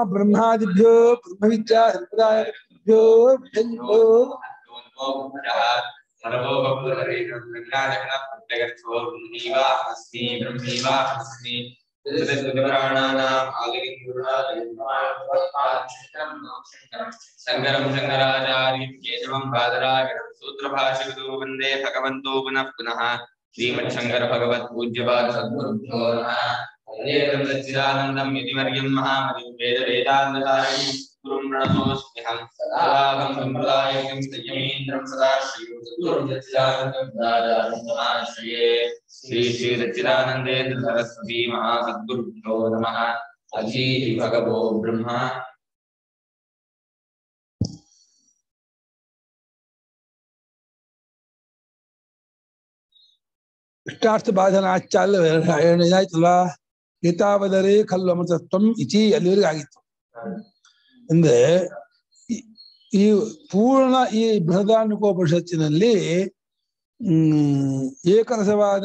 ಬ್ರಹ್ಮಾದಿಭ್ಯೋ ಬ್ರಹ್ಮವಿದ್ಯಾ ಸಂಪ್ರದಾಯಭ್ಯೋ ಭ್ಯೋ servo ಭಕ್ತರೇ ಬ್ರಹ್ಮಾದಕನ ಪ್ರತ್ಯಗರ್ಥೋ ಬ್ರಹ್ಮೀವಾಸ್ಮಿ ಬ್ರಹ್ಮೀವಾಸ್ಮಿ ಪ್ರಾಣಾನಾಂ ಶಂಕರಂ ಶಂಕರಾಚಾರ್ಯಂ ಕೇಶವಂ ಬಾದರಾಯಣಂ ಸೂತ್ರಭಾಷಿಕೃತೋ ವಂದೇ ಭಗವಂತೋ ಪುನಃ ಪುನಃ ಶ್ರೀಮತ್ ಶಂಕರ ಭಗವತ್ ಪೂಜ್ಯಪಾದ ಸದ್ಗುರುಭ್ಯೋ ನಮಃ ವಂದೇದಂ ಸಚ್ಚಿದಾನಂದಂ ಯತಿವರ್ಯಂ ಮಹಾಮತಿಂ ವೇದ ವೇದಾಂತಧಾರಣಿ ಗುರುಂ ಪ್ರಣತೋಸ್ಮ್ಯಹಂ ಸದಾಹಂ ಸಂಪ್ರದಾಯಕಂ ಸಂಯಮೀಂದ್ರಂ ಸದಾ ಶ್ರೀಗುರುಂ ಸಚ್ಚಿದಾನಂದಂ ದಾದಾರಂ ಸಮಾಶ್ರಯೇ ಶ್ರೀ ಶ್ರೀ ಸಚ್ಚಿದಾನಂದೇಂದ್ರ ಸರಸ್ವತಿ ಮಹಾಸದ್ಗುರುಭ್ಯೋ ನಮಃ ಅಧೀಹಿ ಭಗವೋ ಬ್ರಹ್ಮ ಇಷ್ಟಾರ್ಥ ಬಾಧನಾಚಾಲ್ಯ ಏನಾಯ್ತಲ್ಲ ಏತಾವದರೆ ಖಲ್ಲು ಅಮೃತತ್ವಂ ಇತಿ ಅಲ್ಲಿವರೆಗೆ ಆಗಿತ್ತು ಅಂದ್ರೆ ಈ- ಈ ಪೂರ್ಣ ಈ ಬೃಹದಾನುಕೋಪನಿಷತ್ತಿನಲ್ಲಿ ಹ್ಮ್ ಏಕರಸವಾದ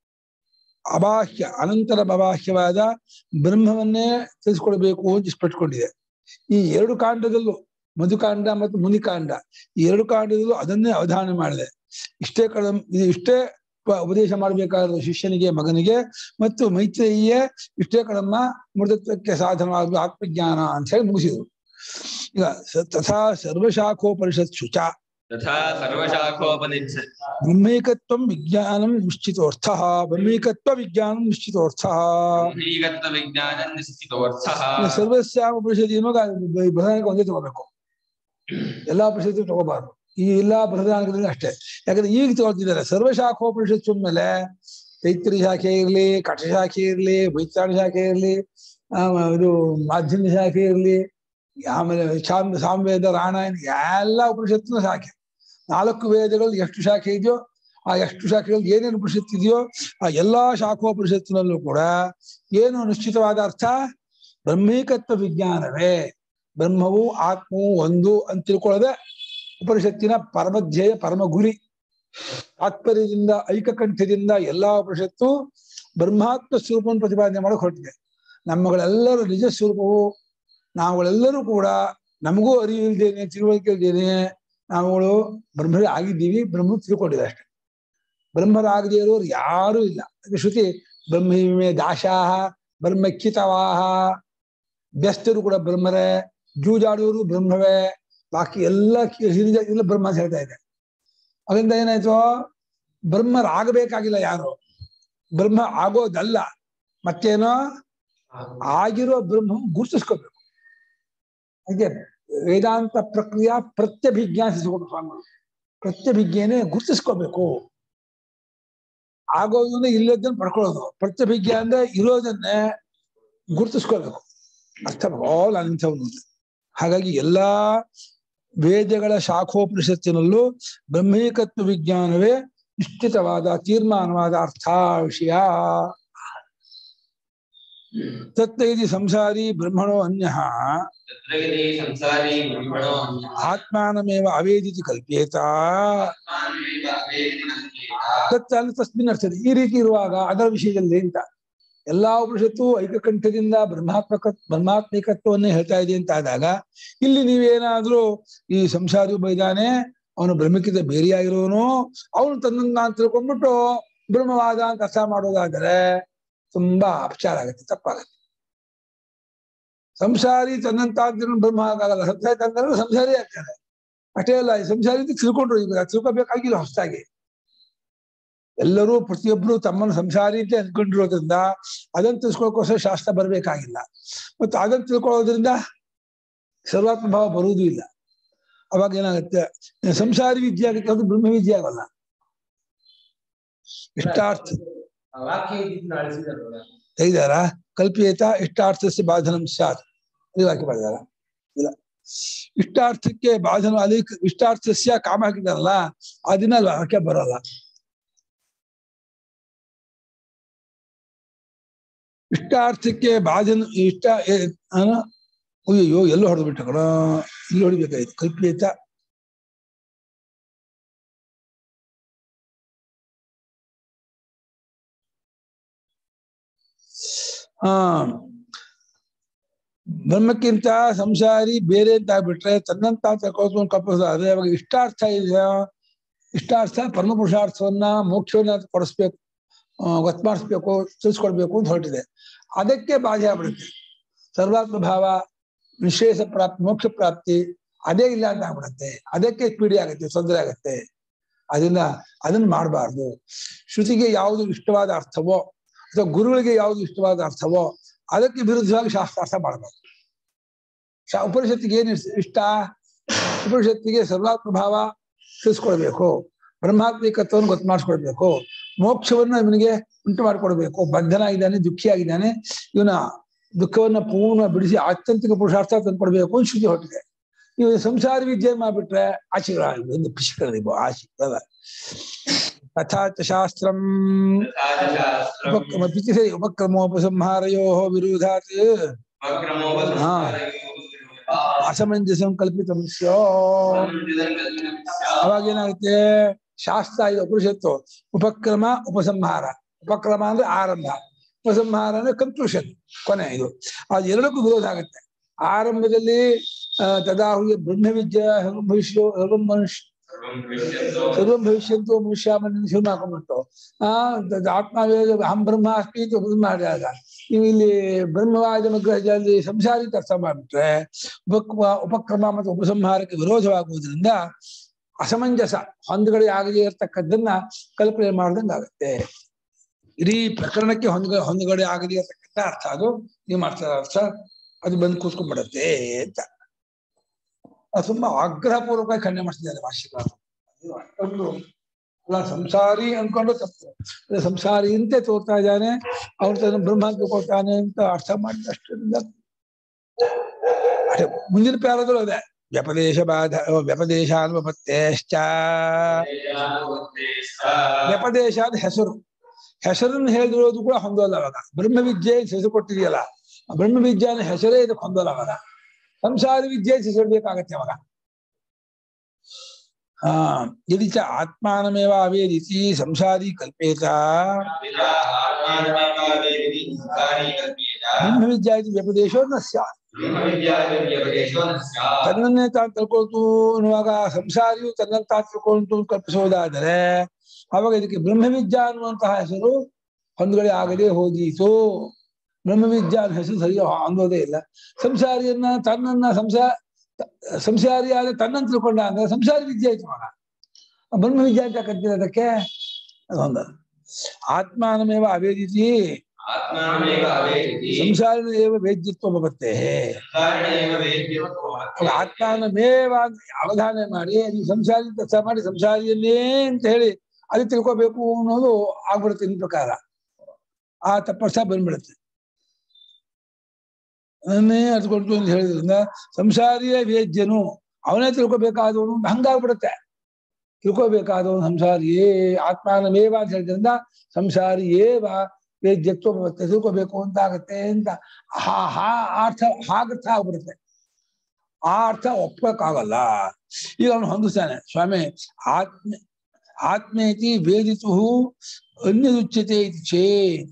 ಅಬಾಹ್ಯ ಅನಂತರ ಅಬಾಹ್ಯವಾದ ಬ್ರಹ್ಮವನ್ನೇ ತಿಳಿಸ್ಕೊಳ್ಬೇಕು ಅಂತ ಇಷ್ಟಪಟ್ಕೊಂಡಿದೆ ಈ ಎರಡು ಕಾಂಡದಲ್ಲೂ ಮಧುಕಾಂಡ ಮತ್ತು ಮುನಿಕಾಂಡ ಈ ಎರಡು ಕಾಂಡದಲ್ಲೂ ಅದನ್ನೇ ಅವಧಾನ ಮಾಡಿದೆ ಇಷ್ಟೇ ಕಡ ಇದು ಇಷ್ಟೇ ಪ- ಉಪದೇಶ ಮಾಡಬೇಕಾದ ಶಿಷ್ಯನಿಗೆ ಮಗನಿಗೆ ಮತ್ತು ಮೈತ್ರೇಯಿಯೇ ಇಷ್ಟೇ ಕಡಮ್ಮ ಮೃತತ್ವಕ್ಕೆ ಸಾಧನವಾದ ಆತ್ಮಜ್ಞಾನ ಅಂತ ಹೇಳಿ ಮುಗಿಸಿದ್ರು ಈಗ ಸ- ತಥಾ ಸರ್ವಶಾಖೋಪನಿಷತ್ಸು ಚ ತಥಾ ಸರ್ವಶಾಖೋಪನಿಷ ಬ್ರಹ್ಮೈಕತ್ವಂ ವಿಜ್ಞಾನಂ ನಿಶ್ಚಿತೋರ್ಥ ಬ್ರಹ್ಮೈಕತ್ವ ವಿಜ್ಞಾನಂ ನಿಶ್ಚಿತೋರ್ಥ ಬ್ರಹ್ಮೀಗತ್ವ ವಿಜ್ಞಾನ ನಿಶ್ಚಿತೋರ್ಥಃ ಸರ್ವಸ್ಯಾಮ ಉಪನಿಷತ್ ಏನೋ ಬೃಹದಾನಿಕ ಒಂದೇ ತಗೋಬೇಕು ಎಲ್ಲಾ ಉಪನಿಷತ್ತು ತಗೋಬಾರ್ದು ಈ ಎಲ್ಲಾ ಬೃಹದಾನಿಕದಲ್ಲಿ ಅಷ್ಟೇ ಯಾಕಂದ್ರೆ ಈಗ ತಗೊಳ್ತಿದ್ದಾರೆ ಸರ್ವಶಾಖೋಪನಿಷತ್ತು ಮೇಲೆ ತೈತ್ರಿ ಶಾಖೆ ಇರ್ಲಿ ಕಠ ಶಾಖೆ ಇರ್ಲಿ ವೈತಾಣ ಶಾಖೆ ಇರ್ಲಿ ಆ, ಇದು ಮಾಧ್ಯಮ ಶಾಖೆ ಇರ್ಲಿ ಆಮೇಲೆ ಸಾಮ್ ಸಾಮವೇದ ರಾಮಾಯಣ ಎಲ್ಲ ಉಪನಿಷತ್ತಿನ ಶಾಖೆ ನಾಲ್ಕು ವೇದಗಳು ಎಷ್ಟು ಶಾಖೆ ಇದೆಯೋ ಆ ಎಷ್ಟು ಶಾಖೆಗಳು ಏನೇನು ಉಪನಿಷತ್ತು ಇದೆಯೋ ಆ ಎಲ್ಲಾ ಶಾಖೋಪನಿಷತ್ತಿನಲ್ಲೂ ಕೂಡ ಏನು ನಿಶ್ಚಿತವಾದ ಅರ್ಥ ಬ್ರಹ್ಮೀಕತ್ವ ವಿಜ್ಞಾನವೇ ಬ್ರಹ್ಮವು ಆತ್ಮವು ಒಂದು ಅಂತ ತಿಳ್ಕೊಳ್ಳದೆ ಉಪನಿಷತ್ತಿನ ಪರಮಧ್ಯೇಯ ಪರಮ ಗುರಿ ತಾತ್ಪರ್ಯದಿಂದ ಐಕಕಂಠದಿಂದ ಎಲ್ಲಾ ಉಪನಿಷತ್ತು ಬ್ರಹ್ಮಾತ್ಮ ಸ್ವರೂಪವನ್ನು ಪ್ರತಿಪಾದನೆ ಮಾಡಕ್ ಹೊರಟಿದೆ ನಮ್ಮಗಳೆಲ್ಲರ ನಿಜ ಸ್ವರೂಪವು ನಾವುಗಳೆಲ್ಲರೂ ಕೂಡ ನಮಗೂ ಅರಿವು ಇಲ್ದೇನೆ ತಿಳುವಳಿಕೆ ಇಲ್ದೇನೆ ನಾವುಗಳು ಬ್ರಹ್ಮರೇ ಆಗಿದ್ದೀವಿ ಬ್ರಹ್ಮ ತಿಳ್ಕೊಂಡಿದೆ ಅಷ್ಟೇ ಬ್ರಹ್ಮರಾಗದೇ ಇರೋರು ಯಾರೂ ಇಲ್ಲ ಅದಕ್ಕೆ ಶ್ರುತಿ ಬ್ರಹ್ಮೇ ದಾಶಾಹ ಬ್ರಹ್ಮಕ್ಕಿತವಾಹ ಬೆಸ್ತರು ಕೂಡ ಬ್ರಹ್ಮರೇ ಜೂಜಾಡುವರು ಬ್ರಹ್ಮವೇ ಬಾಕಿ ಎಲ್ಲ ಕಿ- ಹಿರಿದ ಎಲ್ಲ ಬ್ರಹ್ಮ ಅಂತ ಹೇಳ್ತಾ ಇದೆ ಅದರಿಂದ ಏನಾಯ್ತು ಬ್ರಹ್ಮರಾಗಬೇಕಾಗಿಲ್ಲ ಯಾರು ಬ್ರಹ್ಮ ಆಗೋದಲ್ಲ ಮತ್ತೇನೋ ಆಗಿರೋ ಬ್ರಹ್ಮ ಗುರುತಿಸ್ಕೋಬೇಕು ಹಾಗೆ ವೇದಾಂತ ಪ್ರಕ್ರಿಯೆ ಪ್ರತ್ಯಭಿಜ್ಞಾನಿಸಿಕೊಂಡು ಸ್ವಾಮಿಗಳು ಪ್ರತ್ಯಭಿಜ್ಞೆನೆ ಗುರುತಿಸ್ಕೋಬೇಕು ಆಗೋದನ್ನ ಇಲ್ಲದನ್ನ ಪಡ್ಕೊಳ್ಳೋದು ಪ್ರತ್ಯಭಿಜ್ಞೆ ಅಂದ್ರೆ ಇರೋದನ್ನೇ ಗುರುತಿಸ್ಕೋಬೇಕು ಅರ್ಥ ಆಲ್ ಅಂಥವನು ಹಾಗಾಗಿ ಎಲ್ಲಾ ವೇದಗಳ ಶಾಖೋಪನಿಷತ್ತಿನಲ್ಲೂ ಬ್ರಹ್ಮೀಕತ್ವ ವಿಜ್ಞಾನವೇ ನಿಶ್ಚಿತವಾದ ತೀರ್ಮಾನವಾದ ಅರ್ಥ ವಿಷಯ ತತ್ತೈದಿ ಸಂಸಾರಿ ಬ್ರಹ್ಮಣೋ ಅನ್ಯ ತತ್ರಗತಿ ಸಂಸಾರಿ ಬ್ರಹ್ಮಣೋ ಅನ್ಯಃ ಆತ್ಮಾನಮೇವ ಅವೇದಿತಿ ಕಲ್ಪೇತ ಆತ್ಮಾನಮೇವ ಅವೇದಿನಂತೇತ. ತತ್ತಲ್ಲಿ ತಸ್ಮಿನ್ ಅರ್ಥದ ಈ ರೀತಿ ಇರುವಾಗ ಅದರ ವಿಷಯದಲ್ಲಿ ಅಂತ ಎಲ್ಲಾ ಉಪನಿಷತ್ತು ಐಕಕಂಠದಿಂದ ಬ್ರಹ್ಮಾತ್ಮಕ ಬ್ರಹ್ಮಾತ್ಮಿಕತ್ವವನ್ನೇ ಹೇಳ್ತಾ ಇದೆ ಅಂತ ಆದಾಗ ಇಲ್ಲಿ ನೀವೇನಾದ್ರೂ ಈ ಸಂಸಾರಿ ಒಬ್ಬ ಇದ್ದಾನೆ ಅವನು ಬ್ರಹ್ಮಕ್ಕಿಂತ ಬೇರೆಯಾಗಿರೋನು ಅವನು ತನ್ನನ್ನು ನಾನು ತಿಳ್ಕೊಂಡ್ಬಿಟ್ಟು ಬ್ರಹ್ಮವಾದ ಅಂತ ಅರ್ಥ ಮಾಡೋದಾದರೆ ತುಂಬಾ ಅಪಚಾರ ಆಗುತ್ತೆ ತಪ್ಪಾಗತ್ತೆ ಸಂಸಾರಿ ತನ್ನಂತಾಗ್ದಿರೋ ಬ್ರಹ್ಮ ಆಗಲ್ಲ ಸಂಸಾರಿ ತನ್ನ ಸಂಸಾರಿ ಆಗ್ತಾನೆ ಅಷ್ಟೇ ಅಲ್ಲ ಈ ಸಂಸಾರಿ ಅಂತ ತಿಳ್ಕೊಂಡ್ರು ಈಗ ತಿಳ್ಕೊಬೇಕಾಗಿಲ್ಲ ಹೊಸದಾಗಿ ಎಲ್ಲರೂ ಪ್ರತಿಯೊಬ್ರು ತಮ್ಮನ್ನು ಸಂಸಾರಿ ಅಂತ ಅನ್ಕೊಂಡಿರೋದ್ರಿಂದ ಅದನ್ನ ತಿಳ್ಸ್ಕೊಳಕೋಸ್ಕರ ಶಾಸ್ತ್ರ ಬರಬೇಕಾಗಿಲ್ಲ ಮತ್ತು ಅದನ್ನ ತಿಳ್ಕೊಳ್ಳೋದ್ರಿಂದ ಸರ್ವಾತ್ಮ ಭಾವ ಬರುವುದೂ ಇಲ್ಲ ಅವಾಗ ಏನಾಗುತ್ತೆ ಸಂಸಾರಿ ವಿದ್ಯೆ ಆಗುತ್ತೆ ಅದು ಬ್ರಹ್ಮ ವಿದ್ಯೆ ಆಗಲ್ಲ ಇಷ್ಟಾರ್ಥ ಆ ವಾಕ್ಯ ಇದ್ದಿದ್ದನ್ನ ಅಳಿಸಿದಾರಲ್ಲ ತೆಗಿದಾರ ಕಲ್ಪಿಯೇತ ಇಷ್ಟಾರ್ಥಸ್ಯ ಬಾಧನಂ ಸ್ಯಾತ್ ಇದು ವಾಕ್ಯ ಮಾಡಿದಾರ ಇಲ್ಲ ಇಷ್ಟಾರ್ಥಕ್ಕೆ ಬಾಧನ ಅಲ್ಲಿ ಇಷ್ಟಾರ್ಥಸ್ಯ ಕಾಮ ಹಾಕಿದಾರಲ್ಲ ಅದನ್ನ ಅಲ್ಲಿ ವಾಕ್ಯ ಬರಲ್ಲ ಇಷ್ಟಾರ್ಥಕ್ಕೆ ಬಾಧನ ಇಷ್ಟ ಏ- ಅನ ಅಯ್ಯೋ ಎಲ್ಲೋ ಹೊಡೆದು ಬಿಟ್ಟ ಕಣ ಇಲ್ಲಿ ಹೊಡಿಬೇಕಾಯ್ತು ಕಲ್ಪಿಯೇತ ಆ ಬ್ರಹ್ಮಕ್ಕಿಂತ ಸಂಸಾರಿ ಬೇರೆ ಅಂತ ಆಗ್ಬಿಟ್ರೆ ತನ್ನಂತ ತಗೋಸ್ಕೊಂಡು ಕಲ್ಪಿಸೋದಾದ್ರೆ ಅವಾಗ ಇಷ್ಟಾರ್ಥ ಇದೆಯಾ ಇಷ್ಟಾರ್ಥ ಪರಮ ಪುರುಷಾರ್ಥವನ್ನ ಮೋಕ್ಷವನ್ನ ಕೊಡಿಸ್ಬೇಕು ಆ, ಗೊತ್ತು ಮಾಡಿಸ್ಬೇಕು ತಿಳಿಸ್ಕೊಡ್ಬೇಕು ಅಂತ ಹೊರಟಿದೆ ಅದಕ್ಕೆ ಬಾಧೆ ಆಗ್ಬಿಡುತ್ತೆ ಸರ್ವಾತ್ಮ ಭಾವ ವಿಶೇಷ ಪ್ರಾಪ್ತಿ ಮೋಕ್ಷ ಪ್ರಾಪ್ತಿ ಅದೇ ಇಲ್ಲ ಅಂತ ಆಗ್ಬಿಡುತ್ತೆ ಅದಕ್ಕೆ ಪೀಡಿ ಆಗುತ್ತೆ ತೊಂದರೆ ಆಗುತ್ತೆ ಅದನ್ನ ಅದನ್ನ ಮಾಡಬಾರ್ದು ಶ್ರುತಿಗೆ ಯಾವುದು ಇಷ್ಟವಾದ ಅರ್ಥವೋ ಅಥವಾ ಗುರುಗಳಿಗೆ ಯಾವುದು ಇಷ್ಟವಾದ ಅರ್ಥವೋ ಅದಕ್ಕೆ ವಿರುದ್ಧವಾಗಿ ಶಾಸ್ತ್ರಾರ್ಥ ಮಾಡಬಾರ್ದು ಶಾ- ಉಪನಿಷತ್ತಿಗೆ ಏನು ಇಷ್ಟ- ಇಷ್ಟ ಉಪನಿಷತ್ತಿಗೆ ಸರ್ವಾತ್ಮ ಭಾವ ತಿಳಿಸ್ಕೊಡ್ಬೇಕು ಬ್ರಹ್ಮಾತ್ಮಿಕತ್ವವನ್ನು ಗೊತ್ತು ಮಾಡಿಸ್ಕೊಡ್ಬೇಕು ಮೋಕ್ಷವನ್ನ ಇವನಿಗೆ ಉಂಟು ಮಾಡಿಕೊಡ್ಬೇಕು ಬದ್ಧನಾಗಿದ್ದಾನೆ ದುಃಖಿಯಾಗಿದ್ದಾನೆ ಇವನ ದುಃಖವನ್ನ ಪೂರ್ಣ ಬಿಡಿಸಿ ಆತ್ಯಂತಿಕ ಪುರುಷಾರ್ಥ ತಂದ್ಕೊಡ್ಬೇಕು ಅಂತ ಶ್ರುತಿ ಹೊರಟಿದೆ ಇವು ಸಂಸಾರ ವಿದ್ಯೆ ಮಾಡ್ಬಿಟ್ರೆ ಆಶೆಗಳ ಒಂದು ಪಿಶುಗಳಿವು ಆಶೆ ಅಲ್ಲ ತಥಾ ಚ ಶಾಸ್ತ್ರಂ ಉಪಕ್ರಮ ಪಿತಿ ಸರಿ ಉಪಕ್ರಮೋಪಸಂಹಾರಯೋ ವಿರೋಧಾತ್ ಅಸಮಂಜಸಂ ಕಲ್ಪಿತಂ ಸ್ಯೋ ಅವಾಗ ಏನಾಗುತ್ತೆ ಶಾಸ್ತ್ರ ಇದು ಉಪನಿಷತ್ತು ಉಪಕ್ರಮ ಉಪಸಂಹಾರ ಉಪಕ್ರಮ ಅಂದ್ರೆ ಆರಂಭ ಉಪಸಂಹಾರ ಅಂದ್ರೆ ಕನ್ಕ್ಲೂಷನ್ ಕೊನೆ ಇದು ಅದು ಎರಡಕ್ಕೂ ವಿರೋಧ ಆಗುತ್ತೆ ಆರಂಭದಲ್ಲಿ ಆ, ತದಾಹುಯ ಬ್ರಹ್ಮ ವಿದ್ಯಾ ಸರ್ವಂ ಭವಿಷ್ಯೋ ಸರ್ವಂ ಮನುಷ್ಯ ಸರ್ವಂ ಭವಿಷ್ಯಂತು ಮನುಷ್ಯ ಶುರು ಹಾಕೊಂಡ್ಬಿಟ್ಟು ಆ ದ- ದ- ಆತ್ಮವೇದ ಅಹಂ ಬ್ರಹ್ಮ ಅಸ್ಮಿ ಅಂತ ಉಪಸಂಹಾರ ಮಾಡಿದಾಗ ನೀವು ಇಲ್ಲಿ ಬ್ರಹ್ಮವಾದ ಮಗ್ರಹದಲ್ಲಿ ಸಂಸಾರಿ ಅಂತ ಅರ್ಥ ಮಾಡ್ಬಿಟ್ರೆ ಉಪಕ್ರಮ ಉಪಕ್ರಮ ಮತ್ತು ಉಪಸಂಹಾರಕ್ಕೆ ವಿರೋಧವಾಗುವುದರಿಂದ ಅಸಮಂಜಸ ಹೊಂದಗಡೆ ಆಗದೇ ಇರತಕ್ಕದ್ದನ್ನ ಕಲ್ಪನೆ ಮಾಡ್ದಂಗೆ ಆಗುತ್ತೆ ಇಡೀ ಪ್ರಕರಣಕ್ಕೆ ಹೊಂದ ಹೊಂದಗಡೆ ಆಗದೇ ಇರತಕ್ಕಂಥ ಅರ್ಥ ಅದು ನೀವು ಮಾಡ್ತಾರ ಅರ್ಥ ಅದು ಬಂದು ಕೂತ್ಕೊಂಡ್ಬಿಡತ್ತೆ ಅಂತ ಅದು ತುಂಬಾ ಆಗ್ರಹಪೂರ್ವಕವಾಗಿ ಖಂಡನೆ ಮಾಡ್ತಿದ್ದಾರೆ ಭಾಷೆಗಾರರು ಅದು ಅಷ್ಟೊಂದು ಅಲ್ಲ ಸಂಸಾರಿ ಅನ್ಕೊಂಡು ತಪ್ಪು ಅದು ಸಂಸಾರಿ ಅಂತೆ ತೋರ್ತಾ ಇದ್ದಾನೆ ಅವನು ತನ್ನ ಬ್ರಹ್ಮ ಅಂತ ತಿಳ್ಕೊಳ್ತಾನೆ ಅಂತ ಅರ್ಥ ಮಾಡಿದ ಅಷ್ಟರಿಂದ ಅದೇ ಮುಂದಿನ ಪ್ಯಾರದಲ್ಲೂ ಅದೇ ವ್ಯಪದೇಶ ಬಾಧ ವ್ಯಪದೇಶಾನುಪತ್ತೇಶ್ಚ ವ್ಯಪದೇಶ ಅಂದ್ರೆ ಹೆಸರು ಹೆಸರನ್ನು ಹೇಳಿರೋದು ಕೂಡ ಹೊಂದೋಲ್ಲ ಅವಾಗ ಬ್ರಹ್ಮವಿದ್ಯೆ ಅಂತ ಹೆಸರು ಕೊಟ್ಟಿದೆಯಲ್ಲ ಆ ಬ್ರಹ್ಮವಿದ್ಯಾನ ಹೆಸರೇ ಇದಕ್ಕೆ ಹೊಂದೋಲ್ಲ ಅವಾಗ ಸಂಸಾರ ವಿದ್ಯೆ ಅಂತ ಹೆಸರು ಬೇಕಾಗತ್ತೆ ಅವಾಗ ಹಾ ಯದಿ ಚ ಆತ್ಮಾನಮೇವ ಅವೇದಿತಿ ಸಂಸಾರಿ ಕಲ್ಪೇತ ಬ್ರಹ್ಮವಿದ್ಯಾ ಇದು ವ್ಯಪದೇಶೋ ನ ಸ್ಯಾತ್ ತನ್ನನ್ನೇ ತಾನು ತಿಳ್ಕೊಳ್ತು ಅನ್ನುವಾಗ ಸಂಸಾರಿಯು ತನ್ನನ್ನು ತಾನು ತಿಳ್ಕೊಂತು ಅಂತ ಕಲ್ಪಿಸುವುದಾದರೆ ಅವಾಗ ಇದಕ್ಕೆ ಬ್ರಹ್ಮವಿದ್ಯಾ ಅನ್ನುವಂತಹ ಹೆಸರು ಹೊಂದ್ಗಡೆ ಆಗದೆ ಹೋದೀತು ಬ್ರಹ್ಮವಿದ್ಯಾ ಅನ್ನೋ ಹೆಸರು ಸರಿ ಅಂದೋದೇ ಇಲ್ಲ ಸಂಸಾರಿಯನ್ನ ತನ್ನನ್ನ ಸಂಸಾ ಸಂಸಾರಿಯಾದ ತನ್ನನ್ನು ತಿಳ್ಕೊಂಡ ಅಂದ್ರೆ ಸಂಸಾರಿ ವಿದ್ಯೆ ಆಯ್ತು ಮಗ ಬ್ರಹ್ಮವಿದ್ಯಾ ಅಂತ ಕರ್ತೀರ ಅದಕ್ಕೆ ಅದೊಂದು ಆತ್ಮಾನಮೇವ ಅವೇದಿತಿ ಸಂಸಾರಿನ ಏವ ವೇದ್ಯತ್ವ ಬರುತ್ತೆ ಅವಾಗ ಆತ್ಮಾನಮೇವ ಅಂತ ಅವಧಾನ ಮಾಡಿ ನೀವು ಸಂಸಾರಿ ಕೆಲಸ ಮಾಡಿ ಸಂಸಾರಿಯನ್ನೇ ಅಂತ ಹೇಳಿ ಅದು ತಿಳ್ಕೊಬೇಕು ಅನ್ನೋದು ಆಗ್ಬಿಡುತ್ತೆ ನಿನ್ ಪ್ರಕಾರ ಆ ತಪಸ್ಸ ಬಂದ್ಬಿಡುತ್ತೆ ಅದನ್ನೇ ಅರ್ತ್ಕೊಳ್ತು ಅಂತ ಹೇಳಿದ್ರಿಂದ ಸಂಸಾರಿಯ ವೇದ್ಯನು ಅವನೇ ತಿಳ್ಕೊಬೇಕಾದವನು ಅಂತ ಹಂಗಾಗ್ಬಿಡುತ್ತೆ ತಿಳ್ಕೊಬೇಕಾದವನು ಸಂಸಾರಿಯೇ ಆತ್ಮಾನಮೇವ ಅಂತ ಹೇಳಿದ್ರಿಂದ ಸಂಸಾರಿಯೇವ ವೇದ್ಯತ್ವ ಬರುತ್ತೆ ತಿಳ್ಕೊಬೇಕು ಅಂತ ಆಗತ್ತೆ ಅಂತ ಹಾ ಹಾ ಅರ್ಥ ಹಾಗರ್ಥ ಆಗ್ಬಿಡುತ್ತೆ ಆ ಅರ್ಥ ಒಪ್ಪಕ್ಕಾಗಲ್ಲ ಈಗ ಅವನು ಹೊಂದಿಸ್ತಾನೆ ಸ್ವಾಮಿ ಆತ್ಮ ಆತ್ಮೇತಿ ವೇದಿತು ಅನ್ಯದುಚ್ಯತೆ ಇತಿ ಚೇತ್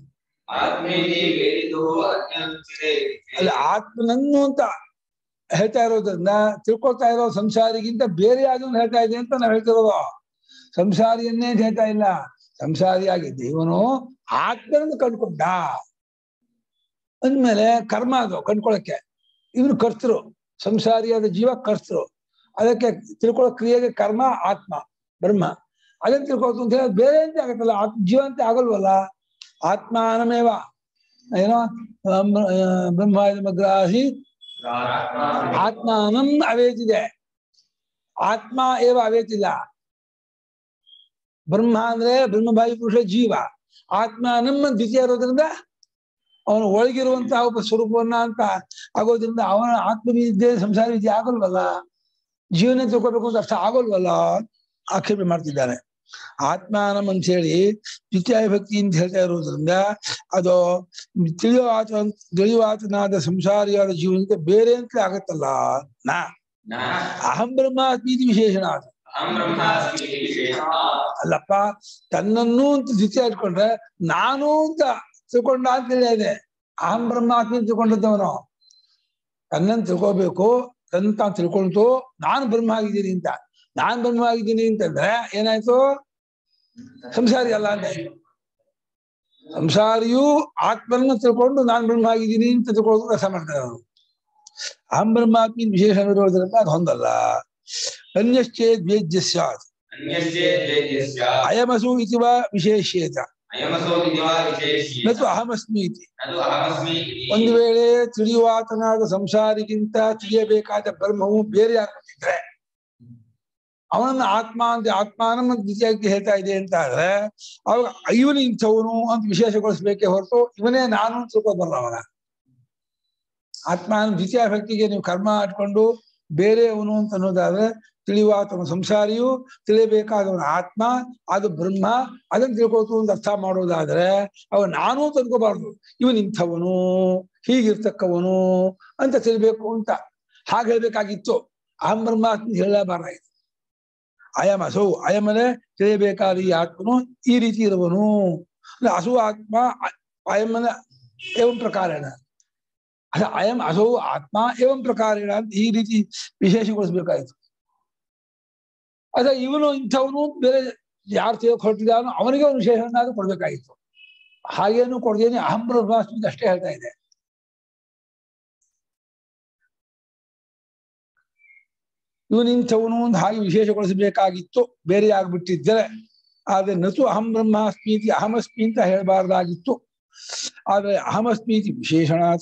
ಅಲ್ಲಿ ಆತ್ಮನನ್ನು ಅಂತ ಹೇಳ್ತಾ ಇರೋದ್ರಿಂದ ತಿಳ್ಕೊಳ್ತಾ ಇರೋ ಸಂಸಾರಿಗಿಂತ ಬೇರೆ ಯಾವ್ದನ್ನು ಹೇಳ್ತಾ ಇದೆ ಅಂತ ನಾವ್ ಹೇಳ್ತಿರೋದು ಸಂಸಾರಿಯನ್ನೇ ಅಂತ ಹೇಳ್ತಾ ಇಲ್ಲ ಸಂಸಾರಿಯಾಗಿದ್ದ ಇವನು ಆತ್ಮನನ್ನು ಕಂಡ್ಕೊಂಡ ಅಂದ್ಮೇಲೆ ಕರ್ಮ ಅದು ಕಂಡ್ಕೊಳಕ್ಕೆ ಇವನು ಕರ್ತೃ ಸಂಸಾರಿಯಾದ ಜೀವ ಕರ್ತೃ ಅದಕ್ಕೆ ತಿಳ್ಕೊಳ್ಳೋ ಕ್ರಿಯೆಗೆ ಕರ್ಮ ಆತ್ಮ ಬ್ರಹ್ಮ ಅದನ್ನ ತಿಳ್ಕೊಳ್ತು ಅಂತ ಹೇಳಿ ಬೇರೆ ಅಂತ ಆಗತ್ತಲ್ಲ ಆತ್ಮ ಜೀವ ಅಂತ ಆಗಲ್ವಲ್ಲ ಆತ್ಮಾನಮೇವ ಏನೋ ಬ್ರಹ್ಮ ಮಗ್ರಾಹಿ ಆತ್ಮಾನಂ ಅವೇತಿದೆ ಆತ್ಮ ಏವ ಅವೇತಿಲ್ಲ ಬ್ರಹ್ಮ ಅಂದ್ರೆ ಬ್ರಹ್ಮಭಾವಿ ಪುರುಷ ಜೀವ ಆತ್ಮಾನಂ ದ್ವಿತೀಯ ಇರೋದ್ರಿಂದ ಅವನ ಒಳಗಿರುವಂತಹ ಒಬ್ಬ ಸ್ವರೂಪವನ್ನ ಅಂತ ಆಗೋದ್ರಿಂದ ಅವನ ಆತ್ಮವಿದ್ಯೆ ಸಂಸಾರ ವಿದ್ಯೆ ಆಗೋಲ್ವಲ್ಲ ಜೀವನ ತಿಳ್ಕೊಬೇಕು ಅಂತ ಅರ್ಥ ಆಗೋಲ್ವಲ್ಲ ಆಕ್ಷೇಪೆ ಮಾಡ್ತಿದ್ದಾನೆ ಆತ್ಮಾನಂ ಅಂತ ಹೇಳಿ ದ್ವಿತೀಯ ಭಕ್ತಿ ಅಂತ ಹೇಳ್ತಾ ಇರೋದ್ರಿಂದ ಅದು ತಿಳಿಯುವ ಆತ ತಿಳಿಯುವ ಆತನಾದ ಸಂಸಾರಿಯಾದ ಜೀವನಕ್ಕೆ ಬೇರೆ ಅಂತ ಆಗತ್ತಲ್ಲ ನಾ ಅಹಂ ಬ್ರಹ್ಮಾಸ್ಮಿ ಇದು ವಿಶೇಷಣ ಅದು ಅಲ್ಲಪ್ಪ ತನ್ನನ್ನು ಅಂತ ದ್ವಿತೀಯ ಇಟ್ಕೊಂಡ್ರೆ ನಾನು ಅಂತ ತಿಳ್ಕೊಂಡ ಅಂತ ಇದೆ ಅಹಂ ಬ್ರಹ್ಮಾಸ್ಮಿ ಅಂತ ತಿಳ್ಕೊಂಡಿದ್ದವನು ತನ್ನನ್ನು ತಿಳ್ಕೊಬೇಕು ತನ್ನ ತಾನು ತಿಳ್ಕೊಳ್ತು ನಾನು ಬ್ರಹ್ಮ ಆಗಿದ್ದೀನಿ ಅಂತ ನಾನ್ ಬ್ರಹ್ಮ ಆಗಿದ್ದೀನಿ ಅಂತಂದ್ರೆ ಏನಾಯ್ತು ಸಂಸಾರಿ ಅಲ್ಲ ಅಂದೆ ಸಂಸಾರಿಯು ಆತ್ಮನ್ನ ತಿಳ್ಕೊಂಡು ನಾನ್ ಬ್ರಹ್ಮ ಆಗಿದ್ದೀನಿ ಅಂತ ತಿಳ್ಕೊಳ್ಳೋದು ಕೆಲಸ ಮಾಡ್ತಾರೆ ಅವರು ಅಹಂ ಬ್ರಹ್ಮಾತ್ಮಿ ವಿಶೇಷ ಇರೋದ್ರಿಂದ ಅದು ಹೊಂದಲ್ಲ ಅನ್ಯಶ್ಚೇದ್ ವೇದ್ಯ ಸ್ಯಾತ್ ಅನ್ಯಸ್ಯೇದ್ಯಸ್ಯ ಅಯಮಸು ಇತಿ ವಾ ವಿಶೇಷ್ಯೇತ ಅಯಮಸೋ ಇತಿ ವಾ ವಿಶೇಷಿ ನತು ಅಹಮಸ್ಮಿ ಇತಿ ಅದು ಅಹಮಸ್ಮಿ ಇತಿ. ಒಂದು ವೇಳೆ ತಿಳಿಯುವಾತನಾದ ಸಂಸಾರಿಗಿಂತ ತಿಳಿಯಬೇಕಾದ ಬ್ರಹ್ಮವು ಬೇರೆ ಆಗ್ಬಿಟ್ಟಿದ್ರೆ ಅವನನ್ನ ಆತ್ಮ ಅಂತ ಆತ್ಮಾನಮ್ಮ ದ್ವಿತೀಯಕ್ಕೆ ಹೇಳ್ತಾ ಇದೆ ಅಂತ ಆದ್ರೆ ಅವಾಗ ಇವನು ಇಂಥವನು ಅಂತ ವಿಶೇಷಗೊಳಿಸ್ಬೇಕೇ ಹೊರತು ಇವನೇ ನಾನು ಅಂತ ತಿಳ್ಕೊಬಲ್ಲ ಅವನ ಆತ್ಮಾನ ದ್ವಿತೀಯ ಭಕ್ತಿಗೆ ನೀವು ಕರ್ಮ ಆಟ್ಕೊಂಡು ಬೇರೆಯವನು ಅಂತ ಅನ್ನೋದಾದ್ರೆ ತಿಳಿಯುವಾತನ ಸಂಸಾರಿಯು ತಿಳಿಯಬೇಕಾದವನ ಆತ್ಮ ಅದು ಬ್ರಹ್ಮ ಅದನ್ನ ತಿಳ್ಕೊತು ಅಂತ ಅರ್ಥ ಮಾಡೋದಾದ್ರೆ ಅವ ನಾನು ಅಂತ ಅನ್ಕೋಬಾರ್ದು ಇವನ್ ಇಂಥವನು ಹೀಗಿರ್ತಕ್ಕವನು ಅಂತ ತಿಳಿಬೇಕು ಅಂತ ಹಾಗೆ ಹೇಳ್ಬೇಕಾಗಿತ್ತು ಅಹಂ ಬ್ರಹ್ಮಾತ್ಮ ಹೇಳಬಾರ್ದಾಗಿತ್ತು ಅಯಂ ಅಸೌ ಅಯಮನೆ ತಿಳಿಯಬೇಕಾದ ಈ ಆತ್ಮನು ಈ ರೀತಿ ಇರುವನು ಅಂದ್ರೆ ಅಸು ಆತ್ಮ ಅ- ಅಯಮನ ಏವಂ ಪ್ರಕಾರೇಣ ಅದ ಅಯಂ ಅಸೌ ಆತ್ಮ ಏವಂ ಪ್ರಕಾರೇಣ ಅಂತ ಈ ರೀತಿ ವಿಶೇಷಗೊಳಿಸ್ಬೇಕಾಯ್ತು ಅದ ಇವನು ಇಂಥವನು ಬೇರೆ ಯಾರು ತಿಳಕ್ ಹೊರಟಿದ್ದಾನೋ ಅವನಿಗೆ ಒಂದು ವಿಶೇಷನಾದ್ರು ಕೊಡ್ಬೇಕಾಗಿತ್ತು ಹಾಗೇನು ಕೊಡ್ದೇನೆ ಅಹಂ ಬ್ರಹ್ಮಾಸ್ಮಿ ಅಂತ ಅಷ್ಟೇ ಹೇಳ್ತಾ ಇದೆ ಇವನು ಇಂಥವನು ಅಂತ ಹಾಗೆ ವಿಶೇಷಗೊಳಿಸಬೇಕಾಗಿತ್ತು ಬೇರೆ ಆಗ್ಬಿಟ್ಟಿದ್ದರೆ ಆದ್ರೆ ನತು ಅಹಂ ಬ್ರಹ್ಮಾಸ್ಮಿ ಇತಿ ಅಹಮಸ್ಮಿ ಅಂತ ಹೇಳಬಾರ್ದಾಗಿತ್ತು ಆದ್ರೆ ಅಹಮಸ್ಮಿ ಇತಿ ವಿಶೇಷಣಾತ್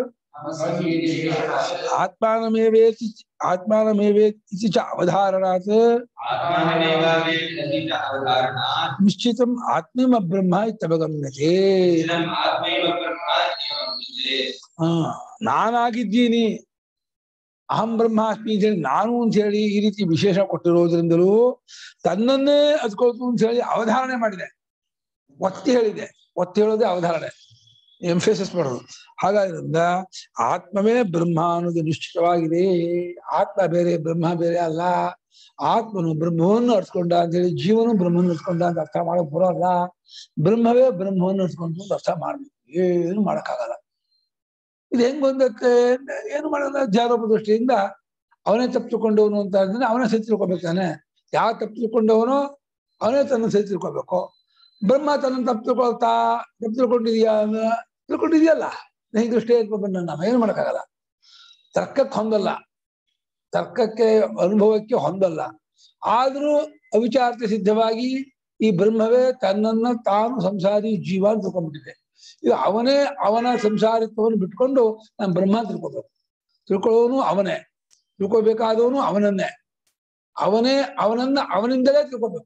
ಆತ್ಮಾನಮೇವೇತಿ ಆತ್ಮಾನಮೇವೇತಿ ಇತಿ ಚ ಅವಧಾರಣಾತ್ ಆತ್ಮನೇವಾವೇತಿ ಚ ಅವಧಾರಣಾತ್ ನಿಶ್ಚಿತಂ ಆತ್ಮೀಮ ಬ್ರಹ್ಮ ಇತ್ಯವಗಮ್ಯತೆ ಇದಂ ಆತ್ಮೈವ ಬ್ರಹ್ಮ ಇತ್ಯವಗಮ್ಯತೆ. ಆ ನಾನಾಗಿದ್ದೀನಿ ಅಹಂ ಬ್ರಹ್ಮಾಸ್ಮಿ ಅಂತ ಹೇಳಿ ನಾನು ಅಂತ ಹೇಳಿ ಈ ರೀತಿ ವಿಶೇಷ ಕೊಟ್ಟಿರೋದ್ರಿಂದಲೂ ತನ್ನನ್ನೇ ಅದ್ಕೊಳ್ತು ಅಂತ ಹೇಳಿ ಅವಧಾರಣೆ ಮಾಡಿದೆ ಒತ್ತಿ ಹೇಳಿದೆ ಒತ್ತಿ ಹೇಳೋದೇ ಅವಧಾರಣೆ ಎಂಫೇಸಿಸ್ ಮಾಡೋದು ಹಾಗಾದ್ರಿಂದ ಆತ್ಮವೇ ಬ್ರಹ್ಮ ಅನ್ನೋದು ನಿಶ್ಚಿತವಾಗಿದೆ ಆತ್ಮ ಬೇರೆ ಬ್ರಹ್ಮ ಬೇರೆ ಅಲ್ಲ ಆತ್ಮನು ಬ್ರಹ್ಮವನ್ನು ಅರ್ಸ್ಕೊಂಡ ಅಂತ ಹೇಳಿ ಜೀವನು ಬ್ರಹ್ಮವನ್ನು ಅರ್ಸ್ಕೊಂಡ ಅಂತ ಅರ್ಥ ಮಾಡಕ್ ಬರೋಲ್ಲ ಬ್ರಹ್ಮವೇ ಬ್ರಹ್ಮವನ್ನು ಅರ್ಸ್ಕೊಂಡು ಅಂತ ಅರ್ಥ ಮಾಡ್ಬೇಕು ಏನು ಮಾಡಕ್ಕಾಗಲ್ಲ ಇದು ಹೆಂಗ್ ಬಂದಕ್ಕೆ ಏನು ಮಾಡಲ್ಲ ಜಾರೋಪ ದೃಷ್ಟಿಯಿಂದ ಅವನೇ ತಪ್ಪು ತಿಳ್ಕೊಂಡವನು ಅಂತ ಅಂದ್ರೆ ಅವನೇ ಸರಿ ತಿಳ್ಕೊಬೇಕು ತಾನೆ ಯಾವ ತಪ್ಪು ತಿಳ್ಕೊಂಡವನು ಅವನೇ ತನ್ನ ಸರಿ ತಿಳ್ಕೊಬೇಕು ಬ್ರಹ್ಮ ತನ್ನ ತಪ್ಪು ತಿಳ್ಕೊಳ್ತಾ ತಪ್ಪು ತಿಳ್ಕೊಂಡಿದ್ಯಾ ಅಂದ್ರೆ ತಿಳ್ಕೊಂಡಿದ್ಯಲ್ಲ ನೈ ದೃಷ್ಟಿ ಬಂದ ನಾವು ಏನು ಮಾಡಕ್ಕಾಗಲ್ಲ ತರ್ಕಕ್ಕೆ ಹೊಂದಲ್ಲ ತರ್ಕಕ್ಕೆ ಅನುಭವಕ್ಕೆ ಹೊಂದಲ್ಲ ಆದ್ರೂ ಅವಿಚಾರ್ಥ ಸಿದ್ಧವಾಗಿ ಈ ಬ್ರಹ್ಮವೇ ತನ್ನನ್ನ ತಾನು ಸಂಸಾರಿ ಜೀವ ಅಂತ ತಿಳ್ಕೊಂಡ್ಬಿಟ್ಟಿದೆ ಈಗ ಅವನೇ ಅವನ ಸಂಸಾರಿತ್ವವನ್ನು ಬಿಟ್ಕೊಂಡು ನಾನು ಬ್ರಹ್ಮ ಅಂತ ತಿಳ್ಕೊಬೇಕು ತಿಳ್ಕೊಳ್ಳೋನು ಅವನೇ ತಿಳ್ಕೊಬೇಕಾದವನು ಅವನನ್ನೇ ಅವನೇ ಅವನನ್ನ ಅವನಿಂದಲೇ ತಿಳ್ಕೊಬೇಕು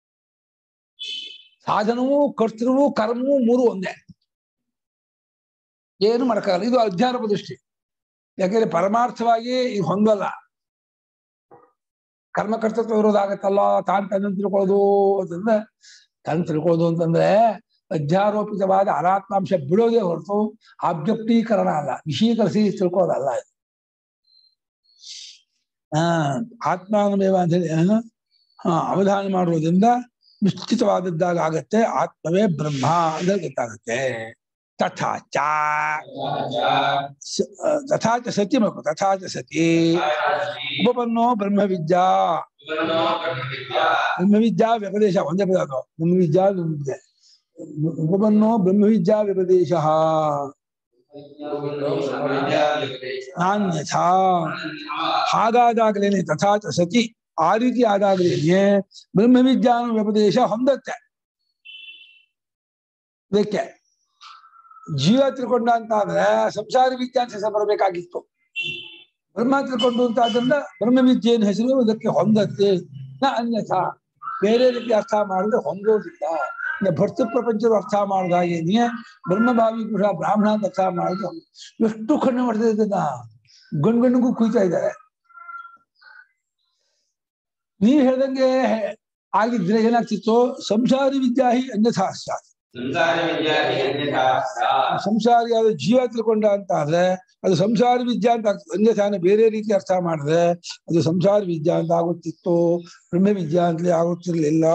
ಸಾಧನವು ಕರ್ತೃವು ಕರ್ಮವು ಮೂರು ಒಂದೇ ಏನು ಮಾಡಕ್ಕಾಗಲ್ಲ ಇದು ಅಧ್ಯಾರೋಪ ದೃಷ್ಟಿ ಯಾಕೆಂದ್ರೆ ಪರಮಾರ್ಥವಾಗಿ ಇದು ಹೊಂದಲ್ಲ ಕರ್ಮಕರ್ತತ್ವ ಇರೋದಾಗತ್ತಲ್ಲ ತಾನು ತನ್ನ ತಿಳ್ಕೊಳ್ಳೋದು ಅಂತಂದ್ರೆ ತಾನು ತಿಳ್ಕೊಳ್ಳೋದು ಅಂತಂದ್ರೆ ಅಧ್ಯಾರೋಪಿತವಾದ ಅನಾತ್ಮಾಂಶ ಬಿಡೋದೇ ಹೊರತು ಆಬ್ಜೆಕ್ಟೀಕರಣ ಅಲ್ಲ ವಿಷೀಕರಿಸಿ ತಿಳ್ಕೊಳ್ಳೋದಲ್ಲ ಇದು ಆ ಆತ್ಮಾನಮೇವ ಅಂತ ಹೇಳಿ ಆ, ಹಾ ಅವಧಾನ ಮಾಡುವುದರಿಂದ ನಿಶ್ಚಿತವಾದದ್ದಾಗ ಆಗತ್ತೆ ಆತ್ಮವೇ ಬ್ರಹ್ಮ ಅಂತ ಗೊತ್ತಾಗತ್ತೆ ತಥಾಚ ಸ- ಆ, ತಥಾಚ ಸತಿ ಮಗು ತಥಾಚ ಸತಿ ಉಪಪನ್ನೋ ಬ್ರಹ್ಮವಿದ್ಯಾ ಬ್ರಹ್ಮವಿದ್ಯಾ ವ್ಯಪದೇಶ ಒಂದೇ ಪದ ಅದು ಬ್ರಹ್ಮವಿದ್ಯಾ ಬ್ರಹ್ಮವಿದ್ಯೆ ಉಪಪನ್ನೋ ಬ್ರಹ್ಮವಿದ್ಯಾ ವ್ಯಪದೇಶ ನಾನ್ಯಥಾ ಹಾಗಾದಾಗಲೇನೆ ತಥಾಚ ಸತಿ ಆ ರೀತಿ ಆದಾಗಲೇನೆ ಬ್ರಹ್ಮವಿದ್ಯಾನ ವ್ಯಪದೇಶ ಹೊಂದತ್ತೆ ಇದಕ್ಕೆ ಜೀವ ತಿಳ್ಕೊಂಡ ಅಂತ ಆದ್ರೆ ಸಂಸಾರ ವಿದ್ಯಾಂಶ ಬರಬೇಕಾಗಿತ್ತು ಬ್ರಹ್ಮ ತಿಳ್ಕೊಂಡು ಅಂತ ಆದ್ರಿಂದ ಬ್ರಹ್ಮವಿದ್ಯೆಯನ್ನು ಹೆಸರು ಇದಕ್ಕೆ ಹೊಂದತ್ತೆ ನ ಅನ್ಯಥಾ ಬೇರೆ ರೀತಿ ಅರ್ಥ ಮಾಡಿದ್ರೆ ಹೊಂದೋದಿಲ್ಲ ಇನ್ನು ಭರ್ತ ಪ್ರಪಂಚದ ಅರ್ಥ ಮಾಡಿದ ಹಾಗೇನೆ ಬ್ರಹ್ಮಭಾವಿ ಪುರುಷ ಬ್ರಾಹ್ಮಣ ಅಂತ ಅರ್ಥ ಮಾಡಿದ್ರೆ ಎಷ್ಟು ಕಣ್ಣು ಮಾಡ್ತಾ ಇದನ್ನ ಗಂಡು ಗಂಡಿಗೂ ಕುಯ್ತಾ ಇದ್ದಾರೆ ನೀವ್ ಹೇಳ್ದಂಗೆ ಆಗಿದ್ರೆ ಏನಾಗ್ತಿತ್ತು ಸಂಸಾರಿ ವಿದ್ಯಾ ಹಿ ಅನ್ಯಥಾ ಸ್ಯಾತ್ ಸಂಸಾರ ವಿದ್ಯಾಹಿ ಅನ್ಯಥಾ ಸ್ಯಾತ್. ಸಂಸಾರಿಯಾದ ಜೀವ ತಿಳ್ಕೊಂಡ ಅಂತ ಆದ್ರೆ ಅದು ಸಂಸಾರ ವಿದ್ಯಾ ಅಂತ ಆಗ್ತದೆ ಅನ್ಯಥಾನ ಬೇರೆ ರೀತಿ ಅರ್ಥ ಮಾಡಿದ್ರೆ ಅದು ಸಂಸಾರ ವಿದ್ಯಾ ಅಂತ ಆಗುತ್ತಿತ್ತು ಬ್ರಹ್ಮ ವಿದ್ಯಾ ಅಂತಲೇ ಆಗುತ್ತಿರ್ಲಿಲ್ಲ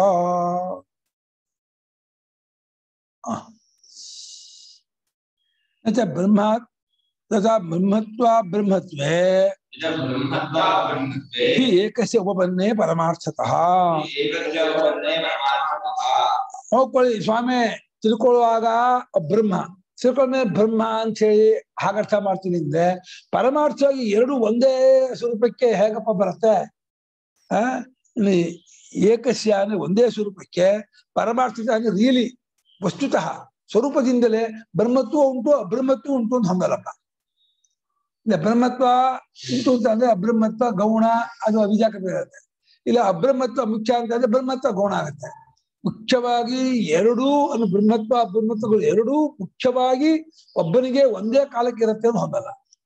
ಆ. ಮತ್ತೆ ಬ್ರಹ್ಮ ತಥಾ ಬ್ರಹ್ಮತ್ವ ಬ್ರಹ್ಮತ್ವೇ ನಿಜ ಬ್ರಹ್ಮತ್ವ ಬ್ರಹ್ಮತ್ವೇ ಹಿ ಏಕಸ್ಯ ಉಪಪನ್ನೇ ಪರಮಾರ್ಥತಃ ಏಕಸ್ಯ ಉಪನ್ನೇ ಪರಮಾರ್ಥತಃ ನೋಡ್ಕೊಳ್ಳಿ ಸ್ವಾಮಿ ತಿಳ್ಕೊಳ್ಳುವಾಗ ಬ್ರಹ್ಮ ತಿಳ್ಕೊಂಡ್ಮೇಲೆ ಬ್ರಹ್ಮ ಅಂತ ಹೇಳಿ ಹಾಗರ್ಥ ಮಾಡ್ತೀನಿ ಅಂದ್ರೆ ಪರಮಾರ್ಥವಾಗಿ ಎರಡು ಒಂದೇ ಸ್ವರೂಪಕ್ಕೆ ಹೇಗಪ್ಪ ಬರುತ್ತೆ ಆ ಇಲ್ಲಿ ಏಕಸ್ಯ ಅಂದ್ರೆ ಒಂದೇ ಸ್ವರೂಪಕ್ಕೆ ಪರಮಾರ್ಥದ ಅಂದ್ರೆ ರಿಯಲಿ ವಸ್ತುತಃ ಸ್ವರೂಪದಿಂದಲೇ ಬ್ರಹ್ಮತ್ವ ಉಂಟು ಅಬ್ರಹ್ಮತ್ವ ಉಂಟು ಅಂತ ಹೊಂದಲ್ಲಪ್ಪ ಇಲ್ಲ ಬ್ರಹ್ಮತ್ವ ಉಂಟು ಅಂತ ಅಂದ್ರೆ ಅಬ್ರಹ್ಮತ್ವ ಗೌಣ ಅದು ಅವಿಜಾಕ ಇರುತ್ತೆ ಇಲ್ಲ ಅಬ್ರಹ್ಮತ್ವ ಮುಖ್ಯ ಅಂತ ಅಂದ್ರೆ ಬ್ರಹ್ಮತ್ವ ಗೌಣ ಆಗುತ್ತೆ ಮುಖ್ಯವಾಗಿ ಎರಡೂ ಅನ್ನು ಬ್ರಹ್ಮತ್ವ ಅಬ್ರಹ್ಮತ್ವಗಳು ಎರಡೂ ಮುಖ್ಯವಾಗಿ ಒಬ್ಬನಿಗೆ ಒಂದೇ ಕಾಲಕ್ಕೆ ಇರುತ್ತೆ ಅಂತ ಹೊಂದಲ್ಲ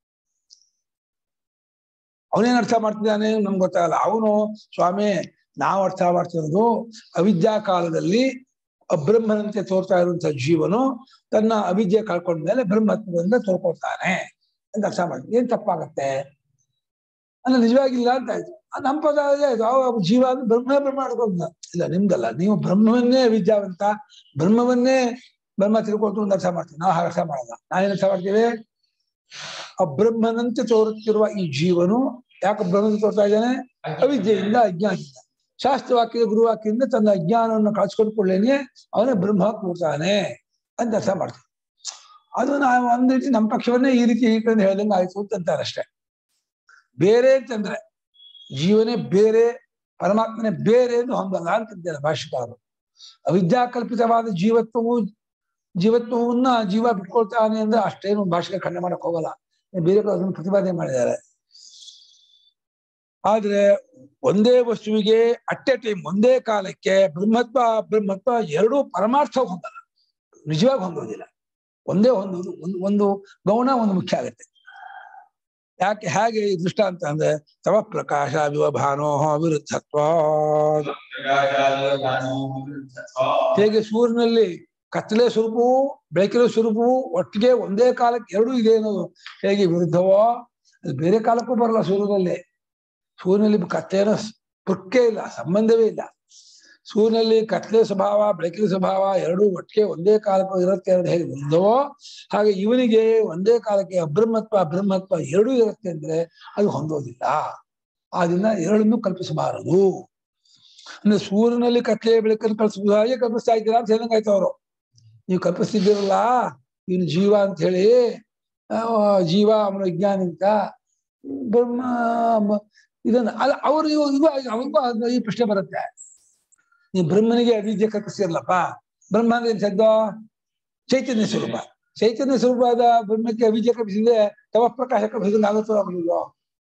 ಅವನೇನ್ ಅರ್ಥ ಮಾಡ್ತಿದ್ದಾನೆ ನಮ್ಗೆ ಗೊತ್ತಾಗಲ್ಲ ಅವನು ಸ್ವಾಮಿ ನಾವು ಅರ್ಥ ಮಾಡ್ತಿರೋದು ಅವಿದ್ಯಾ ಕಾಲದಲ್ಲಿ ಅಬ್ರಹ್ಮನಂತೆ ತೋರ್ತಾ ಇರುವಂತ ಜೀವನು ತನ್ನ ಅವಿದ್ಯೆ ಕಳ್ಕೊಂಡ್ಮೇಲೆ ಬ್ರಹ್ಮತ್ವದಿಂದ ತೋರ್ಕೊಳ್ತಾನೆ ಅಂತ ಅರ್ಥ ಮಾಡ್ತೀವಿ ಏನ್ ತಪ್ಪಾಗತ್ತೆ ಅಲ್ಲ ನಿಜವಾಗಿಲ್ಲ ಅಂತ ಆಯ್ತು ಆ ನಮ್ಮ ಪದ ಅದೇ ಆಯ್ತು ಅವ ಜೀವ ಅಂದ್ರೆ ಬ್ರಹ್ಮ ಬ್ರಹ್ಮ ಅನ್ಕೊಂಡ ಇಲ್ಲ ನಿಮ್ದಲ್ಲ ನೀವು ಬ್ರಹ್ಮವನ್ನೇ ವಿದ್ಯಾವಂತ ಬ್ರಹ್ಮವನ್ನೇ ಬ್ರಹ್ಮ ತಿಳ್ಕೊಳ್ತು ಅಂತ ಅರ್ಥ ಮಾಡ್ತೀವಿ ನಾವು ಹಾಗೆ ಅರ್ಥ ಮಾಡಲ್ಲ ನಾವೇನ್ ಅರ್ಥ ಮಾಡ್ತೀವಿ ಅಬ್ರಹ್ಮನಂತೆ ತೋರುತ್ತಿರುವ ಈ ಜೀವನು ಯಾಕೆ ಬ್ರಹ್ಮನಂತೆ ತೋರ್ತಾ ಇದ್ದಾನೆ ಅವಿದ್ಯೆಯಿಂದ ಅಜ್ಞಾನದಿಂದ ಶಾಸ್ತ್ರವಾಕ್ಯದ ಗುರುವಾಕ್ಯದಿಂದ ತನ್ನ ಅಜ್ಞಾನವನ್ನು ಕಳ್ಸ್ಕೊಂಡ್ಕೊಳ್ಳೇನೆ ಅವನೇ ಬ್ರಹ್ಮ ಕೂರ್ತಾನೆ ಅಂತ ಅರ್ಥ ಮಾಡ್ತೀವಿ ಅದು ನಾವು ಒಂದ್ ರೀತಿ ನಮ್ಮ ಪಕ್ಷವನ್ನೇ ಈ ರೀತಿ ಈ ಕಡೆ ಹೇಳ್ದಂಗೆ ಆಯ್ತು ಅಂತ ಅಂತಾರೆ ಅಷ್ಟೇ ಬೇರೆ ಅಂತಂದ್ರೆ ಜೀವನೇ ಬೇರೆ ಪರಮಾತ್ಮನೇ ಬೇರೆ ಎಂದು ಹೊಂದಲ್ಲ ಅಂತಿದ್ದಾರೆ ಭಾಷಿಕಾರರು ಅವಿದ್ಯಾಕಲ್ಪಿತವಾದ ಜೀವತ್ವವು ಜೀವತ್ವವನ್ನ ಜೀವ ಬಿಟ್ಕೊಳ್ತಾನೆ ಅಂದ್ರೆ ಅಷ್ಟೇನು ಭಾಷೆಗೆ ಖಂಡನೆ ಮಾಡಕ್ ಹೋಗಲ್ಲ ಬೇರೆ ಕಡೆ ಅದನ್ನು ಪ್ರತಿಪಾದನೆ ಮಾಡಿದ್ದಾರೆ ಆದ್ರೆ ಒಂದೇ ವಸ್ತುವಿಗೆ ಅಟ್ ಎ ಟೈಮ್ ಒಂದೇ ಕಾಲಕ್ಕೆ ಬ್ರಹ್ಮತ್ವ ಬ್ರಹ್ಮತ್ವ ಎರಡೂ ಪರಮಾರ್ಥ ಹೊಂದಲ್ಲ ನಿಜವಾಗಿ ಹೊಂದೋದಿಲ್ಲ ಒಂದೇ ಹೊಂದೋದು ಒಂದು ಒಂದು ಗೌಣ ಒಂದು ಮುಖ್ಯ ಆಗುತ್ತೆ ಯಾಕೆ ಹೇಗೆ ಈ ದೃಷ್ಟಾಂತ ಅಂದ್ರೆ ತವ ಪ್ರಕಾಶ ವಿವಭಾನೋ ವಿರುದ್ಧತ್ವ ಹೇಗೆ ಸೂರ್ಯನಲ್ಲಿ ಕತ್ತಲೆ ಸ್ವರೂಪವು ಬೆಳಕಿನ ಸ್ವರೂಪವು ಒಟ್ಟಿಗೆ ಒಂದೇ ಕಾಲಕ್ಕೆ ಎರಡೂ ಇದೆ ಅನ್ನೋದು ಹೇಗೆ ವಿರುದ್ಧವೋ ಅದು ಬೇರೆ ಕಾಲಕ್ಕೂ ಬರಲ್ಲ ಸೂರ್ಯನಲ್ಲಿ ಸೂರ್ಯನಲ್ಲಿ ಕತ್ತಲೆನ ಪೃಕ್ಕೆ ಇಲ್ಲ ಸಂಬಂಧವೇ ಇಲ್ಲ ಸೂರ್ಯನಲ್ಲಿ ಕತ್ಲೆ ಸ್ವಭಾವ ಬೆಳಕಿನ ಸ್ವಭಾವ ಎರಡೂ ಒಟ್ಟಿಗೆ ಒಂದೇ ಕಾಲಕ್ಕೆ ಇರುತ್ತೆ ಅನ್ನೋದು ಹೇಗೆ ವಿರುದ್ಧವೋ ಹಾಗೆ ಇವನಿಗೆ ಒಂದೇ ಕಾಲಕ್ಕೆ ಅಬ್ರಹ್ಮತ್ವ ಅಬ್ರಹ್ಮತ್ವ ಎರಡೂ ಇರುತ್ತೆ ಅಂದ್ರೆ ಅದು ಹೊಂದೋದಿಲ್ಲ ಆದ್ರಿಂದ ಎರಡನ್ನೂ ಕಲ್ಪಿಸಬಾರದು ಅಂದ್ರೆ ಸೂರ್ಯನಲ್ಲಿ ಕತ್ಲೆ ಬೆಳಕನ್ನು ಕಲ್ಪಿಸುವುದು ಹಾಗೆ ಕಲ್ಪಿಸ್ತಾ ಇದ್ದೀರಾ ಅಂತ ಹೇಳ್ದಂಗಾಯ್ತು ಅವರು ನೀವು ಕಲ್ಪಿಸ್ತಿದ್ದೀರಲ್ಲ ಇವನು ಜೀವ ಅಂತ ಹೇಳಿ ಆ, ಜೀವ ಅವನ ವಿಜ್ಞಾನ ಅಂತ ಬ್ರಹ್ಮ ಮ- ಇದನ್ನ ಅಲ್ಲ ಅವ್ರು ಇವ ಇವ ಅವನಿಗೂ ಅದ್ನ ಈ ಪ್ರಶ್ನೆ ಬರುತ್ತೆ ನೀವು ಬ್ರಹ್ಮನಿಗೆ ಅವಿದ್ಯೆ ಕಲ್ಪಿಸ್ತಿರಲ್ಲಪ್ಪ ಬ್ರಹ್ಮ ಅಂದ್ರೆ ಏನ್ ಶಬ್ದ ಚೈತನ್ಯ ಸ್ವರೂಪ ಚೈತನ್ಯ ಸ್ವರೂಪವಾದ ಬ್ರಹ್ಮಕ್ಕೆ ಅವಿದ್ಯೆ ಕಲ್ಪಿಸಿದ್ರೆ ತವ ಪ್ರಕಾಶ ಕಲ್ಪಿಸಿದಂಗೆ ಆಗುತ್ತೋ ಆಗಲಿಲ್ವೋ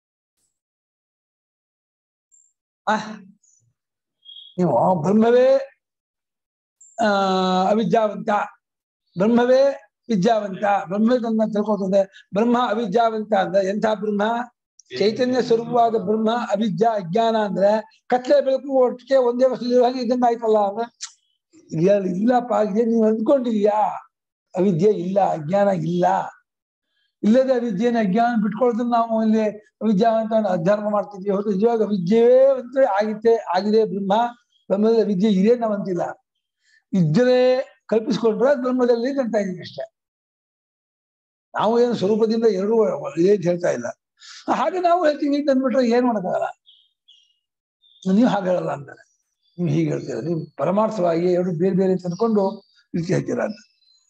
ಆ ನೀವು ಬ್ರಹ್ಮವೇ ಆ ಅವಿದ್ಯಾವಂತ ಬ್ರಹ್ಮವೇ ವಿದ್ಯಾವಂತ ಬ್ರಹ್ಮವೇ ತನ್ನ ತಿಳ್ಕೊತದೆ ಬ್ರಹ್ಮ ಅವಿದ್ಯಾವಂತ ಅಂದ್ರೆ ಎಂಥ ಬ್ರಹ್ಮ ಚೈತನ್ಯ ಸ್ವರೂಪವಾದ ಬ್ರಹ್ಮ ಅವಿದ್ಯಾ ಅಜ್ಞಾನ ಅಂದ್ರೆ ಕತ್ಲೆ ಬೆಳಕು ಒಟ್ಟಿಗೆ ಒಂದೇ ವಸ್ತು ಹಾಗೆ ಇದ್ದಂಗೆ ಆಯ್ತಲ್ಲ ಅಂದ್ರೆ ಇಲ್ಲ ಇಲ್ಲಪ್ಪ ಇದೇ ನೀವು ಅಂದ್ಕೊಂಡಿದ್ಯಾ ಅವಿದ್ಯೆ ಇಲ್ಲ ಅಜ್ಞಾನ ಇಲ್ಲ ಇಲ್ಲದೆ ಅವಿದ್ಯೆನ ಅಜ್ಞಾನ ಬಿಟ್ಕೊಳ್ದ್ರೆ ನಾವು ಇಲ್ಲಿ ಅವಿದ್ಯಾವಂತ ಅಧ್ಯಾತ್ಮ ಮಾಡ್ತಿದ್ವಿ ಹೊರತು ನಿಜವಾಗ ಅವಿದ್ಯೆಯೇ ಅಂತ ಆಗಿತ್ತೆ ಆಗಿದೆ ಬ್ರಹ್ಮ ಬ್ರಹ್ಮದ ವಿದ್ಯೆ ಇದೆ ನಾವು ಅಂತಿಲ್ಲ ಇದ್ದರೆ ಕಲ್ಪಿಸ್ಕೊಂಡ್ರೆ ಅದು ಬ್ರಹ್ಮದಲ್ಲಿ ಇದೆ ಅಂತ ಇದೀವಿ ಅಷ್ಟೇ ನಾವು ಏನು ಸ್ವರೂಪದಿಂದ ಎರಡೂ ಇದೆ ಅಂತ ಹೇಳ್ತಾ ಇಲ್ಲ ಹಾಗೆ ನಾವು ಹೇಳ್ತೀವಿ ಅಂತ ಅಂದ್ಬಿಟ್ರೆ ಏನ್ ಮಾಡೋಕ್ಕಾಗಲ್ಲ ನೀವು ಹಾಗೆ ಹೇಳಲ್ಲ ಅಂತಾರೆ ನೀವು ಹೀಗೆ ಹೇಳ್ತೀರ ನೀವು ಪರಮಾರ್ಥವಾಗಿ ಎರಡು ಬೇರೆ ಬೇರೆ ಅಂತ ಅನ್ಕೊಂಡು ರೀತಿ ಹೇಳ್ತೀರಾ ಅಂತ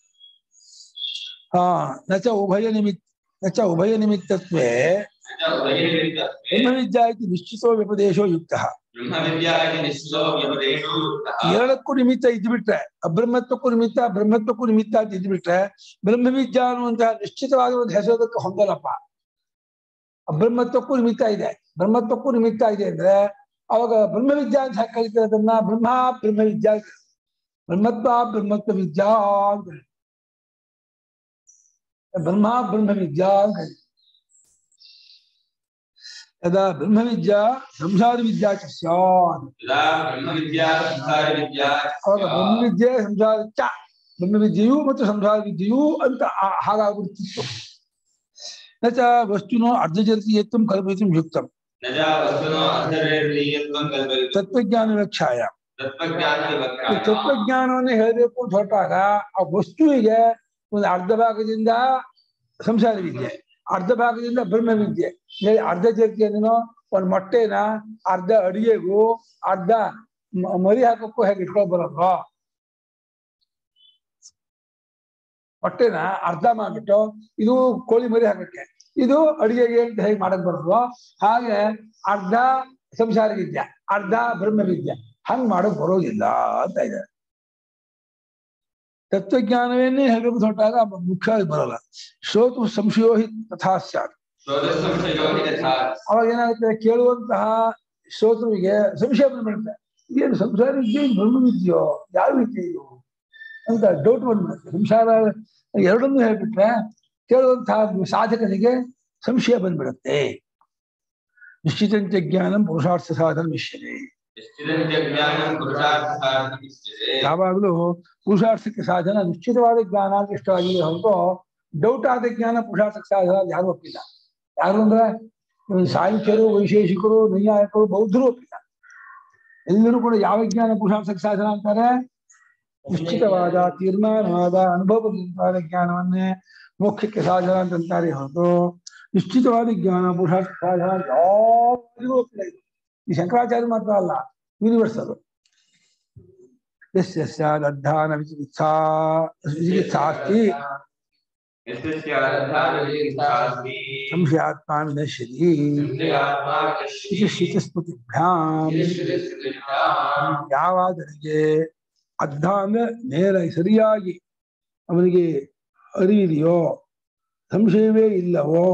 ಹಾ ನಚ ಉಭಯ ನಿಮಿತ್ ನಚ ಉಭಯ ನಿಮಿತ್ತತ್ವೇ ಬ್ರಹ್ಮವಿದ್ಯಾ ಇತಿ ನಿಶ್ಚಿತೋ ವ್ಯಪದೇಶೋ ಯುಕ್ತ ಬ್ರಹ್ಮವಿದ್ಯಾ ಇತಿ ನಿಶ್ಚಿತೋ ವ್ಯಪದೇಶೋ ಯುಕ್ತಃ. ಎರಡಕ್ಕೂ ನಿಮಿತ್ತ ಇದ್ಬಿಟ್ರೆ ಅಬ್ರಹ್ಮತ್ವಕ್ಕೂ ನಿಮಿತ್ತ ಬ್ರಹ್ಮತ್ವಕ್ಕೂ ನಿಮಿತ್ತ ಅಂತ ಇದ್ಬಿಟ್ರೆ ಬ್ರಹ್ಮವಿದ್ಯಾ ಅನ್ನುವಂತಹ ನಿಶ್ಚಿತವಾದ ಒಂದು ಹೆಸರೋದಕ್ಕೆ ಹೊಂದಲ್ಲಪ್ಪ ಅಬ್ರಹ್ಮತ್ವಕ್ಕೂ ನಿಮಿತ್ತ ಇದೆ ಬ್ರಹ್ಮತ್ವಕ್ಕೂ ನಿಮಿತ್ತ ಇದೆ ಅಂದ್ರೆ ಅವಾಗ ಬ್ರಹ್ಮವಿದ್ಯಾ ಅಂತ ಯಾಕೆ ಕರೀತಾರೆ ಅದನ್ನ ಬ್ರಹ್ಮ ಬ್ರಹ್ಮವಿದ್ಯಾ ಅಂತ. ಬ್ರಹ್ಮತ್ವ ಬ್ರಹ್ಮತ್ವ ವಿದ್ಯಾ ಅಂತ ಹೇಳಿ. ಬ್ರಹ್ಮ ಬ್ರಹ್ಮವಿದ್ಯಾ ಅಂತ ಹೇಳಿ. ಯದಾ ಬ್ರಹ್ಮವಿದ್ಯಾ ಸಂಸಾರ ವಿದ್ಯಾ ಚ ಸ್ಯಾತ್ ಯದಾ ಬ್ರಹ್ಮವಿದ್ಯಾ ಸಂಸಾರವಿದ್ಯಾ ಅವಾಗ ಬ್ರಹ್ಮವಿದ್ಯೆ ಸಂಸಾರ ಚ ಬ್ರಹ್ಮವಿದ್ಯೆಯೂ ಮತ್ತು ಸಂಸಾರ ವಿದ್ಯೆಯೂ ಅಂತ ಆ- ಹಾಗಾಗ್ಬಿಡ್ತಿತ್ತು ನಚ ವಸ್ತುನೋ ಅರ್ಧಜರಿತೀಯತ್ವಂ ಕಲ್ಪಯಿತು ಯುಕ್ತಂ ನಜ ವಸ್ತುನೋ ಅರ್ಥರೇಯತ್ವಂ ಕಲ್ಪಯಿತು ತತ್ವಜ್ಞಾನ ವ್ಯಾಖ್ಯಾಯ ತತ್ವಜ್ಞಾನ ಈ ವಿವಕ್ಷಾಯ ತತ್ವಜ್ಞಾನವನ್ನೇ ಹೇಳಬೇಕು ಅಂತ ಹೊರಟಾಗ ಆ ವಸ್ತುವಿಗೆ ಒಂದು ಅರ್ಧ ಭಾಗದಿಂದ ಸಂಸಾರ ವಿದ್ಯೆ ಅರ್ಧ ಭಾಗದಿಂದ ಬ್ರಹ್ಮ ವಿದ್ಯೆ ಏ, ಅರ್ಧ ಜರ್ಕಿಯನ್ನು ಒಂದ್ ಮೊಟ್ಟೆನ ಅರ್ಧ ಅಡಿಗೆಗೂ ಅರ್ಧ ಮ- ಮರಿ ಹಾಕಕ್ಕೂ ಹೇಗೆ ಇಟ್ಕೊಂಡ್ ಬರೋದು ಮೊಟ್ಟೆನ ಅರ್ಧ ಮಾಡ್ಬಿಟ್ಟು ಇದು ಕೋಳಿ ಮರಿ ಹಾಕಕ್ಕೆ ಇದು ಅಡಿಗೆಗೆ ಅಂತ ಹೇಗೆ ಮಾಡಕ್ ಬರೋದು ಹಾಗೆ ಅರ್ಧ ಸಂಸಾರ ವಿದ್ಯೆ ಅರ್ಧ ಬ್ರಹ್ಮ ವಿದ್ಯೆ ಹಂಗ್ ಮಾಡಕ್ ಬರೋದಿಲ್ಲ ಅಂತ ಇದೆ ತತ್ವಜ್ಞಾನವನ್ನೇ ಹೇಳಬೇಕು ಹೊರಟಾಗ ಮುಖ್ಯ ಬರಲ್ಲ ಶ್ರೋತು ಸಂಶಯೋ ಹಿ ತಥಾ ಸ್ಯಾತ್ ಸಂಶಯೋ ಹಿ ಯಥಾ ಅವಾಗ ಏನಾಗುತ್ತೆ ಕೇಳುವಂತಹ ಶ್ರೋತೃವಿಗೆ ಸಂಶಯ ಬಂದ್ಬಿಡುತ್ತೆ ಏನು ಸಂಸಾರ ವಿದ್ಯೆ ಇದು ಬ್ರಹ್ಮ ವಿದ್ಯೆಯೋ ಯಾವ ವಿದ್ಯೆ ಇದು ಅಂತ ಡೌಟ್ ಬಂದ್ಬಿಡುತ್ತೆ ಸಂಸಾರ ಎರಡನ್ನೂ ಹೇಳ್ಬಿಟ್ರೆ ಕೇಳುವಂತಹ ಸಾಧಕನಿಗೆ ಸಂಶಯ ಬಂದ್ಬಿಡುತ್ತೆ ನಿಶ್ಚಿತಂಚ ಜ್ಞಾನಂ ಪುರುಷಾರ್ಥ ಸಾಧನ ವಿಷಯನೇ ನಿಶ್ಚಿತಂಚ ಜ್ಞಾನಂ ಪುರುಷಾರ್ಥಾರ್ಥಮಿಷ್ಯತೆ ಯಾವಾಗಲೂ ಪುರುಷಾರ್ಥಕ್ಕೆ ಸಾಧನ ನಿಶ್ಚಿತವಾದ ಜ್ಞಾನ ಅಂತ ಇಷ್ಟವಾಗಿದೆ ಹೊರತು ಡೌಟ್ ಆದ ಜ್ಞಾನ ಪುರುಷಾರ್ಥಕ್ಕೆ ಸಾಧನ ಅಂತ ಯಾರು ಒಪ್ಪಿಲ್ಲ ಯಾರು ಅಂದ್ರೆ ಇವ್ನು ಸಾಹಿತ್ಯರು ವೈಶೇಷಿಕರು ನೈಯಾಯಕರು ಬೌದ್ಧರು ಒಪ್ಪಿಲ್ಲ ಎಲ್ಲರೂ ಕೂಡ ಯಾವ ಜ್ಞಾನ ಪುರುಷಾರ್ಥಕ್ಕೆ ಸಾಧನ ಅಂತಾರೆ ನಿಶ್ಚಿತವಾದ ತೀರ್ಮಾನವಾದ ಅನುಭವವಾದ ಜ್ಞಾನವನ್ನೇ ಮೋಕ್ಷಕ್ಕೆ ಸಾಧನ ಅಂತಂತಾರೆ ಹೊರತು ನಿಶ್ಚಿತವಾದ ಜ್ಞಾನ ಪುರುಷಾರ್ಥ ಸಾಧನ ಯಾರಿಗೂ ಒಪ್ಪಿಲ್ಲ ಇದು. ಈ ಶಂಕರಾಚಾರ್ಯ ಮಾತ್ರ ಅಲ್ಲ ಯೂನಿವರ್ಸಲ್ ಯಸ್ಯ ಸ್ಯಾದಧ್ಯಾನ ವಿಚಿಕಿತ್ಸಾ ವಿಚಿಕಿತ್ಸಾಸ್ತಿ ಯಸ್ಯ ಅರ್ಥಾನವಿಚ್ಛಾಸ್ತಿ ಸಂಶಯಾತ್ಮ ವಿನಶ್ಯತಿ ಸಂಶಯಾತ್ಮಾ ಇದು ಶ್ರುತಿಸ್ಮೃತಿಭ್ಯಾಂ ವಿನಶ್ಯತಿ ಯಾವಾದನಿಗೆ ಅರ್ಧ ಅಂದ್ರೆ ನೇರ ಸರಿಯಾಗಿ ಅವನಿಗೆ ಅರಿವಿದೆಯೋ ಸಂಶಯವೇ ಇಲ್ಲವೋ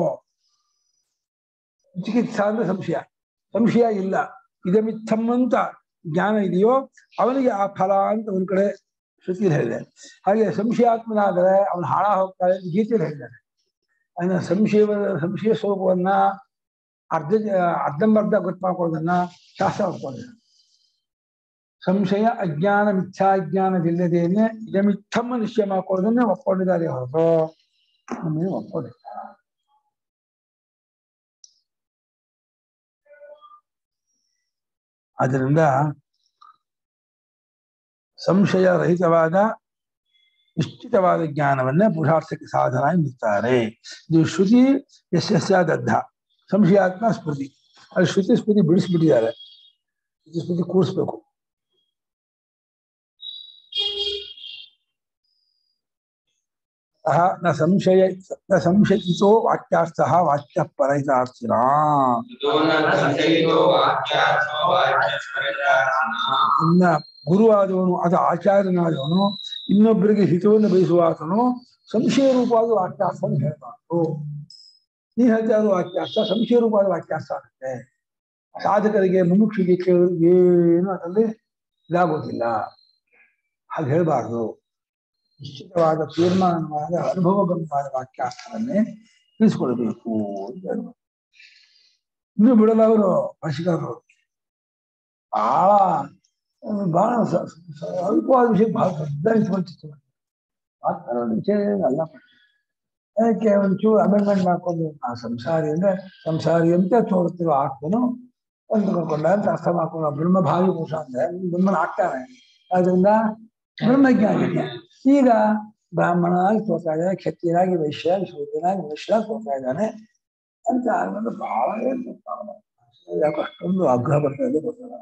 ಚಿಕಿತ್ಸಾ ಅಂದ್ರೆ ಸಂಶಯ ಸಂಶಯ ಇಲ್ಲ ಇದಮಿತ್ತಂ ಅಂತ ಜ್ಞಾನ ಇದೆಯೋ ಅವನಿಗೆ ಆ ಫಲ ಅಂತ ಒಂದ್ ಕಡೆ ಶ್ರುತಿಯಲ್ಲಿ ಹೇಳಿದೆ ಹಾಗೆ ಸಂಶಯಾತ್ಮನಾದರೆ ಅವನು ಹಾಳ ಹೋಗ್ತಾನೆ ಅಂತ ಗೀತೆಯಲ್ಲಿ ಹೇಳಿದ್ದಾರೆ ಅದನ್ನ ಸಂಶಯ ಸಂಶಯ ಸ್ವರೂಪವನ್ನ ಅರ್ಧ ಅರ್ಧಂಬರ್ಧ ಗೊತ್ತು ಮಾಡ್ಕೊಳ್ಳೋದನ್ನ ಶಾಸ್ತ್ರ ಒಪ್ಕೊಂಡಿದೆ ಸಂಶಯ ಅಜ್ಞಾನ ಮಿಥ್ಯಾಜ್ಞಾನವಿಲ್ಲದೇನೆ ಇದಮಿತ್ತಮ್ಮ ನಿಶ್ಚಯ ಮಾಡ್ಕೊಳ್ಳೋದನ್ನೇ ಒಪ್ಕೊಂಡಿದ್ದಾರೆ ಹೊರತು ನಮ್ಮನ್ನು ಒಪ್ಕೊಂಡಿಲ್ಲ ಆದ್ದರಿಂದ ಸಂಶಯ ರಹಿತವಾದ ನಿಶ್ಚಿತವಾದ ಜ್ಞಾನವನ್ನೇ ಪುರುಷಾರ್ಥಕ್ಕೆ ಸಾಧನ ಎನ್ನುತ್ತಾರೆ ಇದು ಶ್ರುತಿ ಯಶಸ್ಸಾದದ್ಧ ಸಂಶಯಾತ್ಮ ಸ್ಮೃತಿ ಅದು ಶ್ರುತಿ ಸ್ಮೃತಿ ಬಿಡಿಸ್ಬಿಟ್ಟಿದ್ದಾರೆ ಶ್ರುತಿ ಸ್ಮೃತಿ ಕೂಡಿಸ್ಬೇಕು ಅಹ ನ ಸಂಶಯ ನ ಸಂಶಯಿತೋ ವಾಕ್ಯಾರ್ಥಃ ವಾಕ್ಯ ಪರಹಿತಾರ್ಥಿನ ತೋ ನ ಸಂಶಯಿತೋ ವಾಕ್ಯಾರ್ಥೋ ವಾಕ್ಯಸ್ಮರಿತಾರ್ಥಿನ ಇನ್ನ ಗುರುವಾದವನು ಅದು ಆಚಾರ್ಯನಾದವನು ಇನ್ನೊಬ್ಬರಿಗೆ ಹಿತವನ್ನು ಬಯಸುವಾತನು ಸಂಶಯ ರೂಪವಾದ ವಾಕ್ಯಾರ್ಥವನ್ನು ಹೇಳ್ಬಾರ್ದು ನೀ ಹೇಳ್ತಾ ಇರೋ ವಾಕ್ಯಾರ್ಥ ಸಂಶಯ ರೂಪವಾದ ವಾಕ್ಯಾರ್ಥ ಆಗುತ್ತೆ ಸಾಧಕರಿಗೆ ಮುಮುಕ್ಷಿಗೆ ಕೇಳಿದ್ರೆ ಏನು ಅದರಲ್ಲಿ ಇದಾಗೋದಿಲ್ಲ ಹಾಗೆ ಹೇಳ್ಬಾರ್ದು ನಿಶ್ಚಿತವಾದ ತೀರ್ಮಾನವಾದ ಅನುಭವಗಮ್ಯವಾದ ವಾಕ್ಯಾರ್ಥವನ್ನೇ ತಿಳಿಸ್ಕೊಳ್ಬೇಕು ಅಂತ ಹೇಳ್ಬೋದು ಇನ್ನು ಬಿಡಲ್ಲ ಅವರು ಭಾಷಿಕಾರರು ಬಹಳ ಬಹಳ ಸ- ಸ- ಅಲ್ಪವಾದ ವಿಷಯ ಬಹಳ ದೊಡ್ಡ ಇಟ್ಕೊಳ್ತಿತ್ತು ಆ ಥರ ಒಂದು ವಿಷಯ ಅಲ್ಲ ಅದಕ್ಕೆ ಒಂಚೂರು ಅಮೆಂಡ್ಮೆಂಟ್ ಮಾಡ್ಕೊಂಡು ಆ ಸಂಸಾರಿ ಅಂದ್ರೆ ಸಂಸಾರಿ ಅಂತ ತೋರುತ್ತಿರೋ ಆತ್ಮನು ಒಂದು ಕರ್ಕೊಂಡ ಅಂತ ಅರ್ಥ ಮಾಡ್ಕೊಂಡು ಆ ಬ್ರಹ್ಮ ಭಾವಿ ಪುರುಷ ಅಂದ್ರೆ ಬ್ರಹ್ಮನ ಆಗ್ತಾನೆ ಆದ್ರಿಂದ ಬ್ರಹ್ಮಜ್ಞಾನಿ ಈಗ ಬ್ರಾಹ್ಮಣನಾಗಿ ತೋರ್ತಾ ಇದ್ದಾನೆ ಕ್ಷತ್ರಿಯನಾಗಿ ವೈಶ್ಯನಾಗಿ ಶೂದ್ರನಾಗಿ ವೈಶ್ಯನಾಗಿ ತೋರ್ತಾ ಇದ್ದಾನೆ ಅಂತ ಅನ್ನೋದು ಬಹಳ ಏನು ಯಾಕೆ ಅಷ್ಟೊಂದು ಆಗ್ರಹ ಬರ್ತಾ ಇದೆ ಗೊತ್ತಿಲ್ಲ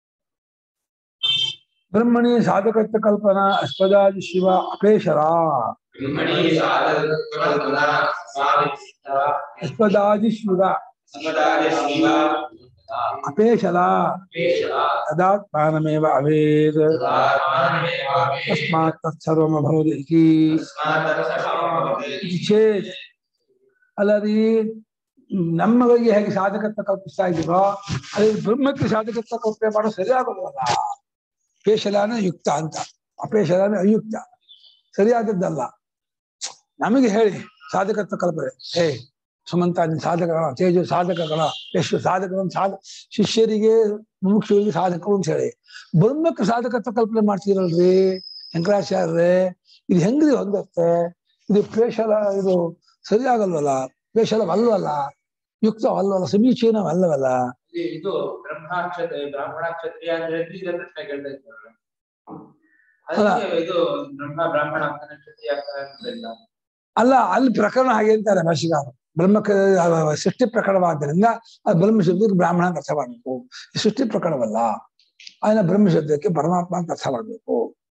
ಬ್ರಹ್ಮಣಿ ಸಾಧಕತ್ವ ಕಲ್ಪನಾ ಅಸ್ಪದಾದಿ ಶಿವ ಅಪೇಶರ ಬ್ರಹ್ಮಣಿ ಸಾಧಕಲ್ಪನ ಸ್ವಾಮಿಷ್ಟ ಅಸ್ಪದಾದಿ ಶಿವ ಸಮದಾಯ ಶಿವ ಅಪೇಶಲ ಪೇಶಲ ತದಾತ್ಮಾನಮೇವ ಅವೇದ್ ತದಾತ್ಮಾನಮೇವಾಪಿ ತಸ್ಮಾತ್ ತತ್ಸರ್ವಮಭವದ್ ಇತಿ ತಸ್ಮಾತ್ ಇತಿ ಚೇತ್ ಅಲ್ಲರಿ ನಮ್ಮಗಳಿಗೆ ಹೇಗೆ ಸಾಧಕತ್ವ ಕಲ್ಪಿಸ್ತಾ ಇದ್ದೀರೋ ಅದೇ ಬ್ರಹ್ಮಕ್ಕೆ ಸಾಧಕತ್ವ ಕಲ್ಪನೆ ಮಾಡೋ ಸರಿಯಾಗೋದಿಲ್ಲ ಪೇಶಲಾನ ಯುಕ್ತ ಅಂತ ಅಪೇಶಲಾನ ಅಯುಕ್ತ ಸರಿಯಾದದ್ದಲ್ಲ ನಮಗೆ ಹೇಳಿ ಸಾಧಕತ್ವ ಕಲ್ಪನೆ ಹೇ ಸುಮಂತ ನೀನ್ ಸಾಧಕಗಳ ತೇಜು ಸಾಧಕಗಳ ಎಷ್ಟು ಸಾಧಕರು ಸಾಧ ಶಿಷ್ಯರಿಗೆ ಮುಮುಕ್ಷರಿಗೆ ಸಾಧಕರು ಅಂತ ಹೇಳಿ ಬ್ರಹ್ಮಕ್ಕೆ ಸಾಧಕತ್ವ ಕಲ್ಪನೆ ಮಾಡ್ತೀರಲ್ರಿ ಶಂಕರಾಚಾರ್ಯರೇ ಇದು ಹೆಂಗ್ರಿ ಹೊಂದತ್ತೆ ಇದು ಪೇಶಲ ಇದು ಸರಿಯಾಗಲ್ವಲ್ಲ ಪೇಶಲವಲ್ವಲ್ಲ ಯುಕ್ತವಲ್ವಲ್ಲ ಸಮೀಚೀನವಲ್ಲವಲ್ಲ ಇಲ್ಲಿ ಇದು ಬ್ರಹ್ಮಾಕ್ಷತೆ ಬ್ರಾಹ್ಮಣ ಕ್ಷತ್ರಿಯ ಅಂತ ಹೇಳಿದ್ರೆ ಇದೇ ಪ್ರಶ್ನೆ ಕೇಳ್ತಾ ಇದ್ದಾರೆ ಅದಕ್ಕೆ ಇದು ಬ್ರಹ್ಮ ಬ್ರಾಹ್ಮಣ ಆಗ್ತಾನೆ ಕ್ಷತ್ರಿಯ ಆಗ್ತಾನೆ ಅಂತಿಲ್ಲ ಅಲ್ಲ ಅಲ್ಲಿ ಪ್ರಕರಣ ಹಾಗೆ ಅಂತಾರೆ ಭಾಷಿಗಾರ ಬ್ರಹ್ಮಕ್ಕೆ ಆ, ಸೃಷ್ಟಿ ಪ್ರಕರಣವಾದ್ದರಿಂದ ಆ ಬ್ರಹ್ಮ ಶಬ್ದಕ್ಕೆ ಬ್ರಾಹ್ಮಣ ಅಂತ ಅರ್ಥ ಮಾಡಬೇಕು ಸೃಷ್ಟಿ ಪ್ರಕರಣವಲ್ಲ ಅದನ್ನ ಬ್ರಹ್ಮ ಶಬ್ದಕ್ಕೆ ಪರಮಾತ್ಮ ಅಂತ ಅರ್ಥ ಮಾಡಬೇಕು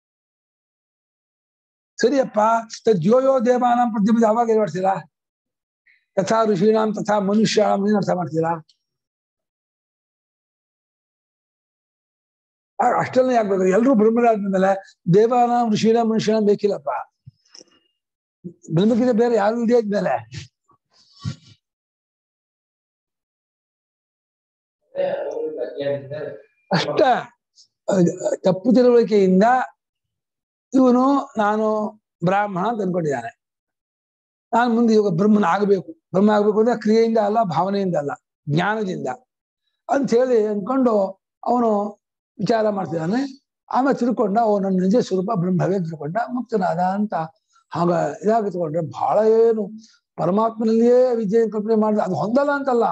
ಸರಿಯಪ್ಪ ದ್ಯೋಯೋ ದೇವಾನಾಂ ಪ್ರತಿಬಿಂಬ ಯಾವಾಗ ಏನ್ ಮಾಡ್ತೀರಾ ತಥಾ ಋಷೀಣಾಂ ತಥಾ ಮನುಷ್ಯಾಣಂ ಏನ್ ಅರ್ಥ ಮಾಡ್ತೀರಾ ಆ, ಅಷ್ಟೆಲ್ಲ ಯಾಕೆ ಬೇಕು ಎಲ್ರೂ ಬ್ರಹ್ಮರಾದ್ಮೇಲೆ ದೇವಾನಾಂ ಋಷೀಣ ಮನುಷ್ಯನ ಬೇಕಿಲ್ಲಪ್ಪ ಬ್ರಹ್ಮಕ್ಕಿಂತ ಬೇರೆ ಯಾರು ಇದೆ ಆದ್ಮೇಲೆ ಅಷ್ಟ ಅಹ್, ತಪ್ಪು ತಿಳುವಳಿಕೆಯಿಂದ ಇವನು ನಾನು ಬ್ರಾಹ್ಮಣ ಅಂತ ಅನ್ಕೊಂಡಿದ್ದಾನೆ ನಾನು ಮುಂದೆ ಇವಾಗ ಬ್ರಹ್ಮನ ಆಗಬೇಕು ಬ್ರಹ್ಮ ಆಗ್ಬೇಕು ಅಂದ್ರೆ ಕ್ರಿಯೆಯಿಂದ ಅಲ್ಲ ಭಾವನೆಯಿಂದ ಅಲ್ಲ ಜ್ಞಾನದಿಂದ ಅಂತ ಹೇಳಿ ಅನ್ಕೊಂಡು ಅವನು ವಿಚಾರ ಮಾಡ್ತಿದ್ದಾನೆ ಆಮೇಲೆ ತಿಳ್ಕೊಂಡ ಓ ನನ್ನ ನಿಜ ಸ್ವರೂಪ ಬ್ರಹ್ಮವೇ ತಿಳ್ಕೊಂಡ ಮುಕ್ತನಾದ ಅಂತ ಹಾಗ ಇದಾಗಿ ತಗೊಂಡ್ರೆ ಬಹಳ ಏನು ಪರಮಾತ್ಮನಲ್ಲಿಯೇ ವಿದ್ಯೆ ಕಲ್ಪನೆ ಮಾಡಿದ ಅದು ಹೊಂದಲ್ಲ ಅಂತಲ್ಲ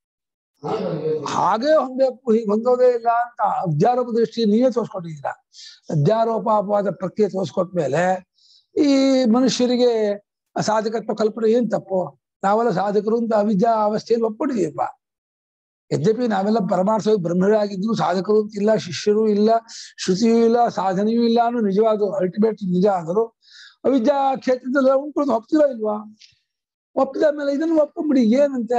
ಹಾಗೆ ಹೊಂದಬೇಕು ಹೀಗೆ ಹೊಂದೋದೇ ಇಲ್ಲ ಅಂತ ಅಧ್ಯಾರೋಪ ದೃಷ್ಟಿ ನೀವೇ ತೋರಿಸ್ಕೊಟ್ಟಿದ್ದೀರ ಅಧ್ಯಾರೋಪ ಅಪವಾದ ಪ್ರಕ್ರಿಯೆ ತೋರಿಸ್ಕೊಟ್ಮೇಲೆ ಈ ಮನುಷ್ಯರಿಗೆ ಸಾಧಕತ್ವ ಕಲ್ಪನೆ ಏನ್ ತಪ್ಪು ನಾವೆಲ್ಲ ಸಾಧಕರು ಅಂತ ಅವಿದ್ಯಾ ಅವಸ್ಥೆಯಲ್ಲಿ ಒಪ್ಪಿಟ್ಟಿದೀವಪ್ಪ ಯದ್ಯಪಿ ನಾವೆಲ್ಲ ಪರಮಾರ್ಥ ಬ್ರಹ್ಮರಾಗಿದ್ರು ಸಾಧಕರು ಅಂತ ಇಲ್ಲ ಶಿಷ್ಯರು ಇಲ್ಲ ಶ್ರುತಿಯೂ ಇಲ್ಲ ಸಾಧನೆಯೂ ಇಲ್ಲ ಅನ್ನೋ ನಿಜವಾದ ಅಲ್ಟಿಮೇಟ್ ನಿಜ ಆದರೂ ಅವಿದ್ಯಾ ಕ್ಷೇತ್ರದಲ್ಲಿ ಉಂಟು ಅಂತ ಒಪ್ತಿರೋ ಇಲ್ವಾ ಒಪ್ಪಿದ ಮೇಲೆ ಇದನ್ನು ಒಪ್ಕೊಂಬಿಡಿ ಏನಂತೆ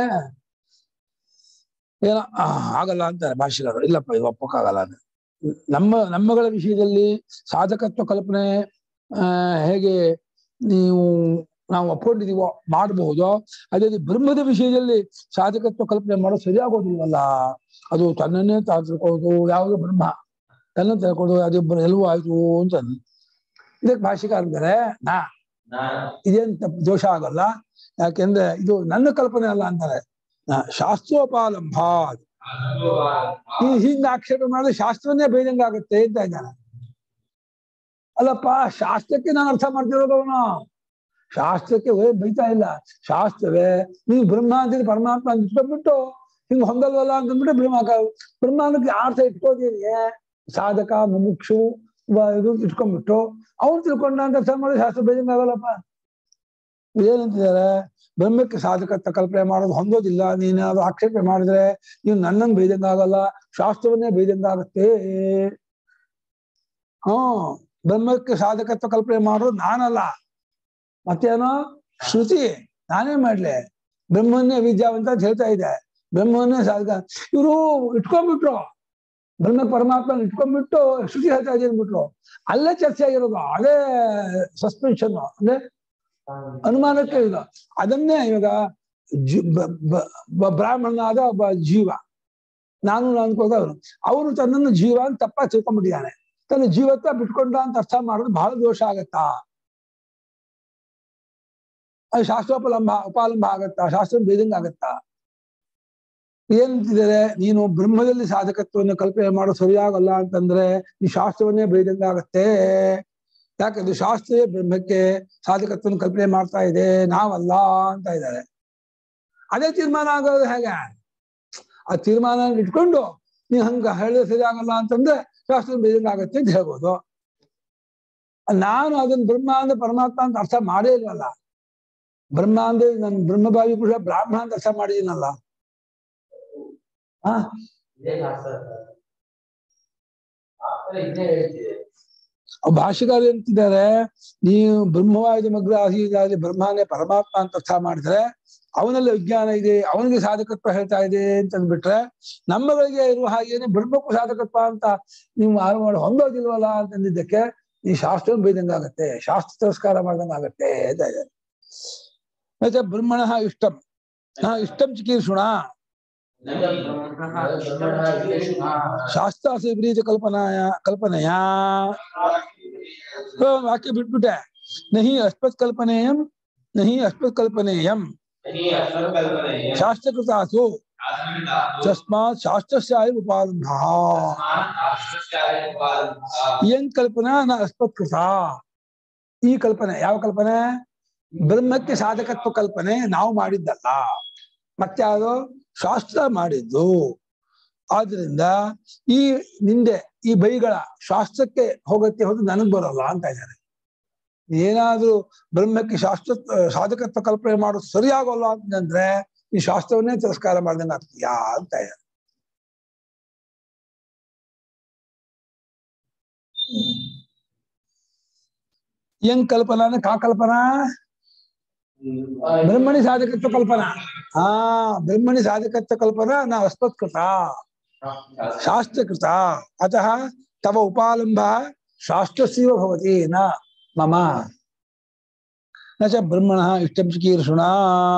ಏನೋ ಆ, ಆಗಲ್ಲ ಅಂತಾರೆ ಭಾಷೆಗಾರರು ಇಲ್ಲಪ್ಪ ಇದು ಒಪ್ಪಕ್ಕಾಗಲ್ಲ ಅಂತ ನಮ್ಮ ನಮ್ಮಗಳ ವಿಷಯದಲ್ಲಿ ಸಾಧಕತ್ವ ಕಲ್ಪನೆ ಆ, ಹೇಗೆ ನೀವು ನಾವು ಒಪ್ಕೊಂಡಿದೀವೋ ಮಾಡಬಹುದೋ ಅದೇ ರೀತಿ ಬ್ರಹ್ಮದ ವಿಷಯದಲ್ಲಿ ಸಾಧಕತ್ವ ಕಲ್ಪನೆ ಮಾಡೋದು ಸರಿಯಾಗೋದಿಲ್ವಲ್ಲ ಅದು ತನ್ನನ್ನೇ ತಾನು ತಿಳ್ಕೊಳ್ಳೋದು ಯಾವುದು ಬ್ರಹ್ಮ ತನ್ನ ತಿಳ್ಕೊಳ್ಳೋದು ಅದು ಬ- ಎಲ್ಲವೂ ಆಯ್ತು ಅಂತ ಅಂದ್ರು. ಇದಕ್ಕೆ ಭಾಷೆಗಾರ ಅಂತಾರೆ ನಾ ಇದೇನ್ ತಪ್ಪು ದೋಷ ಆಗಲ್ಲ ಯಾಕೆಂದ್ರೆ ಇದು ನನ್ನ ಕಲ್ಪನೆ ಅಲ್ಲ ಅಂತಾರೆ ನಾ ಶಾಸ್ತ್ರೋಪಾಲಂಬ ಈ ಹಿಂಗ ಆಕ್ಷೇಪ ಮಾಡಿದ್ರೆ ಶಾಸ್ತ್ರವನ್ನೇ ಬೈದಂಗ ಆಗುತ್ತೆ ಅಂತ ಇದ್ದಾನೆ ಅಲ್ಲಪ್ಪ ಶಾಸ್ತ್ರಕ್ಕೆ ನಾನು ಅರ್ಥ ಮಾಡ್ತಿರೋದು ಅವನು ಶಾಸ್ತ್ರಕ್ಕೆ ಒಳ್ಳೆ ಬೈತಾ ಇಲ್ಲ ಶಾಸ್ತ್ರವೇ ನೀವು ಬ್ರಹ್ಮ ಅಂತಿದ್ರೆ ಪರಮಾತ್ಮ ಅಂತ ಇಟ್ಕೊಂಡ್ಬಿಟ್ಟು ಹಿಂಗ್ ಹೊಂದಲ್ವಲ್ಲ ಅಂತಂದ್ಬಿಟ್ಟು ಬ್ರಹ್ಮ ಬ್ರಹ್ಮಾಂಡಕ್ಕೆ ಅರ್ಥ ಇಟ್ಕೋತೀನಿ ಸಾಧಕ ಮುಮುಕ್ಷು ವ- ಇದು ಇಟ್ಕೊಂಡ್ಬಿಟ್ಟು ಅವ್ನು ತಿಳ್ಕೊಂಡ ಅಂತ ಅರ್ಥ ಮಾಡಿದ್ರೆ ಶಾಸ್ತ್ರ ಬೈದಂಗ ಆಗಲ್ಲಪ್ಪ ಏನಂತಿದ್ದಾರೆ ಬ್ರಹ್ಮಕ್ಕೆ ಸಾಧಕತ್ವ ಕಲ್ಪನೆ ಮಾಡೋದು ಹೊಂದೋದಿಲ್ಲ ನೀನು ಅದು ಆಕ್ಷೇಪಣೆ ಮಾಡಿದ್ರೆ ನೀವು ನನ್ನನ್ನು ಬೈದಂಗ ಆಗಲ್ಲ ಶಾಸ್ತ್ರವನ್ನೇ ಬೈದಂಗ ಆಗತ್ತೆ ಹ್ಮ್ ಬ್ರಹ್ಮಕ್ಕೆ ಸಾಧಕತ್ವ ಕಲ್ಪನೆ ಮಾಡೋದು ನಾನಲ್ಲ ಮತ್ತೇನೋ ಶ್ರುತಿ ನಾನೇ ಮಾಡ್ಲಿ ಬ್ರಹ್ಮನ್ನೇ ವಿದ್ಯಾವಂತ ಅಂತ ಹೇಳ್ತಾ ಇದೆ ಬ್ರಹ್ಮನ್ನೇ ಸಾಧಕ ಇವರು ಇಟ್ಕೊಂಡ್ಬಿಟ್ರು ಬ್ರಹ್ಮ ಪರಮಾತ್ಮ ಇಟ್ಕೊಂಡ್ಬಿಟ್ಟು ಶ್ರುತಿ ಹೇಳ್ತಾ ಇದೆ ಅಂದ್ಬಿಟ್ರು ಅಲ್ಲೇ ಚರ್ಚೆ ಆಗಿರೋದು ಅದೇ ಸಸ್ಪೆನ್ಷನ್ ಅಂದ್ರೆ ಅನುಮಾನಕ್ಕೆ ಇಲ್ಲ ಅದನ್ನೇ ಇವಾಗ ಜಿ- ಬ- ಬ- ಬ- ಬ್ರಾಹ್ಮಣನಾದ ಒಬ್ಬ ಜೀವ ನಾನು ಅನ್ಕೋದ ಅವನು ಅವನು ತನ್ನನ್ನು ಜೀವ ಅಂತ ತಪ್ಪ ತಿಳ್ಕೊಂಡ್ಬಿಟ್ಟಿದ್ದಾನೆ ತನ್ನ ಜೀವತ್ವ ಬಿಟ್ಕೊಂಡ ಅಂತ ಅರ್ಥ ಮಾಡೋದು ಬಹಳ ದೋಷ ಆಗತ್ತಾ ಅದು ಶಾಸ್ತ್ರೋಪಲಂಬ ಉಪಾಲಂಬ ಆಗತ್ತಾ ಶಾಸ್ತ್ರ ಬೇದಂಗ ಆಗತ್ತಾ ಏನಂತಿದ್ದಾರೆ ನೀನು ಬ್ರಹ್ಮದಲ್ಲಿ ಸಾಧಕತ್ವವನ್ನು ಕಲ್ಪನೆ ಮಾಡೋ ಸರಿಯಾಗಲ್ಲ ಅಂತಂದ್ರೆ ಈ ಶಾಸ್ತ್ರವನ್ನೇ ಬೇದಂಗ ಆಗತ್ತೆ ಯಾಕಂದ್ರೆ ಶಾಸ್ತ್ರೀಯ ಬ್ರಹ್ಮಕ್ಕೆ ಸಾಧಕತ್ವವನ್ನು ಕಲ್ಪನೆ ಮಾಡ್ತಾ ಇದೆ ನಾವಲ್ಲ ಅಂತ ಇದ್ದಾರೆ ಅದೇ ತೀರ್ಮಾನ ಆಗೋದು ಹೇಗೆ ಆ ತೀರ್ಮಾನ ಇಟ್ಕೊಂಡು ನೀ ಹಂಗ ಹೇಳಿದ್ರೆ ಸರಿ ಆಗಲ್ಲ ಅಂತಂದ್ರೆ ಶಾಸ್ತ್ರ ಬೇದಂಗ ಆಗತ್ತೆ ಅಂತ ಹೇಳ್ಬೋದು ನಾನು ಅದನ್ನ ಬ್ರಹ್ಮ ಅಂದ್ರೆ ಪರಮಾತ್ಮ ಅಂತ ಅರ್ಥ ಮಾಡೇ ಇಲ್ವಲ್ಲ ಬ್ರಹ್ಮ ಅಂದ್ರೆ ನನ್ ಬ್ರಹ್ಮಭಾವಿ ಪುರುಷ ಬ್ರಾಹ್ಮಣ ಅಂತ ಅರ್ಥ ಮಾಡಿದೀನಲ್ಲ ಹಾ ಭಾಷೆಗಾರ ಅಂತಿದ್ದಾರೆ ನೀವು ಬ್ರಹ್ಮವಾದ ಮಗ್ರ ಆಸೀದಾಗಲಿ ಬ್ರಹ್ಮನೇ ಪರಮಾತ್ಮ ಅಂತ ಅರ್ಥ ಮಾಡಿದ್ರೆ ಅವನಲ್ಲಿ ವಿಜ್ಞಾನ ಇದೆ ಅವನಿಗೆ ಸಾಧಕತ್ವ ಹೇಳ್ತಾ ಇದೆ ಅಂತ ಅಂದ್ಬಿಟ್ರೆ ನಮ್ಮಗಳಿಗೆ ಇರುವ ಹಾಗೇನೆ ಬ್ರಹ್ಮಕ್ಕೂ ಸಾಧಕತ್ವ ಅಂತ ನೀವು ಆರು ಮಾಡಿ ಹೊಂದೋದಿಲ್ವಲ್ಲ ಅಂತಂದಿದ್ದಕ್ಕೆ ಈ ಶಾಸ್ತ್ರ ಬೈದಂಗಾಗತ್ತೆ ಶಾಸ್ತ್ರ ತಿರಸ್ಕಾರ ಮಾಡ್ದಂಗಾಗತ್ತೆ ಅಂತ ಇದೆ ಮತ್ತೆ ಬ್ರಹ್ಮಣ ಇಷ್ಟಂ ಹಾ ಇಷ್ಟಂ ಚಿಕೀರ್ಷುಣ ಶಾಸ್ತ್ರ ವಿಪರೀತ ಕಲ್ಪನಾಯ ಕಲ್ಪನೆಯ ಹೋ, ವಾಕ್ಯ ಬಿಟ್ಬಿಟ್ಟೆ ನಹಿ ಅಸ್ಮತ್ ಕಲ್ಪನೆಯಂ ನಹಿ ಅಸ್ಮತ್ ಕಲ್ಪನೆಯಂ ಶಾಸ್ತ್ರಕೃತಾಸು ತಸ್ಮಾತ್ ಶಾಸ್ತ್ರಸ್ಯಾಯ ಉಪಾಲಂಭ ಏನ್ ಕಲ್ಪನಾ ನ ಅಸ್ಮತ್ಕೃತ ಈ ಕಲ್ಪನೆ ಯಾವ ಕಲ್ಪನೆ ಬ್ರಹ್ಮಕ್ಕೆ ಸಾಧಕತ್ವ ಕಲ್ಪನೆ ನಾವು ಮಾಡಿದ್ದಲ್ಲ ಮತ್ತೆ ಯಾವುದು ಶಾಸ್ತ್ರ ಮಾಡಿದ್ದು ಆದ್ರಿಂದ ಈ ನಿಂದೆ ಈ ಬೈಗಳ ಶಾಸ್ತ್ರಕ್ಕೆ ಹೋಗತ್ತೆ ಹೊರತು ನನಗ್ ಬರೋಲ್ಲ ಅಂತ ಇದ್ದಾರೆ ಏನಾದ್ರೂ ಬ್ರಹ್ಮಕ್ಕೆ ಶಾಸ್ತ್ರ ಸಾಧಕತ್ವ ಕಲ್ಪನೆ ಮಾಡೋದು ಸರಿಯಾಗೋಲ್ಲ ಅಂತಂದ್ರೆ ಈ ಶಾಸ್ತ್ರವನ್ನೇ ತಿರಸ್ಕಾರ ಮಾಡ್ದಂಗೆ ಆಗ್ತೀಯಾ ಅಂತ ಇದೆ. ಹೆಂಗ್ ಕಲ್ಪನಾ ಅಂದ್ರೆ ಕಾ ಕಲ್ಪನಾ ಬ್ರಹ್ಮಣಿ ಸಾಧಕತ್ವ ಕಲ್ಪನಾ ಹಾ ಬ್ರಹ್ಮಣಿ ಸಾಧಕತ್ವ ಕಲ್ಪನಾ ನ ಅಸ್ಮತ್ಕೃತ ಶಾಸ್ತ್ರಕೃತ ಅತಃ ತವ ಉಪಾಲಂಬ ಶಾಸ್ತ್ರಸ್ಯವ ಭವತಿ ನ ಮಮ ನ ಚ ಬ್ರಹ್ಮಣಃ ಇಷ್ಟಂ ಚಿಕೀರ್ಷುಣಾ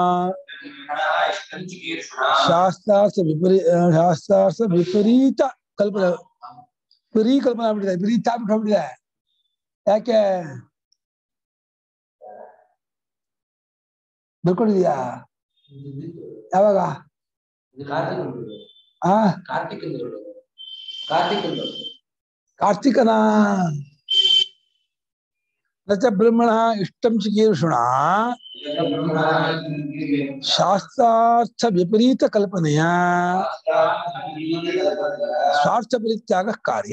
ಇಷ್ಟಂ ಚಿಕೀರ್ಷುಣಾ ಶಾಸ್ತ್ರಾರ್ಥ ವಿಪರೀ ಶಾಸ್ತ್ರಾರ್ಥ ವಿಪರೀತ ಕಲ್ಪನೆ ವಿಪರೀ ಕಲ್ಪನೆ ಆಗ್ಬಿಟ್ಟಿದೆ ವಿಪರೀತ ಆಗ್ಬಿಟ್ಟು ಹೋಗ್ಬಿಟ್ಟಿದೆ ಯಾಕೆ ಬರ್ಕೊಂಡಿದ್ಯಾ ಯಾವಾಗ ಆ ಕಾರ್ತಿಕ್ ಕಾರ್ತಿಕ್ ಕಾರ್ತಿಕನ ನಚ ಬ್ರಹ್ಮಣ ಇಷ್ಟಂ ಚಿಕೀರ್ಷುಣ ಶಾಸ್ತ್ರಾರ್ಥ ವಿಪರೀತ ಕಲ್ಪನೆಯ ಸ್ವಾರ್ಥ ಪರಿತ್ಯಾಗ ಕಾರ್ಯ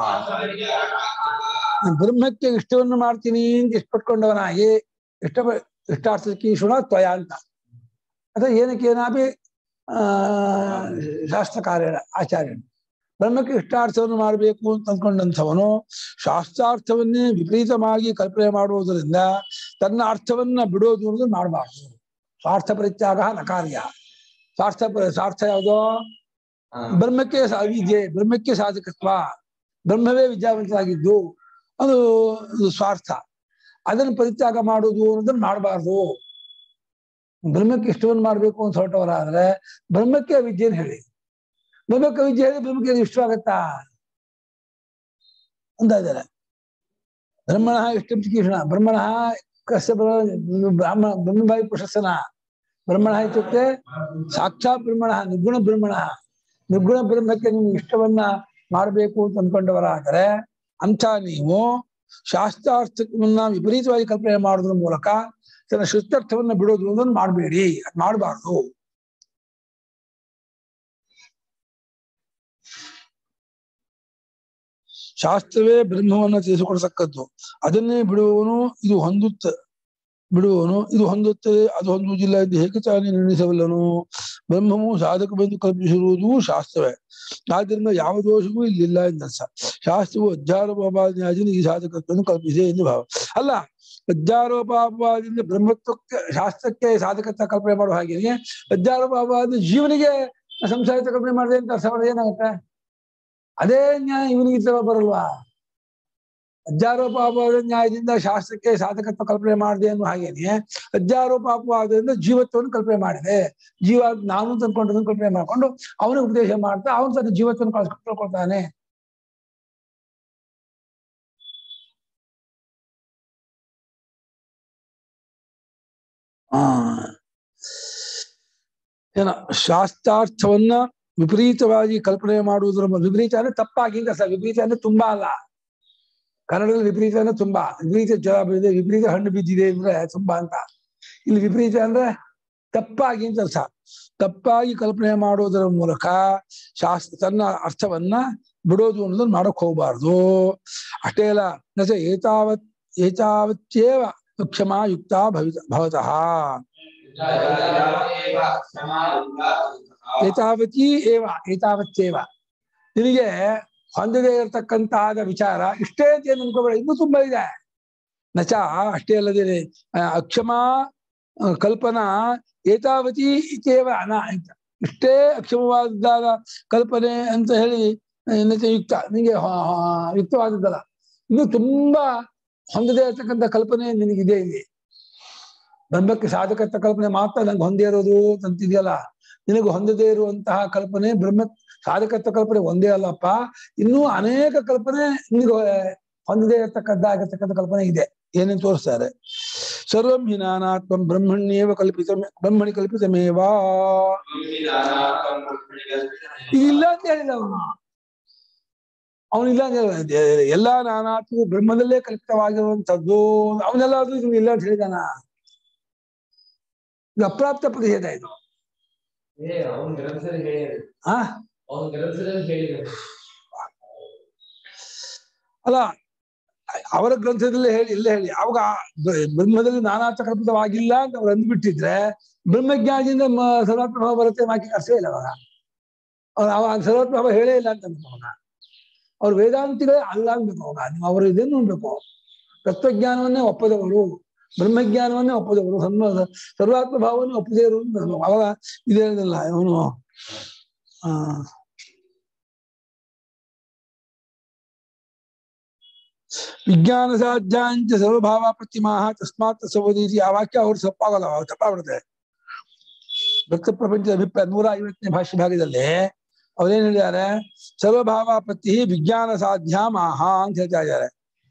ಬ್ರಹ್ಮಕ್ಕೆ ಇಷ್ಟವನ್ನು ಮಾಡ್ತೀನಿ ಅಂತ ಇಷ್ಟಪಟ್ಕೊಂಡವನಾಗಿ ಇಷ್ಟ ಇಷ್ಟಾರ್ಥಕ್ಕೆ ಶುಣ ತ್ವಯ ಅಂತ ಅಥವಾ ಏನಕ್ಕೆ ಏನಾಪಿ ಆ ಶಾಸ್ತ್ರ ಕಾರ್ಯ ಆಚಾರ್ಯ ಬ್ರಹ್ಮಕ್ಕೆ ಇಷ್ಟಾರ್ಥವನ್ನು ಮಾಡಬೇಕು ಅಂತ ಅಂದ್ಕೊಂಡಂಥವನು ಶಾಸ್ತ್ರಾರ್ಥವನ್ನೇ ವಿಪರೀತವಾಗಿ ಕಲ್ಪನೆ ಮಾಡುವುದರಿಂದ ತನ್ನ ಅರ್ಥವನ್ನ ಬಿಡೋದು ಅನ್ನೋದು ಮಾಡಬಾರ್ದು ಸ್ವಾರ್ಥ ಪರಿತ್ಯಾಗ ನ ಕಾರ್ಯ ಸ್ವಾರ್ಥ ಪ- ಸ್ವಾರ್ಥ ಯಾವುದೋ ಬ್ರಹ್ಮಕ್ಕೆ ಸಾ- ವಿದ್ಯೆ ಬ್ರಹ್ಮಕ್ಕೆ ಸಾಧಕತ್ವ ಬ್ರಹ್ಮವೇ ವಿದ್ಯಾವಂತರಾಗಿದ್ದು ಅದು ಅದು ಸ್ವಾರ್ಥ ಅದನ್ನು ಪರಿತ್ಯಾಗ ಮಾಡುವುದು ಅನ್ನೋದನ್ನ ಮಾಡಬಾರ್ದು ಬ್ರಹ್ಮಕ್ಕೆ ಇಷ್ಟವನ್ನು ಮಾಡ್ಬೇಕು ಅಂತ ಹೊರಟವರಾದ್ರೆ ಬ್ರಹ್ಮಕ್ಕೆ ವಿದ್ಯೆಯನ್ನು ಹೇಳಿ ಬ್ರಹ್ಮಕ್ಕೆ ವಿದ್ಯೆ ಹೇಳಿ ಬ್ರಹ್ಮಕ್ಕೆ ಅದು ಇಷ್ಟವಾಗತ್ತಾ ಅಂತ ಇದ್ದಾರೆ ಬ್ರಹ್ಮಣ ಇಷ್ಟಂ ಚಿಕೀರ್ಷಣ ಬ್ರಹ್ಮಣ ಕಶ್ಯ ಬ್ರಾಹ್ಮಣ ಬ್ರಹ್ಮಭಾವಿ ಪ್ರಶಸ್ಸನ ಬ್ರಹ್ಮಣ ಇತ್ಯುಕ್ತೆ ಸಾಕ್ಷಾತ್ ಬ್ರಹ್ಮಣ ನಿರ್ಗುಣ ಬ್ರಹ್ಮಣ ನಿರ್ಗುಣ ಬ್ರಹ್ಮಕ್ಕೆ ನೀವು ಇಷ್ಟವನ್ನ ಮಾಡಬೇಕು ಅಂತ ಅಂದ್ಕೊಂಡವರಾದರೆ ಅಂಥ ನೀವು ಶಾಸ್ತ್ರಾರ್ಥವನ್ನ ವಿಪರೀತವಾಗಿ ಕಲ್ಪನೆ ಮಾಡೋದ್ರ ಮೂಲಕ ತನ್ನ ಶುದ್ಧಾರ್ಥವನ್ನ ಬಿಡೋದು ಅನ್ನೋದನ್ನ ಮಾಡಬೇಡಿ ಅದ್ ಮಾಡಬಾರ್ದು ಶಾಸ್ತ್ರವೇ ಬ್ರಹ್ಮವನ್ನ ತಿಳಿಸಿಕೊಡ್ತಕ್ಕದ್ದು ಅದನ್ನೇ ಬಿಡುವವನು ಇದು ಹೊಂದುತ್ತ ಬಿಡುವವನು ಇದು ಹೊಂದುತ್ತದೆ ಅದು ಹೊಂದುವುದಿಲ್ಲ ಎಂದು ಹೇಗೆ ತಾನೇ ನಿರ್ಣಯಿಸಬಲ್ಲನು ಬ್ರಹ್ಮವು ಸಾಧಕವೆಂದು ಕಲ್ಪಿಸಿರುವುದು ಶಾಸ್ತ್ರವೇ ಆದ್ದರಿಂದ ಯಾವ ದೋಷವೂ ಇಲ್ಲಿಲ್ಲ ಎಂದರ್ಥ ಶಾಸ್ತ್ರವು ಅಧ್ಯಾರೋಪಾದಿನ ಈ ಸಾಧಕತ್ವವನ್ನು ಕಲ್ಪಿಸಿದೆ ಎಂದು ಭಾವ ಅಲ್ಲ ಅಧ್ಯಾರೋಪಾಪವಾದಿಂದ ಬ್ರಹ್ಮತ್ವಕ್ಕೆ ಶಾಸ್ತ್ರಕ್ಕೆ ಸಾಧಕತ್ವ ಕಲ್ಪನೆ ಮಾಡುವ ಹಾಗೆಯೇ ಅಧ್ಯಾರೋಪಾಪವಾದ ಜೀವನಿಗೆ ಸಂಸಾರಿತ ಕಲ್ಪನೆ ಮಾಡಿದೆ ಅಂತ ಅರ್ಥ ಮಾಡಿದ್ರೆ ಏನಾಗುತ್ತೆ ಅದೇ ನ್ಯಾಯ ಇವನಿಗೆ ಇತರ ಬರಲ್ವಾ ಅಧ್ಯಾರೋಪಾಪವಾದ ನ್ಯಾಯದಿಂದ ಶಾಸ್ತ್ರಕ್ಕೆ ಸಾಧಕತ್ವ ಕಲ್ಪನೆ ಮಾಡಿದೆ ಅನ್ನೋ ಹಾಗೇನೆ ಅಧ್ಯಾರೋಪಾಪವಾದದಿಂದ ಜೀವತ್ವವನ್ನು ಕಲ್ಪನೆ ಮಾಡಿದೆ ಜೀವ ನಾನು ತಂದ್ಕೊಂಡದನ್ನು ಕಲ್ಪನೆ ಮಾಡ್ಕೊಂಡು ಅವನಿಗೆ ಉಪದೇಶ ಮಾಡ್ತಾ ಅವನು ತನ್ನ ಜೀವತ್ವವನ್ನು ಕಳ್ಕೊಳ್ತಾನೆ ಆ ಏನ ಶಾಸ್ತ್ರಾರ್ಥವನ್ನ ವಿಪರೀತವಾಗಿ ಕಲ್ಪನೆ ಮಾಡುವುದರ ಮ- ವಿಪರೀತ ಅಂದ್ರೆ ತಪ್ಪಾಗಿ ಅಂತ ಅರ್ಥ. ವಿಪರೀತ ಅಂದ್ರೆ ತುಂಬಾ ಅಲ್ಲ ಕನ್ನಡದಲ್ಲಿ ವಿಪರೀತ ಅಂದ್ರೆ ತುಂಬಾ ವಿಪರೀತ ಜಲ ಬಿದ್ದಿದೆ ವಿಪರೀತ ಹಣ್ಣು ಬಿದ್ದಿದೆ ಅಂದ್ರೆ ತುಂಬಾ ಅಂತ ಇಲ್ಲಿ ವಿಪರೀತ ಅಂದ್ರೆ ತಪ್ಪಾಗಿ ಅಂತ ಅರ್ಥ ತಪ್ಪಾಗಿ ಕಲ್ಪನೆ ಮಾಡುವುದರ ಮೂಲಕ ಶಾಸ್ತ್ರ ತನ್ನ ಅರ್ಥವನ್ನ ಬಿಡೋದು ಅನ್ನೋದನ್ನ ಮಾಡಕ್ ಹೋಗ್ಬಾರ್ದು ಅಷ್ಟೇ ಅಲ್ಲ ನಚ ಏತಾವತ್ ಏತಾವತ್ತೇವ ಕ್ಷಮಾ ಯುಕ್ತ ಭವಿತ ಭವತಃ ಏತಾವತಿ ಏವ ಏತಾವತ್ತೇವ ನಿನಗೆ ಹೊಂದದೇ ಇರತಕ್ಕಂತಾದ ವಿಚಾರ ಇಷ್ಟೇ ಅಂತ ಏನು ಅನ್ಕೋಬೇಡ ಇನ್ನೂ ತುಂಬಾ ಇದೆ ನಚ ಅಷ್ಟೇ ಅಲ್ಲದೆ ಆ, ಅಕ್ಷಮಾ ಆ, ಕಲ್ಪನಾ ಏತಾವತಿ ಇತೇವ ಅನ ಅಂತ ಇಷ್ಟೇ ಅಕ್ಷಮವಾದ ಕಲ್ಪನೆ ಅಂತ ಹೇಳಿ ನಚ ಯುಕ್ತ ನಿನಗೆ ಹ- ಹ- ಯುಕ್ತವಾದದ್ದಲ್ಲ ಇನ್ನು ತುಂಬಾ ಹೊಂದದೇ ಇರತಕ್ಕಂಥ ಕಲ್ಪನೆ ನಿನಗಿದೆ ಇಲ್ಲಿ ಬ್ರಹ್ಮಕ್ಕೆ ಸಾಧಕತ್ವ ಕಲ್ಪನೆ ಮಾತ್ರ ನಂಗೆ ಹೊಂದೇ ಇರೋದು ಅಂತಿದೆಯಲ್ಲ ನಿನಗೆ ಹೊಂದದೇ ಇರುವಂತಹ ಕಲ್ಪನೆ ಬ್ರಹ್ಮ ಸಾಧಕತ್ವ ಕಲ್ಪನೆ ಒಂದೇ ಅಲ್ಲಪ್ಪ ಇನ್ನೂ ಅನೇಕ ಕಲ್ಪನೆ ನಿನಗೆ ಹೊಂದದೇ ಇರತಕ್ಕದ್ದಾಗಿರ್ತಕ್ಕಂಥ ಕಲ್ಪನೆ ಇದೆ ಏನೇನು ತೋರಿಸ್ತಾರೆ ಸರ್ವಂ ಹಿ ನಾನಾತ್ಮಂ ಬ್ರಹ್ಮಣ್ಯೇವ ಕಲ್ಪಿತ ಬ್ರಹ್ಮಣಿ ಕಲ್ಪಿತಮೇವಾ ಇಲ್ಲ ಅಂತ ಹೇಳಿದ ಅವನು ಅವನಿಲ್ಲ ಅಂತ ಹೇಳಿದ ಎಲ್ಲಾ ನಾನಾತ್ಮವು ಬ್ರಹ್ಮದಲ್ಲೇ ಕಲ್ಪಿತವಾಗಿರುವಂತದ್ದು ಅವನೆಲ್ಲಾದ್ರೂ ಇದನ್ನ ಇಲ್ಲ ಅಂತ ಹೇಳಿದಾನ ಇದು ಅಪ್ರಾಪ್ತ ಪ್ರತಿಷೇಧ ಇದು ಏ ಅವನ ಗ್ರಂಥದಲ್ಲಿ ಹೇಳಿದ್ರು ಆ ಅವನ ಗ್ರಂಥದಲ್ಲಿ ಹೇಳಿದ್ರು ಅಲ್ಲ ಅವರ ಗ್ರಂಥದಲ್ಲೇ ಹೇಳಿ ಇಲ್ಲೇ ಹೇಳಿ ಅವಾಗ ಬ- ಬ್ರಹ್ಮದಲ್ಲಿ ನಾನಾರ್ಥ ಕಲ್ಪಿತವಾಗಿಲ್ಲ ಅಂತ ಅವ್ರು ಅಂದ್ಬಿಟ್ಟಿದ್ರೆ ಬ್ರಹ್ಮಜ್ಞಾನದಿಂದ ಮ- ಸರ್ವಾತ್ಮ ಭಾವ ಬರುತ್ತೆ ಮಾಕಿ ಅರ್ಥವೇ ಇಲ್ಲ ಅವಾಗ ಅವ್ರು ಅವಾಗ ಸರ್ವಾತ್ಮ ಭಾವ ಹೇಳೇ ಇಲ್ಲ ಅಂತ ಅನ್ಬೇಕು ಅವಾಗ ಅವ್ರು ವೇದಾಂತಿಗಳೇ ಅಲ್ಲ ಅನ್ಬೇಕು ಅವಾಗ ನೀವು ಅವರು ಇದನ್ನು ಅನ್ಬೇಕು ತತ್ವಜ್ಞಾನವನ್ನೇ ಒಪ್ಪದವರು ಬ್ರಹ್ಮಜ್ಞಾನವನ್ನೇ ಒಪ್ಪದವರು ಸನ್ಮ ಸರ್ವಾತ್ಮ ಭಾವವನ್ನು ಒಪ್ಪದೇ ಇರುವುದು ಧರ್ಮ. ಅವಾಗ ಇದೇನಿಲ್ಲ ಇವನು ಆ ವಿಜ್ಞಾನ ಸಾಧ್ಯಾಂಚ ಸರ್ವಭಾವ ಪ್ರತಿಮಾಹ ತಸ್ಮಾತ್ ಸವದೀತಿ ಆ ವಾಕ್ಯ ಅವ್ರು ತಪ್ಪಾಗಲ್ಲ ಅವ್ರು ತಪ್ಪಾಗ್ಬಿಡುತ್ತೆ ಭಕ್ತ ಪ್ರಪಂಚದ ಅಭಿಪ್ರಾಯ ನೂರ ಐವತ್ತನೇ ಭಾಷ್ಯ ಭಾಗದಲ್ಲಿ ಅವ್ರೇನ್ ಹೇಳಿದ್ದಾರೆ ಸರ್ವಭಾವ ಪ್ರತಿ ವಿಜ್ಞಾನ ಸಾಧ್ಯ ಮಾಹ ಅಂತ ಹೇಳ್ತಾ ಇದ್ದಾರೆ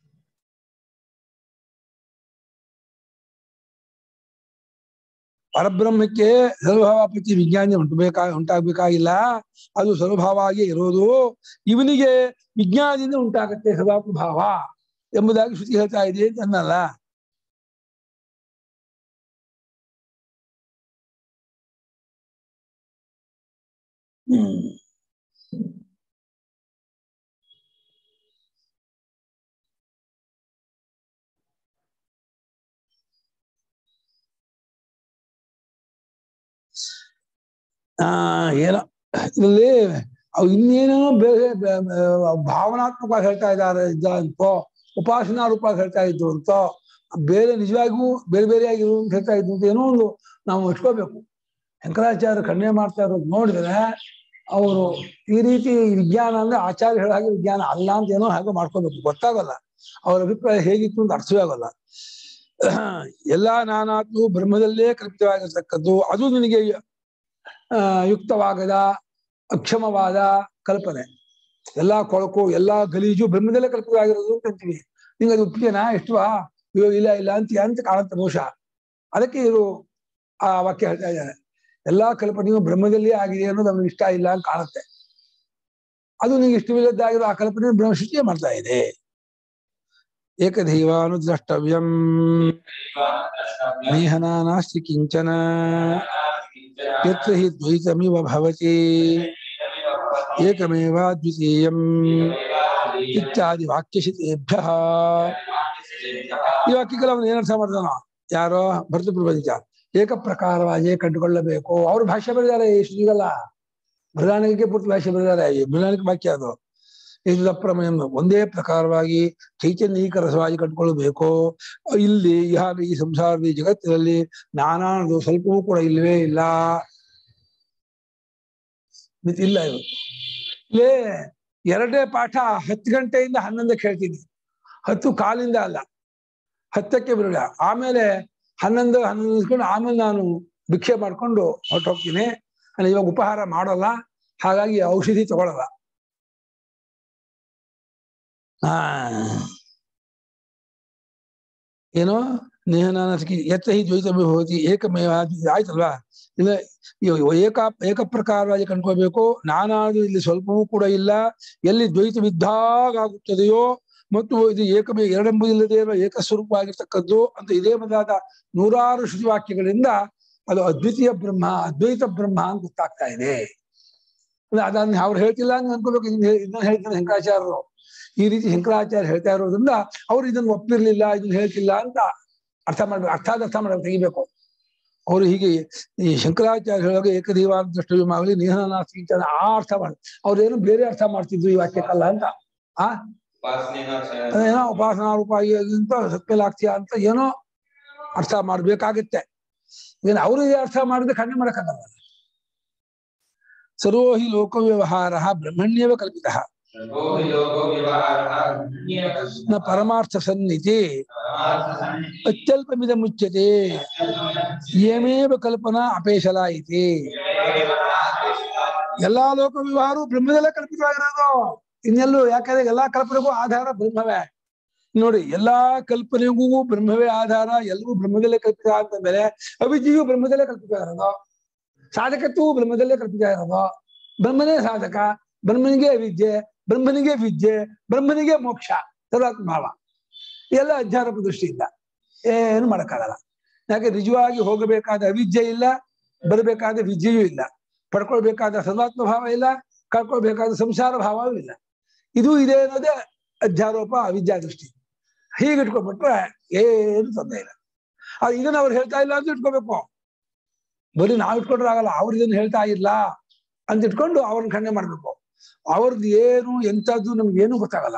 ಪರಬ್ರಹ್ಮಕ್ಕೆ ಸರ್ವಭಾವ ಪ್ರತಿ ವಿಜ್ಞಾನ ಉಂಟಬೇಕಾ ಉಂಟಾಗಬೇಕಾಗಿಲ್ಲ ಅದು ಸರ್ವಭಾವ ಆಗಿ ಇರೋದು ಇವನಿಗೆ ವಿಜ್ಞಾನದಿಂದ ಉಂಟಾಗತ್ತೆ ಸರ್ವಾತ್ಮ ಭಾವ ಎಂಬುದಾಗಿ ಶ್ರುತಿ ಹೇಳ್ತಾ ಇದೆ ಅಂತ ಅನ್ನಲ್ಲ ಹ್ಮ್ ಆ ಏನೋ ಇದರಲ್ಲಿ ಅವು ಇನ್ನೇನೇನೋ ಬೇರೆ ಬೆ- ಬೆ- ಭಾವನಾತ್ಮಕವಾಗಿ ಹೇಳ್ತಾ ಇದ್ದಾರೆ ಇದ್ದ ಅಂತೋ ಉಪಾಸನಾ ರೂಪವಾಗಿ ಹೇಳ್ತಾ ಇದ್ರು ಅಂತೋ ಬೇರೆ ನಿಜವಾಗಿಯೂ ಬೇರೆ ಬೇರೆಯಾಗಿರು ಅಂತ ಹೇಳ್ತಾ ಇದ್ರು ಅಂತ ಏನೋ ಒಂದು ನಾವು ಇಟ್ಕೋಬೇಕು ಶಂಕರಾಚಾರ್ಯ ಖಂಡನೆ ಮಾಡ್ತಾ ಇರೋದು ನೋಡಿದ್ರೆ ಅವರು ಈ ರೀತಿ ವಿಜ್ಞಾನ ಅಂದ್ರೆ ಆಚಾರ್ಯ ಹೇಳೋ ಹಾಗೆ ವಿಜ್ಞಾನ ಅಲ್ಲ ಅಂತ ಏನೋ ಹಾಗೆ ಮಾಡ್ಕೋಬೇಕು ಗೊತ್ತಾಗಲ್ಲ ಅವ್ರ ಅಭಿಪ್ರಾಯ ಹೇಗಿತ್ತು ಅಂತ ಅರ್ಥವೇ ಆಗೋಲ್ಲ ಎಲ್ಲಾ ನಾನಾತ್ಮವು ಬ್ರಹ್ಮದಲ್ಲೇ ಕಲ್ಪಿತವಾಗಿರ್ತಕ್ಕದ್ದು ಅದು ನಿನಗೆ ಆ, ಯುಕ್ತವಾಗದ ಅಕ್ಷಮವಾದ ಕಲ್ಪನೆ ಎಲ್ಲಾ ಕೊಳಕು ಎಲ್ಲಾ ಗಲೀಜು ಬ್ರಹ್ಮದಲ್ಲೇ ಕಲ್ಪಿತವಾಗಿರೋದು ಅಂತ ಅಂತೀವಿ ನಿಂಗೆ ಅದು ಒಪ್ಪಿಗೆನಾ ಎಷ್ಟುವಾ ಅಯ್ಯೋ ಇಲ್ಲ ಇಲ್ಲ ಅಂತ ಅಂತ ಕಾಣುತ್ತೆ ಬಹುಶಃ ಅದಕ್ಕೆ ಇದು ಆ ವಾಕ್ಯ ಹೇಳ್ತಾ ಇದ್ದಾರೆ ಎಲ್ಲಾ ಕಲ್ಪನೆಯು ಬ್ರಹ್ಮದಲ್ಲೇ ಆಗಿದೆ ಅನ್ನೋದು ನಮ್ಗೆ ಇಷ್ಟ ಇಲ್ಲ ಅಂತ ಕಾಣುತ್ತೆ ಅದು ನಿಂಗೆ ಇಷ್ಟವಿಲ್ಲದ್ದಾಗಿರೋ ಆ ಕಲ್ಪನೆ ಬ್ರಹ್ಮ ಸೃಷ್ಟಿಯೇ ಮಾಡ್ತಾ ಇದೆ ಏಕದೈವಾನುದ್ರಷ್ಟವ್ಯಂ ನೇಹನ ನಾಸ್ತಿ ಕಿಂಚನ ಯತ್ರ ಹಿ ದ್ವೈತಮಿವ ಭವತಿ ಏಕಮೇವ ದ್ವಿತೀಯಂ ಇತ್ಯಾದಿ ವಾಕ್ಯಶಿತೇಭ್ಯ ಈ ವಾಕ್ಯಗಳು ಅವನು ಏನರ್ಥ ಮಾಡ್ತಾನ ಯಾರೋ ಭರತ ಪ್ರಪಂಚ ಏಕ ಪ್ರಕಾರವಾಗಿ ಕಂಡುಕೊಳ್ಳಬೇಕು ಅವ್ರು ಭಾಷೆ ಬರೆದಾರೆ ಈ ಶ್ರೀಗಲ್ಲ ಬೃಹದಾನಿಗೆ ಪೂರ್ತಿ ಭಾಷೆ ಬರೆದಾರೆ ಈ ಬೃಹದಾನಿಕ ವಾಕ್ಯ ಅದು ಇದು ಪ್ರಮೇಯ ಒಂದೇ ಪ್ರಕಾರವಾಗಿ ಚೈತನ್ಯೀಕ ರಸವಾಗಿ ಕಂಡುಕೊಳ್ಳಬೇಕು ಇಲ್ಲಿ ಇಹಾಗ ಈ ಸಂಸಾರದ ಈ ಜಗತ್ತಿನಲ್ಲಿ ನಾನಾನದು ಸ್ವಲ್ಪವೂ ಕೂಡ ಇಲ್ಲವೇ ಇಲ್ಲ ಮಿತಿ ಇಲ್ಲ ಇದು ಇಲ್ಲೇ ಎರಡೇ ಪಾಠ ಹತ್ತು ಗಂಟೆಯಿಂದ ಹನ್ನೊಂದಕ್ಕೆ ಹೇಳ್ತೀನಿ ಹತ್ತು ಕಾಲಿಂದ ಅಲ್ಲ ಹತ್ತಕ್ಕೆ ಬಿಡಲ್ಲ ಆಮೇಲೆ ಹನ್ನೊಂದು ಹನ್ನೊಂದು ಇಸ್ಕೊಂಡು ಆಮೇಲೆ ನಾನು ಭಿಕ್ಷೆ ಮಾಡ್ಕೊಂಡು ಹೊರಟೋಗ್ತೀನಿ ನಾನು ಇವಾಗ ಉಪಹಾರ ಮಾಡೋಲ್ಲ ಹಾಗಾಗಿ ಔಷಧಿ ತಗೊಳಲ್ಲ ಆ ಏನೋ ನೇಹನಾನಸ್ಕಿ ಎತ್ತ ಹಿ ದ್ವೈತಮೇ ಭವತಿ ಏಕಮೇವ ದ್ವಿ- ಆಯ್ತಲ್ವಾ ಇಲ್ಲ ಇವ- ಏಕ ಏಕ ಪ್ರಕಾರವಾಗಿ ಕಂಡ್ಕೋಬೇಕು ನಾನಾದು ಇಲ್ಲಿ ಸ್ವಲ್ಪವೂ ಕೂಡ ಇಲ್ಲ ಎಲ್ಲಿ ದ್ವೈತವಿದ್ದಾಗ ಆಗುತ್ತದೆಯೋ ಮತ್ತು ಇದು ಏಕಮೇ ಎರಡೆಂಬುದಿಲ್ಲದೆ ಇರುವ ಏಕಸ್ವರೂಪವಾಗಿರ್ತಕ್ಕದ್ದು ಅಂತ ಇದೇ ಮೊದಲಾದ ನೂರಾರು ಶ್ರುತಿವಾಕ್ಯಗಳಿಂದ ಅದು ಅದ್ವಿತೀಯ ಬ್ರಹ್ಮ ಅದ್ವೈತ ಬ್ರಹ್ಮ ಅಂತ ಗೊತ್ತಾಗ್ತಾ ಇದೆ ಅಂದ್ರೆ ಅದನ್ನ ಅವ್ರು ಹೇಳ್ತಿಲ್ಲ ಅಂತ ಅನ್ಕೋಬೇಕು ಇದನ್ನ ಹೇ- ಇದನ್ನ ಹೇಳ್ತಾರೆ ಶಂಕರಾಚಾರ್ಯರು ಈ ರೀತಿ ಶಂಕರಾಚಾರ್ಯ ಹೇಳ್ತಾ ಇರೋದ್ರಿಂದ ಅವ್ರು ಇದನ್ನ ಒಪ್ಪಿರ್ಲಿಲ್ಲ ಇದನ್ನ ಹೇಳ್ತಿಲ್ಲ ಅಂತ ಅರ್ಥ ಮಾಡ್ಬೇಕು ಅರ್ಥ ಅರ್ಥ ಮಾಡ್ಬೇಕು ತೆಗಿಬೇಕು ಅವರು ಹೀಗೆ ಈ ಶಂಕರಾಚಾರ್ಯ ಹೇಳುವಾಗ ಏಕದೈವಾನ ದೃಷ್ಟವ್ಯಮಾಗಲಿ ನೇಹನಾಸ್ತಿ ಅಂತ ಆ ಅರ್ಥ ಮಾಡಿ ಅವ್ರೇನು ಬೇರೆ ಅರ್ಥ ಮಾಡ್ತಿದ್ರು ಈ ವಾಕ್ಯಕ್ಕಲ್ಲ ಅಂತ ಆ ಏನೋ ಉಪಾಸನಾ ರೂಪಾಯಿಗಿಂತ ಸತ್ಯಲಾಗ್ತೀಯ ಅಂತ ಏನೋ ಅರ್ಥ ಮಾಡ್ಬೇಕಾಗತ್ತೆ ಏನು ಅವರು ಇದೇ ಅರ್ಥ ಮಾಡಿದ್ರೆ ಖಂಡನೆ ಮಾಡಕ್ಕಾಗಲ್ಲ ಸರ್ವೋ ಹಿ ಲೋಕ ವ್ಯವಹಾರ ಬ್ರಹ್ಮಣ್ಯವ ಕಲ್ಪಿತ ನ ಪರಮಾರ್ಥ ಸನ್ನಿಧಿ ಅತ್ಯಲ್ಪಮಿದ ಮುಚ್ಯತೆ ಏಮೇವ ಕಲ್ಪನಾ ಅಪೇಶಲ ಇತಿ ಎಲ್ಲಾ ಲೋಕ ವ್ಯವಹಾರವು ಬ್ರಹ್ಮದಲ್ಲೇ ಕಲ್ಪಿತವಾಗಿರೋದು ಇನ್ನೆಲ್ಲೂ ಯಾಕಂದ್ರೆ ಎಲ್ಲಾ ಕಲ್ಪನೆಗೂ ಆಧಾರ ಬ್ರಹ್ಮವೇ ನೋಡಿ ಎಲ್ಲಾ ಕಲ್ಪನೆಗೂ ಬ್ರಹ್ಮವೇ ಆಧಾರ ಎಲ್ಲವೂ ಬ್ರಹ್ಮದಲ್ಲೇ ಕಲ್ಪಿತ ಅಂತಂದ್ರೆ ಅವಿದ್ಯೆಯು ಬ್ರಹ್ಮದಲ್ಲೇ ಕಲ್ಪಿತ ಇರೋದು ಸಾಧಕತ್ವವು ಬ್ರಹ್ಮದಲ್ಲೇ ಕಲ್ಪಿತ ಇರೋದು ಬ್ರಹ್ಮನೇ ಸಾಧಕ ಬ್ರಹ್ಮನಿಗೆ ವಿದ್ಯೆ ಬ್ರಹ್ಮನಿಗೆ ವಿದ್ಯೆ ಬ್ರಹ್ಮನಿಗೆ ಮೋಕ್ಷ ಸರ್ವಾತ್ಮ ಭಾವ ಎಲ್ಲ ಅಧ್ಯಾರೋಪ ದೃಷ್ಟಿಯಿಂದ ಏನು ಮಾಡಕ್ಕಾಗಲ್ಲ ಯಾಕೆ ನಿಜವಾಗಿ ಹೋಗಬೇಕಾದ ಅವಿದ್ಯೆ ಇಲ್ಲ ಬರಬೇಕಾದ ವಿದ್ಯೆಯೂ ಇಲ್ಲ ಪಡ್ಕೊಳ್ಬೇಕಾದ ಸರ್ವಾತ್ಮ ಭಾವ ಇಲ್ಲ ಕಳ್ಕೊಳ್ಬೇಕಾದ ಸಂಸಾರ ಭಾವವೂ ಇಲ್ಲ ಇದು ಇದೆ ಅನ್ನೋದೇ ಅಧ್ಯಾರೋಪ ಅವಿದ್ಯಾ ದೃಷ್ಟಿ ಹೀಗೆ ಇಟ್ಕೊಂಡ್ಬಿಟ್ರೆ ಏನು ತೊಂದರೆ ಇಲ್ಲ ಆದ್ರೆ ಇದನ್ನ ಅವ್ರು ಹೇಳ್ತಾ ಇಲ್ಲ ಅಂತ ಇಟ್ಕೋಬೇಕು ಬರೀ ನಾವ್ ಇಟ್ಕೊಂಡ್ರೆ ಆಗಲ್ಲ ಅವ್ರು ಇದನ್ನ ಹೇಳ್ತಾ ಇಲ್ಲ ಅಂತ ಇಟ್ಕೊಂಡು ಅವ್ರನ್ನ ಖಂಡನೆ ಮಾಡ್ಬೇಕು ಅವ್ರದ್ದು ಏನು ಎಂಥದ್ದು ನಮ್ಗೆ ಏನು ಗೊತ್ತಾಗಲ್ಲ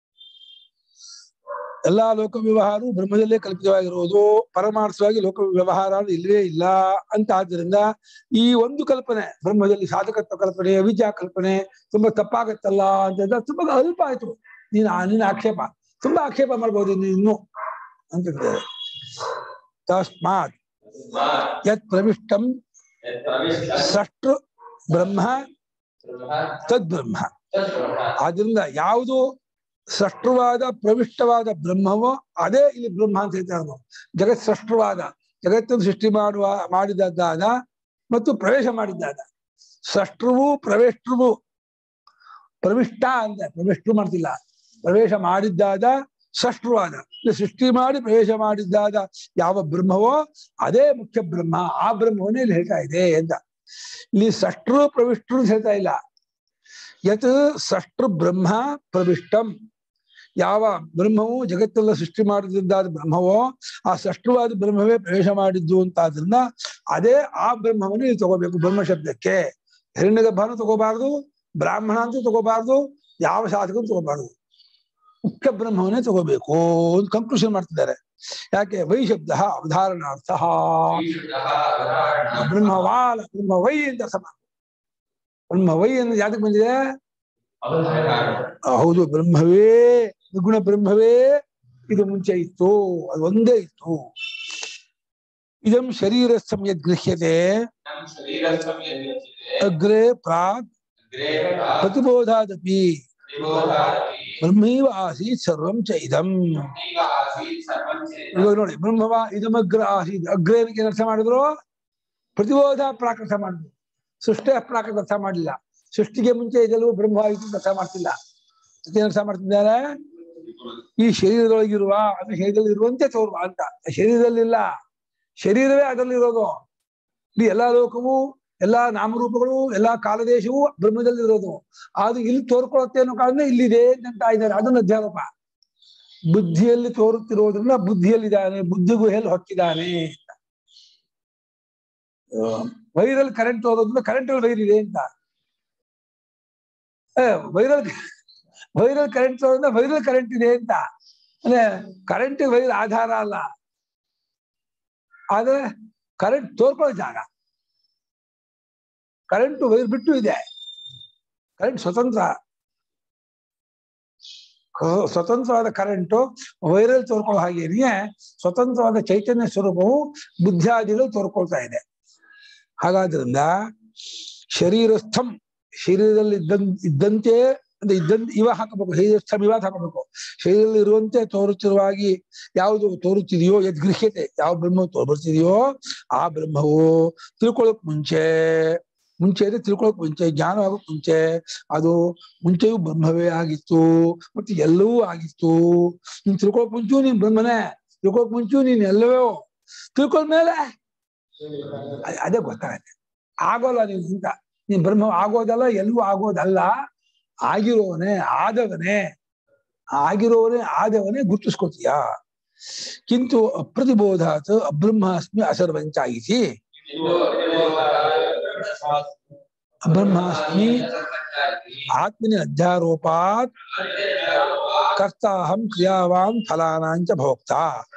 ಎಲ್ಲಾ ಲೋಕ ವ್ಯವಹಾರವು ಬ್ರಹ್ಮದಲ್ಲೇ ಕಲ್ಪಿತವಾಗಿರುವುದು ಪರಮಾರ್ಥವಾಗಿ ಲೋಕ ವ್ಯವಹಾರ ಅಂದ್ರೆ ಇಲ್ಲವೇ ಇಲ್ಲ ಅಂತ ಆದ್ದರಿಂದ ಈ ಒಂದು ಕಲ್ಪನೆ ಬ್ರಹ್ಮದಲ್ಲಿ ಸಾಧಕತ್ವ ಕಲ್ಪನೆ ಅವಿದ್ಯಾ ಕಲ್ಪನೆ ತುಂಬಾ ತಪ್ಪಾಗತ್ತಲ್ಲ ಅಂತ ತುಂಬಾ ಅಲ್ಪ ಆಯ್ತು ನೀನ್ ನಿನ್ನ ಆಕ್ಷೇಪ ತುಂಬಾ ಆಕ್ಷೇಪ ಮಾಡ್ಬೋದು ಇನ್ನು ಇನ್ನು ಅಂತ ಹೇಳ್ತಾರೆ ತಸ್ಮಾತ್ ಯತ್ ಪ್ರವಿಷ್ಟಂ ಸೃಷ್ಟು ಬ್ರಹ್ಮ ತದ್ ಬ್ರಹ್ಮ ಆದ್ರಿಂದ ಯಾವುದು ಸೃಷ್ಟವಾದ ಪ್ರವಿಷ್ಟವಾದ ಬ್ರಹ್ಮವೋ ಅದೇ ಇಲ್ಲಿ ಬ್ರಹ್ಮ ಅಂತ ಹೇಳ್ತಾರೆ ನಾವು ಜಗತ್ ಸೃಷ್ಟವಾದ ಜಗತ್ತನ್ನು ಸೃಷ್ಟಿ ಮಾಡುವ ಮಾಡಿದ್ದಾದ ಮತ್ತು ಪ್ರವೇಶ ಮಾಡಿದ್ದಾದ ಸೃಷ್ಟವು ಪ್ರವೇಷ್ಟವು ಪ್ರವಿಷ್ಟ ಅಂತ ಪ್ರವಿಷ್ಟು ಮಾಡ್ತಿಲ್ಲ ಪ್ರವೇಶ ಮಾಡಿದ್ದಾದ ಸೃಷ್ಟವಾದ ಇಲ್ಲಿ ಸೃಷ್ಟಿ ಮಾಡಿ ಪ್ರವೇಶ ಮಾಡಿದ್ದಾದ ಯಾವ ಬ್ರಹ್ಮವೋ ಅದೇ ಮುಖ್ಯ ಬ್ರಹ್ಮ ಆ ಬ್ರಹ್ಮವನ್ನೇ ಇಲ್ಲಿ ಹೇಳ್ತಾ ಇದೆ ಅಂತ ಇಲ್ಲಿ ಸೃಷ್ಟರು ಪ್ರವಿಷ್ಟರು ಅಂತ ಹೇಳ್ತಾ ಇಲ್ಲ ಯತ್ ಸೃಷ್ಟೃ ಬ್ರಹ್ಮ ಪ್ರವಿಷ್ಟಂ ಯಾವ ಬ್ರಹ್ಮವು ಜಗತ್ತೆಲ್ಲ ಸೃಷ್ಟಿ ಮಾಡಿದ್ದಾದ ಬ್ರಹ್ಮವೋ ಆ ಸೃಷ್ಟವಾದ ಬ್ರಹ್ಮವೇ ಪ್ರವೇಶ ಮಾಡಿದ್ದು ಅಂತ ಆದ್ರಿಂದ ಅದೇ ಆ ಬ್ರಹ್ಮವನ್ನು ನೀವು ತಗೋಬೇಕು ಬ್ರಹ್ಮ ಶಬ್ದಕ್ಕೆ ಹಿರಣ್ಯಗರ್ಭನು ತಗೋಬಾರ್ದು ಬ್ರಾಹ್ಮಣ ಅಂತೂ ತಗೋಬಾರ್ದು ಯಾವ ಸಾಧಕನು ತಗೋಬಾರ್ದು ಮುಖ್ಯ ಬ್ರಹ್ಮವನ್ನೇ ತಗೋಬೇಕು ಅಂತ ಕನ್ಕ್ಲೂಷನ್ ಮಾಡ್ತಿದ್ದಾರೆ ಯಾಕೆ ವೈ ಶಬ್ದ ಅವಧಾರಣಾರ್ಥ ಬ್ರಹ್ಮವಾಲ ಬ್ರಹ್ಮ ವೈ ಅಂತ ಅರ್ಥ ಮಾಡ್ಬೇಕು. ಬ್ರಹ್ಮ ವೈ ಅಂದ್ರೆ ಯಾತಕ್ಕೆ ಬಂದಿದೆ ಹೌದು ಬ್ರಹ್ಮವೇ ನಿರ್ಗುಣ ಬ್ರಹ್ಮವೇ ಇದು ಮುಂಚೆ ಇತ್ತು ಅದು ಒಂದೇ ಇತ್ತು ಇದಂ ಶರೀರಸ್ಥಂ ಯದ್ ಗೃಹ್ಯತೆ ಅಗ್ರೆ ಪ್ರಾಗ್ ಪ್ರತಿಬೋಧಾದಪಿ ಬ್ರಹ್ಮೈವ ಆಸೀತ್ ಸರ್ವಂ ಚ ಇದಂ ಇವಾಗ ನೋಡಿ ಬ್ರಹ್ಮವ ಇದಮಗ್ರ ಆಸೀತ್ ಅಗ್ರೆ ಏನಕ್ಕೆ ಅರ್ಥ ಮಾಡಿದ್ರು ಪ್ರತಿಬೋಧ ಪ್ರಾಕ್ ಅರ್ಥ ಮಾಡಿದ್ರು ಸೃಷ್ಟಿ ಪ್ರಾಕ್ ಅರ್ಥ ಮಾಡಲಿಲ್ಲ ಸೃಷ್ಟಿಗೆ ಮುಂಚೆ ಇದೆಲ್ಲವೂ ಬ್ರಹ್ಮ ಆಯಿತು ಅಂತ ಅರ್ಥ ಮಾಡ್ತಿಲ್ಲ ಏನ್ ಅರ್ಥ ಮಾಡ್ತಿದ್ದಾರೆ ಈ ಶರೀರದೊಳಗಿರುವ ಅದು ಶರೀರದಲ್ಲಿ ಇರುವಂತೆ ತೋರುವ ಅಂತ ಶರೀರದಲ್ಲಿಲ್ಲ ಶರೀರವೇ ಅದರಲ್ಲಿರೋದು ಈ ಎಲ್ಲಾ ಲೋಕವು ಎಲ್ಲಾ ನಾಮರೂಪಗಳು ಎಲ್ಲಾ ಕಾಲದೇಶವು ಬ್ರಹ್ಮದಲ್ಲಿ ಇರೋದು ಅದು ಇಲ್ಲಿ ತೋರ್ಕೊಳ್ಳುತ್ತೆ ಅನ್ನೋ ಕಾರಣ ಇಲ್ಲಿದೆ ಅಂತ ಇದ್ದಾರೆ ಅದನ್ನ ಅಧ್ಯಾರೋಪ ಬುದ್ಧಿಯಲ್ಲಿ ತೋರುತ್ತಿರೋದ್ರಿಂದ ಬುದ್ಧಿಯಲ್ಲಿದ್ದಾನೆ ಬುದ್ಧಿಗೂ ಎಲ್ಲಿ ಹೊಕ್ಕಿದ್ದಾನೆ ಅಂತ ವೈರಲ್ ಕರೆಂಟ್ ತೋರೋದ್ರಿಂದ ಕರೆಂಟ್ ಅಲ್ಲಿ ವೈರ್ ಇದೆ ಅಂತ ವೈರಲ್ ವೈರಲ್ ಕರೆಂಟ್ ತೋರೋದ್ರಿಂದ ವೈರಲ್ ಕರೆಂಟ್ ಇದೆ ಅಂತ ಅಂದ್ರೆ ಕರೆಂಟ್ ವೈರ್ ಆಧಾರ ಅಲ್ಲ ಆದ್ರೆ ಕರೆಂಟ್ ತೋರ್ಕೊಳ್ಳೋ ಜಾಗ ಕರೆಂಟ್ ವೈರ್ ಬಿಟ್ಟು ಇದೆ ಕರೆಂಟ್ ಸ್ವತಂತ್ರ ಕ- ಸ್ವತಂತ್ರವಾದ ಕರೆಂಟು ವೈರಲ್ ತೋರ್ಕೊಳ್ಳೋ ಹಾಗೇನೆ ಸ್ವತಂತ್ರವಾದ ಚೈತನ್ಯ ಸ್ವರೂಪವು ಬುದ್ಧಿಯಾದಿಗಳು ತೋರ್ಕೊಳ್ತಾ ಇದೆ ಹಾಗಾದ್ರಿಂದ ಶರೀರಸ್ಥಂ ಶರೀರದಲ್ಲಿ ಇದ್ದಂತ ಇದ್ದಂತೆ ಅಂದ್ರೆ ಇದ್ದಂತೆ ಇವ ಹಾಕಬೇಕು ಶರೀರಸ್ಥಂ ಇವ ಹಾಕಬೇಕು ಶರೀರದಲ್ಲಿ ಇರುವಂತೆ ತೋರುತ್ತಿರುವಾಗಿ ಯಾವುದು ತೋರುತ್ತಿದೆಯೋ ಯದ್ ಗೃಹ್ಯತೆ ಯಾವ ಬ್ರಹ್ಮ ತೋರ್ಬರ್ತಿದೆಯೋ ಆ ಬ್ರಹ್ಮವು ತಿಳ್ಕೊಳಕ್ ಮುಂಚೆ ಮುಂಚೆ ಅಂದ್ರೆ ತಿಳ್ಕೊಳಕ್ ಮುಂಚೆ ಜ್ಞಾನ ಆಗೋಕ್ ಮುಂಚೆ ಅದು ಮುಂಚೆಯೂ ಬ್ರಹ್ಮವೇ ಆಗಿತ್ತು ಮತ್ತೆ ಎಲ್ಲವೂ ಆಗಿತ್ತು ನೀನ್ ತಿಳ್ಕೊಳಕ್ ಮುಂಚೂ ನೀನ್ ಬ್ರಹ್ಮನೇ ತಿಳ್ಕೊಳಕ್ ಮುಂಚೂ ನೀನ್ ಎಲ್ಲವೋ ತಿಳ್ಕೊಂಡ್ಮೇಲೆ ಅ- ಅದೇ ಗೊತ್ತಾಗತ್ತೆ ಆಗೋಲ್ಲ ನೀನ್ ಅಂತ ನೀನ್ ಬ್ರಹ್ಮ ಆಗೋದಲ್ಲ ಎಲ್ಲವೂ ಆಗೋದಲ್ಲ ಆಗಿರೋವನೇ ಆದವನೇ ಆಗಿರೋವನೇ ಆದವನೇ ಗುರುತಿಸ್ಕೋತೀಯ ಕಿಂತು ಅಪ್ರತಿಬೋಧಾತ್ ಅಬ್ರಹ್ಮಾಸ್ಮಿ ಅಸರ್ವಂಚಾಯಿಸಿ ಬ್ರಹ್ಮಾಸ್ಮಿ ಆತ್ಮನಿ ಅಧ್ಯಾರೋಪಾತ್ ಕರ್ತಾಹಂ ಕ್ರಿಯಾವಾನ್ ಫಲಾನಾಂಚ ಭೋಕ್ತ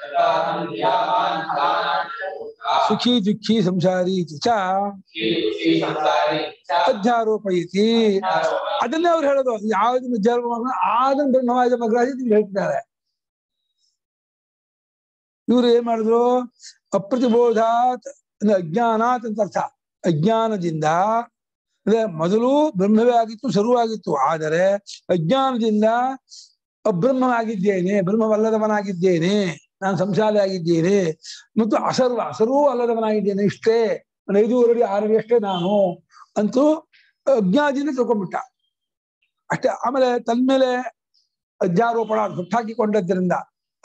ಸುಖಿ ದುಃಖಿ ಸಂಸಾರಿ ಇತಿ ಚ ಅಧ್ಯಾರೋಪಯತಿ ಅದನ್ನೇ ಅವ್ರು ಹೇಳೋದು ಯಾವ್ದು ಅಧ್ಯಾರೋಪ ಮಾಡ್ಕೊಂಡು ಆದನ್ ಬ್ರಹ್ಮವಾದ ಮಗ್ರಾಜಿ ಅಂತ ಹೇಳ್ತಿದ್ದಾರೆ ಇವ್ರು ಏನ್ ಮಾಡಿದ್ರು ಅಪ್ರತಿಬೋಧಾತ್ ಅಂದ್ರೆ ಅಜ್ಞಾನಾತ್ ಅಂತ ಅರ್ಥ ಅಜ್ಞಾನದಿಂದ ಅಂದ್ರೆ ಮೊದಲು ಬ್ರಹ್ಮವೇ ಆಗಿತ್ತು ಶುರುವಾಗಿತ್ತು ಆದರೆ ಅಜ್ಞಾನದಿಂದ ಅಬ್ರಹ್ಮವಾಗಿದ್ದೇನೆ ಬ್ರಹ್ಮವಲ್ಲದವನಾಗಿದ್ದೇನೆ ನಾನು ಸಂಸಾರಿ ಆಗಿದ್ದೇನೆ ಮತ್ತು ಅಸರ್ವ ಅಸರ್ವೂ ಅಲ್ಲದವನಾಗಿದ್ದೇನೆ ಇಷ್ಟೇ ನಾನು ಐದೂವರೆ ಅಡಿ ಆರು ಅಡಿ ಅಷ್ಟೇ ನಾನು ಅಂತೂ ಅಜ್ಞಾನದಿಂದ ತಿಳ್ಕೊಂಡ್ಬಿಟ್ಟ ಅಷ್ಟೇ ಆಮೇಲೆ ತನ್ಮೇಲೆ ಅಧ್ಯಾರೋಪಣ ಹುಟ್ಟಾಕಿಕೊಂಡದ್ದರಿಂದ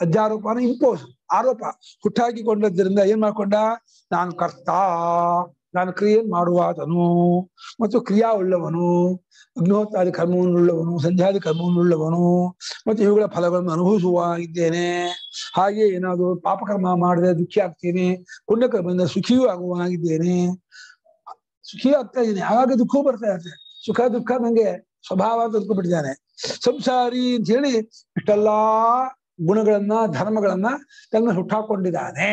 ಅಧ್ಯಾರೋಪನ ಇಂಪೋಸ್ ಆರೋಪ ಹುಟ್ಟಾಕಿಕೊಂಡದ್ದರಿಂದ ಏನ್ ಮಾಡ್ಕೊಂಡ ನಾನು ಕರ್ತ ನಾನು ಕ್ರಿಯೆಯನ್ನು ಮಾಡುವಾತನು ಮತ್ತು ಕ್ರಿಯಾ ಉಳ್ಳವನು ಅಗ್ನಿಹೋತ್ರಾದಿ ಕರ್ಮವನ್ನುಳ್ಳವನು ಸಂಧ್ಯಾದಿ ಕರ್ಮವನ್ನುಳ್ಳವನು ಮತ್ತು ಇವುಗಳ ಫಲಗಳನ್ನು ಅನುಭವಿಸುವ ಇದ್ದೇನೆ ಹಾಗೆ ಏನಾದರೂ ಪಾಪಕರ್ಮ ಮಾಡದೆ ದುಃಖಿ ಆಗ್ತೇನೆ ಪುಣ್ಯಕರ್ಮದಿಂದ ಸುಖಿಯೂ ಆಗುವನಾಗಿದ್ದೇನೆ ಸುಖಿಯೂ ಆಗ್ತಾ ಇದ್ದೀನಿ ಆವಾಗ ದುಃಖವೂ ಬರ್ತಾ ಇರುತ್ತೆ ಸುಖ ದುಃಖ ನಂಗೆ ಸ್ವಭಾವ ಅಂತ ಅಂದ್ಕೊಂಡ್ಬಿಟ್ಟಿದ್ದಾನೆ ಸಂಸಾರಿ ಅಂತ ಹೇಳಿ ಇಷ್ಟೆಲ್ಲಾ ಗುಣಗಳನ್ನ ಧರ್ಮಗಳನ್ನ ತನ್ನ ಹುಟ್ಟಾಕೊಂಡಿದ್ದಾನೆ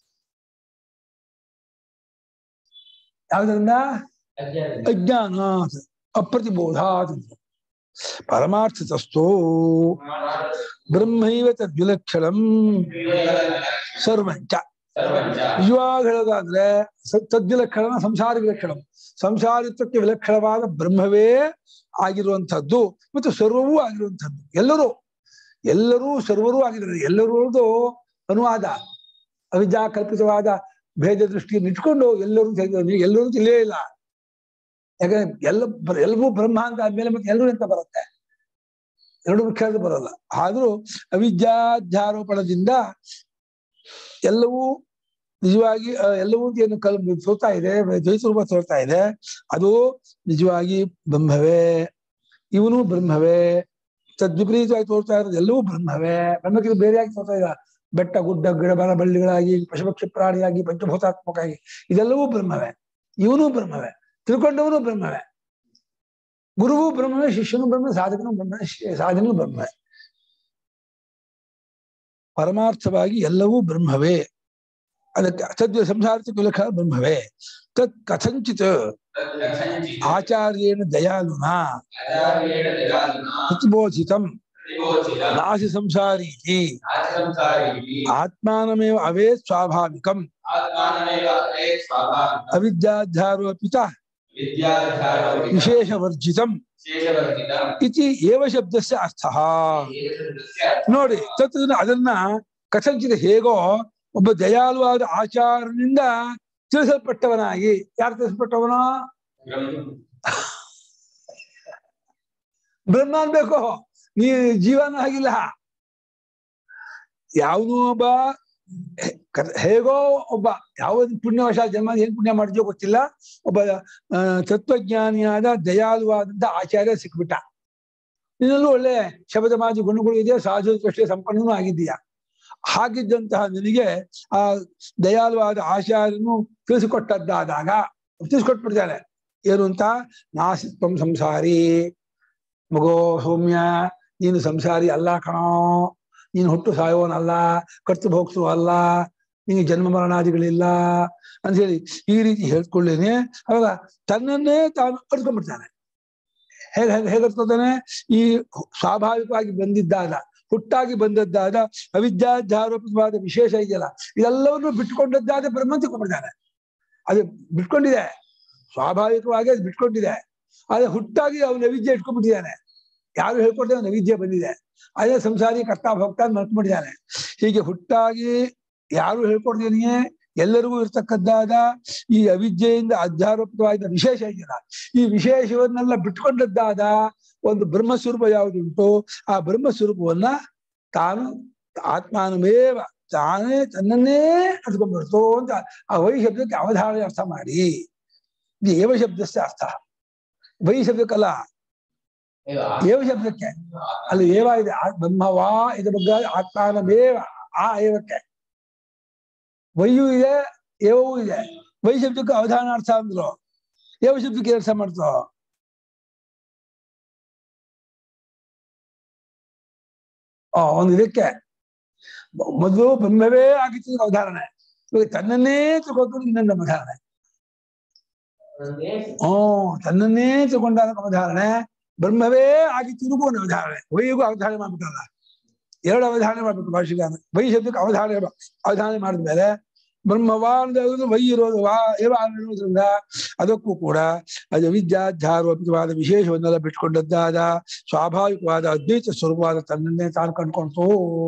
ಯಾವ್ದ್ರಿಂದ ಅಜ್ಞಾನ ಅಪ್ರತಿಬೋಧಾತ್ ಪರಮಾರ್ಥತಸ್ಥೋ ಬ್ರಹ್ಮೈವ ತದ್ವಿಲಕ್ಷಣಂ ಸರ್ವಂಚ ಸರ್ವಂಚ ನಿಜವಾಗಿ ಹೇಳೋದಾದ್ರೆ ಸ- ತದ್ವಿಲಕ್ಷಣ ಸಂಸಾರ ವಿಲಕ್ಷಣ ಸಂಸಾರಿತ್ವಕ್ಕೆ ವಿಲಕ್ಷಣವಾದ ಬ್ರಹ್ಮವೇ ಆಗಿರುವಂತಹದ್ದು ಮತ್ತು ಸರ್ವವೂ ಆಗಿರುವಂತಹದ್ದು ಎಲ್ಲರೂ ಎಲ್ಲರೂ ಸರ್ವರೂ ಆಗಿದ್ದಾರೆ ಎಲ್ಲರದು ಅನುವಾದ ಅವಿದ್ಯಾ ಕಲ್ಪಿತವಾದ ಭೇದ ದೃಷ್ಟಿಯನ್ನು ಇಟ್ಕೊಂಡು ಎಲ್ಲರೂ ತೆಗೆದು ಎಲ್ಲರೂ ತಿಳಿಯೇ ಇಲ್ಲ ಯಾಕಂದ್ರೆ ಎಲ್ಲ ಬ- ಎಲ್ಲವೂ ಬ್ರಹ್ಮ ಅಂತ ಆದ್ಮೇಲೆ ಮತ್ತೆ ಎಲ್ಲರೂ ಅಂತ ಬರುತ್ತೆ ಎರಡು ಮುಖ್ಯ ಅಂತ ಬರಲ್ಲ ಆದ್ರೂ ಅವಿದ್ಯಾಧ್ಯಾರೋಪಣದಿಂದ ಎಲ್ಲವೂ ನಿಜವಾಗಿ ಆ, ಎಲ್ಲವೂ ಏನು ಕಲ್ ತೋರ್ತಾ ಇದೆ ದ್ವೈತ ರೂಪ ತೋರ್ತಾ ಇದೆ ಅದು ನಿಜವಾಗಿ ಬ್ರಹ್ಮವೇ ಇವನು ಬ್ರಹ್ಮವೇ ತದ್ವಿಪರೀತವಾಗಿ ತೋರ್ತಾ ಇರೋದು ಎಲ್ಲವೂ ಬ್ರಹ್ಮವೇ ಬ್ರಹ್ಮಕ್ಕಿಂತ ಬೇರೆಯಾಗಿ ತೋರ್ತಾ ಇಲ್ಲ ಬೆಟ್ಟ ಗುಡ್ಡ ಗಿಡ ಮರ ಬಳ್ಳಿಗಳಾಗಿ ಪಶುಪಕ್ಷಿ ಪ್ರಾಣಿಯಾಗಿ ಪಂಚಭೂತಾತ್ಮಕ ಆಗಿ ಇದೆಲ್ಲವೂ ಬ್ರಹ್ಮವೇ ಇವನು ಬ್ರಹ್ಮವೇ ತಿಳ್ಕೊಂಡವನು ಬ್ರಹ್ಮವೇ ಗುರುವು ಬ್ರಹ್ಮವೇ ಶಿಷ್ಯನು ಬ್ರಹ್ಮ ಸಾಧಕನು ಬ್ರಹ್ಮವೇ ಶಿ- ಸಾಧನನು ಬ್ರಹ್ಮವೇ ಪರಮಾರ್ಥವಾಗಿ ಎಲ್ಲವೂ ಬ್ರಹ್ಮವೇ ಅದಕ್ಕೆ ಸದ್ಯ ಸಂಸಾರಕ್ಕೆ ವಿಲಕ್ಷ ಬ್ರಹ್ಮವೇ ತತ್ ಕಥಂಚಿತ್ ತತ್ಕಥಂಚಿತ್ ಆಚಾರ್ಯೇಣ ದಯಾಲುನ ಆಚಾರ್ಯೇಣ ದಯಾಲುನಾ ಪ್ರತಿಬೋಧಿತಂ ಪ್ರತಿಬೋಧಿತಂ ನಾಸಿ ಸಂಸಾರೀತಿ ನಾಶಸಂಸಾರೀತಿ ಆತ್ಮಾನಮೇವ ಅವೇ ಸ್ವಾಭಾವಿಕಂ ಆತ್ಮಾನಮೇವ ಅದೇ ಸ್ವಾಭಾವಿಕ ಅವಿದ್ಯಾಧ್ಯಾರೋಪಿತ ವಿದ್ಯಾಧಾರೋಪಿತ ವಿಶೇಷವರ್ಜಿತಂ ಶೇಷವರ್ಜಿತಂ ಇತಿ ಏವ ಶಬ್ದಸ್ಯ ಅರ್ಥಃ ಏಕಶಬ್ದಸ್ಯ ನೋಡಿ ತತ್ ಅದನ್ನ ಕಥಂಚಿತ ಹೇಗೋ ಒಬ್ಬ ದಯಾಳುವಾದ ಆಚಾರನಿಂದ ತಿಳಿಸಲ್ಪಟ್ಟವನಾಗಿ ಯಾರು ತಿಳಿಸಲ್ಪಟ್ಟವನು ಬ್ರಹ್ಮ ಬ್ರಹ್ಮ ಅನ್ಬೇಕು ನೀ ಜೀವನ ಆಗಿಲ್ಲ ಯಾವನು ಒಬ್ಬ ಹೆ- ಕ- ಹೇಗೋ ಒಬ್ಬ ಯಾವ ಪುಣ್ಯವಶ ಜನ್ಮ ಏನ್ ಪುಣ್ಯ ಮಾಡಿದ್ಯೋ ಗೊತ್ತಿಲ್ಲ ಒಬ್ಬ ಆ, ತತ್ವಜ್ಞಾನಿಯಾದ ದಯಾಳುವಾದಂತ ಆಚಾರ್ಯ ಸಿಕ್ಬಿಟ್ಟ ನಿನ್ನಲ್ಲೂ ಒಳ್ಳೆ ಶಬ್ದ ಮಾಜಿ ಗುಣಗಳು ಇದೆ ಸಾಧು ದೃಷ್ಟಿಯ ಸಂಪನ್ನೂ ಆಗಿದ್ದೀಯ ಹಾಗಿದ್ದಂತಹ ನಿನಗೆ ಆ ದಯಾಳುವಾದ ಆಚಾರ್ಯನು ತಿಳಿಸಿಕೊಟ್ಟದ್ದಾದಾಗ ತಿಳಿಸ್ಕೊಟ್ಬಿಡ್ತಾನೆ ಏನು ಅಂತ ನಾಸಿತ್ವಂ ಸಂಸಾರಿ ಮಗೋ ಸೌಮ್ಯ ನೀನು ಸಂಸಾರಿ ಅಲ್ಲ ಕಣೋ ನೀನು ಹುಟ್ಟು ಸಾಯೋನಲ್ಲ ಕರ್ತು ಭೋಗ್ಸು ಅಲ್ಲ ನಿನಗೆ ಜನ್ಮ ಮರಣಾದಿಗಳಿಲ್ಲ ಅಂತ ಹೇಳಿ ಈ ರೀತಿ ಹೇಳ್ಕೊಳ್ಳೇನೆ ಅವಾಗ ತನ್ನನ್ನೇ ತಾನು ಅಡ್ಕೊಂಡ್ಬಿಡ್ತಾನೆ ಹೇಗೆ ಹೇಗೆ ಹೇಗೆ ಅಡ್ಕೊತಾನೆ ಈ ಸ್ವಾಭಾವಿಕವಾಗಿ ಬಂದಿದ್ದಾದ ಹುಟ್ಟಾಗಿ ಬಂದದ್ದಾದ ಅವಿದ್ಯಾಧ್ಯಾರೋಪಿತವಾದ ವಿಶೇಷ ಇದೆಯಲ್ಲ ಇದೆಲ್ಲವನ್ನು ಬಿಟ್ಕೊಂಡದ್ದಾದ ಬ್ರಹ್ಮ ತಿಳ್ಕೊಂಡ್ಬಿಡ್ತಾನೆ ಅದು ಬಿಟ್ಕೊಂಡಿದೆ ಸ್ವಾಭಾವಿಕವಾಗಿ ಅದು ಬಿಟ್ಕೊಂಡಿದೆ ಆದ್ರೆ ಹುಟ್ಟಾಗಿ ಅವನ ವಿದ್ಯೆ ಇಟ್ಕೊಂಡ್ಬಿಟ್ಟಿದ್ದಾನೆ ಯಾರು ಹೇಳ್ಕೊಡ್ತಾರೆ ಅವನ ವಿದ್ಯೆ ಬಂದಿದೆ ಅದೇ ಸಂಸಾರಿ ಕರ್ತ ಭಕ್ತ ಮರ್ತ್ಬಿಟ್ಟಿದ್ದಾನೆ ಹೀಗೆ ಹುಟ್ಟಾಗಿ ಯಾರು ಹೇಳ್ಕೊಡ್ದೇನೆ ಎಲ್ಲರಿಗೂ ಇರ್ತಕ್ಕದ್ದಾದ ಈ ಅವಿದ್ಯೆಯಿಂದ ಅಧ್ಯಾರೋಪಿತವಾದ ವಿಶೇಷ ಇದೆಯಲ್ಲ ಈ ವಿಶೇಷವನ್ನೆಲ್ಲ ಬಿಟ್ಕೊಂಡದ್ದಾದ ಒಂದು ಬ್ರಹ್ಮಸ್ವರೂಪ ಯಾವುದುಂಟು ಆ ಬ್ರಹ್ಮಸ್ವರೂಪವನ್ನ ತಾನು ಆತ್ಮಾನಮೇವ ತಾನೇ ತನ್ನನ್ನೇ ಅದ್ಕೊಂಡ್ಬಿಡ್ತು ಅಂತ ಆ ವೈ ಶಬ್ದಕ್ಕೆ ಅವಧಾರಣೆ ಅರ್ಥ ಮಾಡಿ ಇದು ಏವ ಶಬ್ದಸ್ಯ ಅರ್ಥ ವೈ ಶಬ್ದಕ್ಕಲ್ಲ ಏವ ಶಬ್ದಕ್ಕೆ ಅಲ್ಲಿ ಏವ ಇದೆ ಆ ಬ್ರಹ್ಮವಾ ಇದ್ರ ಬಗ್ಗೆ ಆತ್ಮಾನಮೇವ ಆ ಏವಕ್ಕೆ ವೈಯು ಇದೆ ಏವೂ ಇದೆ ವೈ ಶಬ್ದಕ್ಕೆ ಅವಧಾನ ಅರ್ಥ ಅಂದ್ರು ಏವ ಶಬ್ದಕ್ಕೆ ಅರ್ಥ ಮಾಡ್ತೋ ಆ ಒಂದು ಇದಕ್ಕೆ ಮೊ- ಮೊದಲು ಬ್ರಹ್ಮವೇ ಆಗಿತ್ತು ಅವಧಾರಣೆ ಇವಾಗ ತನ್ನನ್ನೇ ತಿಳ್ಕೊಂಡು ಇನ್ನೊಂದು ಅವಧಾರಣೆ ಹ್ಮ್ ತನ್ನನ್ನೇ ತಿಳ್ಕೊಂಡಾಗ ಅವಧಾರಣೆ ಬ್ರಹ್ಮವೇ ಆಗಿತ್ತು ಒಂದು ಅವಧಾರಣೆ ವೈಗೂ ಅವಧಾರಣೆ ಮಾಡ್ಬಿಟ್ಟಲ್ಲ ಎರಡು ಅವಧಾರಣೆ ಮಾಡ್ಬಿಟ್ಟು ಭಾಷೆಗಾರ ವೈ ಶಬ್ದಕ್ಕೆ ಅವಧಾರಣೆ ಮಾ- ಅವಧಾರಣೆ ಮಾಡಿದ್ಮೇಲೆ ಬ್ರಹ್ಮವಾ ಅಂದ್ರೆ ವೈ ಇರೋದು ವಾ ಏವ ಅನ್ನೋದ್ರಿಂದ ಅದಕ್ಕೂ ಕೂಡ ಅದು ವಿದ್ಯಾಧ್ಯಾರೋಪಿತವಾದ ವಿಶೇಷವನ್ನೆಲ್ಲ ಬಿಟ್ಕೊಂಡದ್ದಾದ ಸ್ವಾಭಾವಿಕವಾದ ಅದ್ವೈತ ಸ್ವರೂಪವಾದ ತನ್ನನ್ನೇ ತಾನು ಕಂಡ್ಕೊಂತು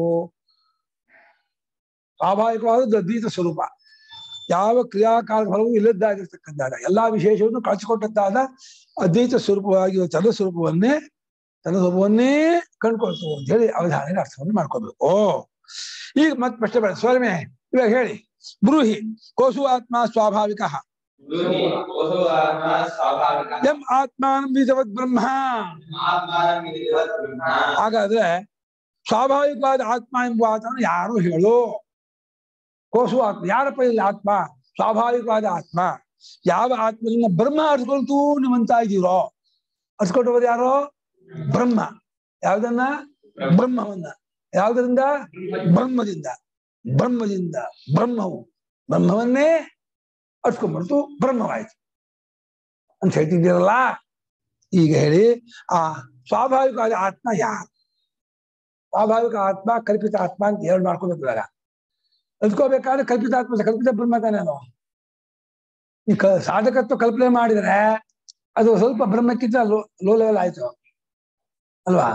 ಸ್ವಾಭಾವಿಕವಾದದ್ದು ಅದ್ವೈತ ಸ್ವರೂಪ ಯಾವ ಕ್ರಿಯಾಕಾಲ ಫಲವೂ ಇಲ್ಲದ್ದಾಗಿರ್ತಕ್ಕಂಥಾದ ಎಲ್ಲಾ ವಿಶೇಷವನ್ನು ಕಳಿಸಿಕೊಟ್ಟದ್ದಾದ ಅದ್ವೈತ ಸ್ವರೂಪವಾಗಿ ತನ್ನ ಸ್ವರೂಪವನ್ನೇ ತನ್ನ ಸ್ವರೂಪವನ್ನೇ ಕಂಡ್ಕೊಳ್ತು ಅಂತ ಹೇಳಿ ಅವಧಾರಣೆಗೆ ಅರ್ಥವನ್ನು ಮಾಡ್ಕೋಬೇಕು ಈಗ ಮತ್ತೆ ಪ್ರಶ್ನೆ ಬೇಡ ಸ್ವಾಮಿ ಇವಾಗ ಹೇಳಿ ಬ್ರೂಹಿ ಕೋಸು ಆತ್ಮ ಸ್ವಾಭಾವಿಕ ಗುರುನಿ ಕೋಸೋ ಆತ್ಮ ಸ್ವಾಭಾವಿಕ ಎಂ ಆತ್ಮಾನಂ ಬೀಜವದ್ ಬ್ರಹ್ಮ ಆತ್ಮಾನಂ ವಿಧಿವತ್ ಬ್ರಹ್ಮ ಹಾಗಾದ್ರೆ ಸ್ವಾಭಾವಿಕವಾದ ಆತ್ಮ ಎಂಬ ಆತ್ಮನ ಯಾರು ಹೇಳು ಕೋಸು ಆತ್ಮ ಯಾರಪ್ಪ ಇಲ್ಲಿ ಆತ್ಮ ಸ್ವಾಭಾವಿಕವಾದ ಆತ್ಮ ಯಾವ ಆತ್ಮದಿಂದ ಬ್ರಹ್ಮ ಅರ್ಸ್ಕೊಳ್ತು ನಿಮ್ಮಂತ ಇದ್ದೀರೋ ಅರ್ಸ್ಕೊಟ್ಟವರು ಯಾರೋ ಬ್ರಹ್ಮ ಯಾವ್ದನ್ನ ಬ್ರಹ್ಮವನ್ನ ಯಾವ್ದರಿಂದ ಬ್ರಹ್ಮದಿಂದ ಬ್ರಹ್ಮದಿಂದ ಬ್ರಹ್ಮವು ಬ್ರಹ್ಮವನ್ನೇ ಅರ್ಸ್ಕೊಂಡ್ಬಿಡ್ತು ಬ್ರಹ್ಮವಾಯ್ತು ಅಂತ ಹೇಳ್ತಿದ್ದೀರಲ್ಲ ಈಗ ಹೇಳಿ ಆ ಸ್ವಾಭಾವಿಕವಾದ ಆತ್ಮ ಯಾರು ಸ್ವಾಭಾವಿಕ ಆತ್ಮ ಕಲ್ಪಿತ ಆತ್ಮ ಅಂತ ಎರಡು ಮಾಡ್ಕೋಬೇಕು ಇವಾಗ ಅದ್ಕೋಬೇಕಾದ್ರೆ ಕಲ್ಪಿತ ಆತ್ಮ ಕಲ್ಪಿತ ಬ್ರಹ್ಮ ತಾನೇ ಅದು ಈ ಕ ಸಾಧಕತ್ವ ಕಲ್ಪನೆ ಮಾಡಿದ್ರೆ ಅದು ಸ್ವಲ್ಪ ಬ್ರಹ್ಮಕ್ಕಿಂತ ಲೋ ಲೋ ಲೆವೆಲ್ ಆಯ್ತು ಅಲ್ವಾ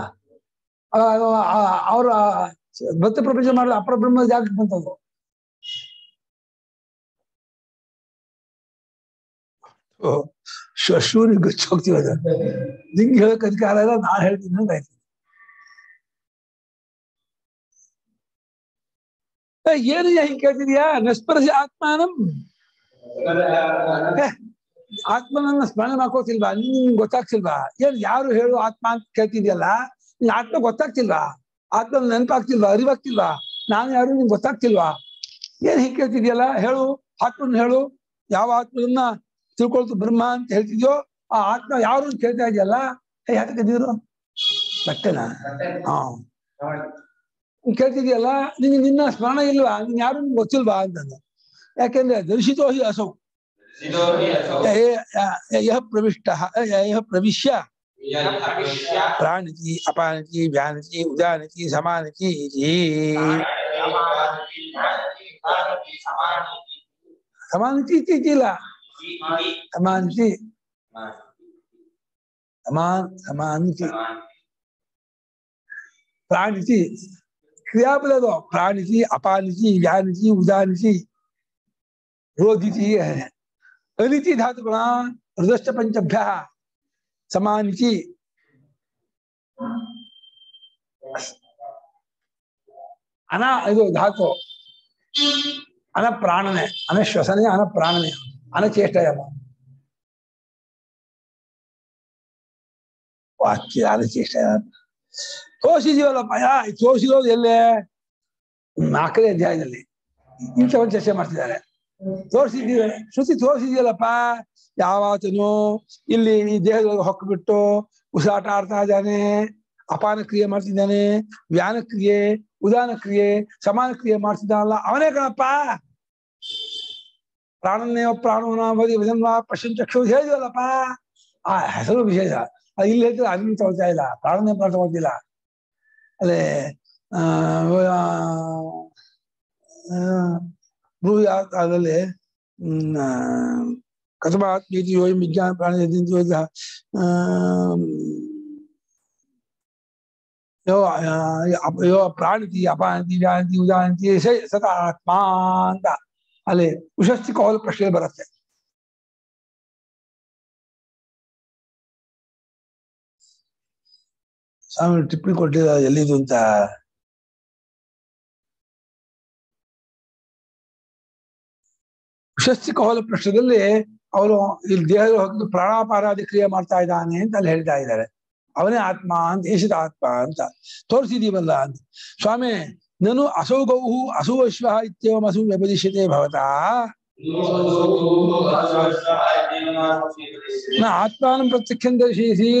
ಅವರು ಭಕ್ತ ಪ್ರಪಂಚ ಮಾಡಲು ಅಪರ ಬ್ರಹ್ಮ ಜಾಗಕ್ಕೆ ಬಂತದ್ದು ಶೂರಿಗೆ ಗಚ್ಚಿ ಹೋಗ್ತೀವಿ ಅದು ನಿಂಗೆ ಹೇಳಕ್ ಅಧಿಕಾರ ಇಲ್ಲ ನಾನ್ ಹೇಳ್ತೀನಿ ಅಂತ ಆಯ್ತು ಏ, ಏನು ಹಿಂಗ್ ಕೇಳ್ತಿದ್ಯಾ ನಸ್ಪರ್ಶ ಆತ್ಮಾನಂ ಏ, ಆತ್ಮನನ್ನ ಸ್ಮರಣೆ ಮಾಡ್ಕೋತಿಲ್ವಾ ನಿಂಗೆ ಗೊತ್ತಾಗ್ತಿಲ್ವಾ ಏನ್ ಯಾರು ಹೇಳು ಆತ್ಮ ಅಂತ ಕೇಳ್ತಿದ್ಯಲ್ಲ ನಿಂಗೆ ಆತ್ಮ ಗೊತ್ತಾಗ್ತಿಲ್ವಾ ಆತ್ಮ ನೆನಪಾಗ್ತಿಲ್ವಾ ಅರಿವಾಗ್ತಿಲ್ವಾ ನಾನು ಯಾರು ನಿಂಗೆ ಗೊತ್ತಾಗ್ತಿಲ್ವಾ ಏನ್ ಹಿಂಗ್ ಕೇಳ್ತಿದ್ಯಲ್ಲ ಹೇಳು ಆತ್ಮನ್ ಹೇಳು ಯಾವ ಆತ್ಮನನ್ನ ತಿಳ್ಕೊಳ್ತು ಬ್ರಹ್ಮ ಅಂತ ಹೇಳ್ತಿದ್ಯೋ ಆ ಆತ್ಮ ಯಾರು ಅಂತ ಕೇಳ್ತಾ ಇದೆಯಲ್ಲ ಹೇ ಯಾಕೆ ನೀರು ಬಟ್ಟೆನಾ ಹಾ ನೀನ್ ಕೇಳ್ತಿದ್ಯಲ್ಲ ನಿಂಗೆ ನಿನ್ನ ಸ್ಮರಣ ಇಲ್ವಾ ನೀನ್ ಯಾರು ನಿಂಗೆ ಗೊತ್ತಿಲ್ವಾ ಅಂತಂದ ಯಾಕೆಂದ್ರೆ ದರ್ಶಿತೋ ಹಿ ಅಸೌ ಸಿದೋ ಹಿ ಅಸೌ ಯ- ಯ- ಯಃ ಪ್ರವಿಷ್ಟ ಯಃ ಪ್ರವಿಶ್ಯ ಯದ್ ಅವಿಶ್ಯ ಪ್ರಾಣಿತಿ ಅಪಾನತಿ ವ್ಯಾನತಿ ಉದಾನತಿ ಸಮಾನತಿ ಇತಿ ಸಮಾನತಿ ಇತಿ ಇತಿ ಇಲ್ಲ ಸಮಾನತಿ ಸಮಾನ್ ಸಮಾನತಿ ಪ್ರಾಣಿತಿ ಕ್ರಿಯಾಪದ ಅದು ಪ್ರಾಣಿತಿ ಅಪಾನಿತಿ ವ್ಯಾನಿತಿ ಉದಾನಿತಿ ರೋಧಿತಿ ಅನಿತಿ ಧಾತುಗುಣ ಹೃದಶ್ಚ ಪಂಚಭ್ಯ ಸಮಾನಿತಿ ಅನ ಇದು ಧಾತು ಅನ ಪ್ರಾಣನೆ ಅನಶ್ವಸನೆ ಅನ ಪ್ರಾಣನೆ ಅನಚೇಷ್ಟಯಮ ವಾಕ್ಯ ಅನಚೇಷ್ಟಯ ತೋರಿಸಿದೀವಲ್ಲಪ್ಪ ಯಾ ತೋರಿಸಿರೋದು ಎಲ್ಲೇ ನಾಲ್ಕನೇ ಅಧ್ಯಾಯದಲ್ಲಿ ಇಂಥವನ್ನು ಚರ್ಚೆ ಮಾಡ್ತಿದ್ದಾರೆ ತೋರಿಸಿದ್ದೀವಿ ಶ್ರುತಿ ತೋರಿಸಿದ್ಯಲ್ಲಪ್ಪ ಯಾವಾತನು ಇಲ್ಲಿ ಈ ದೇಹದೊಳಗೆ ಹೊಕ್ಬಿಟ್ಟು ಉಸಿರಾಟ ಆಡ್ತಾ ಇದ್ದಾನೆ ಅಪಾನ ಕ್ರಿಯೆ ಮಾಡ್ತಿದ್ದಾನೆ ವ್ಯಾನ ಕ್ರಿಯೆ ಉದಾನ ಕ್ರಿಯೆ ಸಮಾನ ಕ್ರಿಯೆ ಮಾಡ್ತಿದ್ದಾನಲ್ಲ ಅವನೇ ಕಣಪ್ಪ ಪ್ರಾಣನ್ನೇವ ಪ್ರಾಣವನಾಮದಿ ವಿಧನ್ವಾ ಪಶ್ಚಿಮ ಚಕ್ಷು ಹೇಳಿದ್ವಲ್ಲಪ್ಪ ಆ ಹೆಸರು ವಿಶೇಷ ಅದು ಇಲ್ಲಿ ಹೇಳ್ತಾರೆ ಅದನ್ನ ತಗೊಳ್ತಾ ಇಲ್ಲ ಪ್ರಾಣನೇ ಪ್ರಾಣ ತಗೊಳ್ತಿಲ್ಲ ಅದೇ ಆ ಬ್ರೂಯಾತ್ ಅದರಲ್ಲಿ ಕಥಮಾತ್ ನೀತಿ ಯೋಜ ವಿಜ್ಞಾನ ಪ್ರಾಣ ಯೋಜ ಯೋ ಅಪ- ಯೋ ಪ್ರಾಣಿತಿ ಅಪಾನತಿ ವ್ಯಾನತಿ ಉದಾನತಿ ಸ- ಸತ ಆತ್ಮ ಅಂತ ಅಲ್ಲಿ ಉಶಸ್ತಿ ಕೌಲ ಪ್ರಶ್ನೆ ಬರುತ್ತೆ ಸ್ವಾಮಿ ಟಿಪ್ಪಣಿ ಕೊಟ್ಟಿದ ಎಲ್ಲಿದು ಅಂತ ಉಶಸ್ತಿ ಕೌಲ ಪ್ರಶ್ನದಲ್ಲಿ ಅವರು ಇಲ್ಲಿ ದೇಹದ ಹೋಗಿ ಪ್ರಾಣಾಪಾರಾದಿ ಕ್ರಿಯೆ ಮಾಡ್ತಾ ಇದ್ದಾನೆ ಅಂತ ಅಲ್ಲಿ ಹೇಳ್ತಾ ಇದ್ದಾರೆ ಅವನೇ ಆತ್ಮ ಅಂತ ಏಷಿತ ಆತ್ಮ ಅಂತ ತೋರಿಸಿದೀವಲ್ಲ ಅಂತ ಸ್ವಾಮಿ ನಾನು ಅಸೌ ಗೌಹು ಅಸೌ ಅಶ್ವ ಇತ್ಯವಂ ಅಸು ವ್ಯಪದಿಶ್ಯತೆ ಭವತಾ ನ ಆತ್ಮಾನಂ ಪ್ರತ್ಯಕ್ಷಂ ದರ್ಶಿಸಿ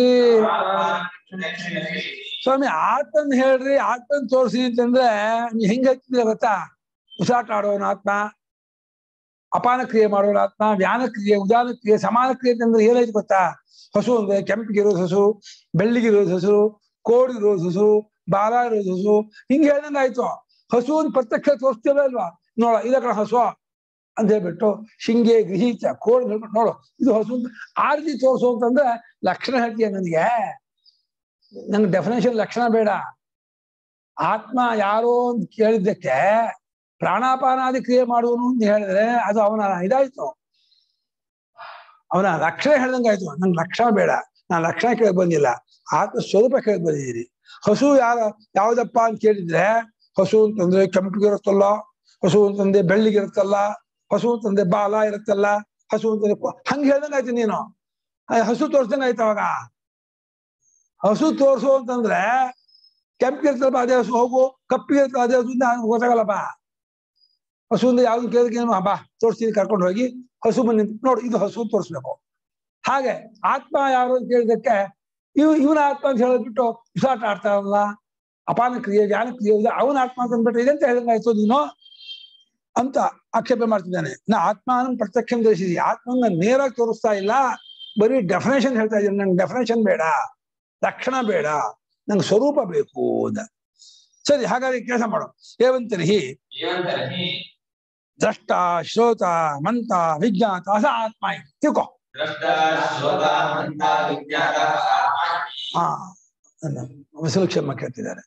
ಸ್ವಾಮಿ ಆತ್ಮನ್ ಹೇಳ್ರಿ ಆತ್ಮನ್ ತೋರಿಸಿ ಅಂತಂದ್ರೆ ನೀವ್ ಹೆಂಗ್ ಹಚ್ಚಿದ್ರೆ ಗೊತ್ತಾ ಉಸಾಟ ಆಡೋನ ಆತ್ಮ ಅಪಾನ ಕ್ರಿಯೆ ಮಾಡೋನ ಆತ್ಮ ವ್ಯಾನ ಕ್ರಿಯೆ ಉದಾನ ಕ್ರಿಯೆ ಸಮಾನ ಕ್ರಿಯೆ ಅಂತಂದ್ರೆ ಏನಾಯ್ತು ಗೊತ್ತಾ ಹಸು ಅಂದ್ರೆ ಕೆಂಪಿಗಿರೋದು ಹಸು ಬೆಳ್ಳಿಗಿರೋದು ಹಸು ಕೋಡಿರೋದು ಹಸು ಬಾಲ ಇರೋದು ಹಸು ಹಿಂಗ್ ಹೇಳ್ದಂಗ ಆಯ್ತು ಹಸು ಅಂತ ಪ್ರತ್ಯಕ್ಷ ತೋರಿಸ್ತೇವೆ ಅಲ್ವಾ ನೋಡ ಇದ ಕಣ ಹಸು ಅಂತ ಹೇಳ್ಬಿಟ್ಟು ಶಿಂಗೆ ಗೃಹೀತ ಕೋಡ್ ಹೇಳ್ಬಿಟ್ಟು ನೋಡು ಇದು ಹಸು ಅಂತ ಆ ರೀತಿ ತೋರಿಸು ಅಂತಂದ್ರೆ ಲಕ್ಷಣ ಹೇಳ್ತೀಯ ನನಗೆ ನಂಗೆ ಡೆಫಿನೇಷನ್ ಲಕ್ಷಣ ಬೇಡ ಆತ್ಮ ಯಾರೋ ಅಂತ ಕೇಳಿದ್ದಕ್ಕೆ ಪ್ರಾಣಾಪಾನಾದಿ ಕ್ರಿಯೆ ಮಾಡುವನು ಅಂತ ಹೇಳಿದ್ರೆ ಅದು ಅವನ ಇದಾಯ್ತು ಅವನ ಲಕ್ಷಣ ಹೇಳ್ದಂಗಾಯ್ತು ನಂಗೆ ಲಕ್ಷಣ ಬೇಡ ನಾನು ಲಕ್ಷಣ ಕೇಳಕ್ ಬಂದಿಲ್ಲ ಆತ್ಮ ಸ್ವರೂಪ ಕೇಳಕ್ ಬಂದಿದ್ದೀನಿ ಹಸು ಯಾರ ಯಾವ್ದಪ್ಪ ಅಂತ ಕೇಳಿದ್ರೆ ಹಸು ಅಂತಂದ್ರೆ ಕೆಂಪಿಗಿರುತ್ತಲ್ಲ ಹಸು ಅಂತಂದ್ರೆ ಬೆಳ್ಳಿಗಿರುತ್ತಲ್ಲ ಹಸು ಅಂತಂದ್ರೆ ಬಾಲ ಇರುತ್ತಲ್ಲ ಹಸು ಅಂತಾನೆ ಕೊ- ಹಂಗ್ ಹೇಳ್ದಂಗ ಆಯ್ತು ನೀನು ಆ, ಹಸು ತೋರ್ಸ್ದಂಗ ಆಯ್ತು ಅವಾಗ ಹಸು ತೋರ್ಸು ಅಂತಂದ್ರೆ ಕೆಂಪಿಗಿರ್ತಲ್ಪ ಅದೇ ಹಸು ಹೋಗು ಕಪ್ಪಿಗಿರ್ತಲ್ಲ ಅದೇ ಹಸು ಅಂತ ಗೊತ್ತಾಗಲ್ಲಪ್ಪ ಹಸುವಿಂದ ಯಾವ್ದು ಕೇಳಿದ್ರೆ ಏನು ಬಾ ತೋರಿಸ್ತೀನಿ ಕರ್ಕೊಂಡು ಹೋಗಿ ಹಸು ಬಂದು ನಿಂತು ನೋಡು ಇದು ಹಸು ತೋರಿಸ್ಬೇಕು ಹಾಗೆ ಆತ್ಮ ಯಾರು ಅಂತ ಕೇಳಿದಕ್ಕೆ ಇವ್ ಇವನ ಆತ್ಮ ಅಂತ ಹೇಳಿದ್ಬಿಟ್ಟು ವಿಸಾಟ ಆಡ್ತಾರಲ್ಲ ಅಪಾನ ಕ್ರಿಯೆ ಜ್ಞಾನ ಕ್ರಿಯೆ ಇದೆ ಅವನ ಆತ್ಮ ಅಂತ ಅಂದ್ಬಿಟ್ಟು ಇದೆ ಅಂತ ಹೇಳಿದಂಗಾಯ್ತು ನೀನು ಅಂತ ಆಕ್ಷೇಪ ಮಾಡ್ತಿದ್ದಾನೆ ನಾ ಆತ್ಮಾನ ಪ್ರತ್ಯಕ್ಷ ಧರಿಸಿದಿ ಆತ್ಮನ ನೇರಾಗಿ ತೋರಿಸ್ತಾ ಇಲ್ಲ ಬರೀ ಡೆಫಿನೇಷನ್ ಹೇಳ್ತಾ ಇದ್ದೀನಿ ನಂಗೆ ಡೆಫಿನೇಷನ್ ಬೇಡ ಲಕ್ಷಣ ಬೇಡ ನಂಗೆ ಸ್ವರೂಪ ಬೇಕು ಅಂತ ಸರಿ ಹಾಗಾದ್ರೆ ಕೆಲಸ ಮಾಡು ಏವಂತರಿ एवं तर्हि ದ್ರಷ್ಟ ಶ್ರೋತ ಮಂತ ವಿಜ್ಞಾತ ಅಸ ಆತ್ಮ ಇದೆ. ತಿಳ್ಕೊ द्रष्टा श्रोता मन्ता विज्ञातः आत्मा इति। ಹಾ ವಸಲಕ್ಷಮ್ಮ ಕೇಳ್ತಿದ್ದಾರೆ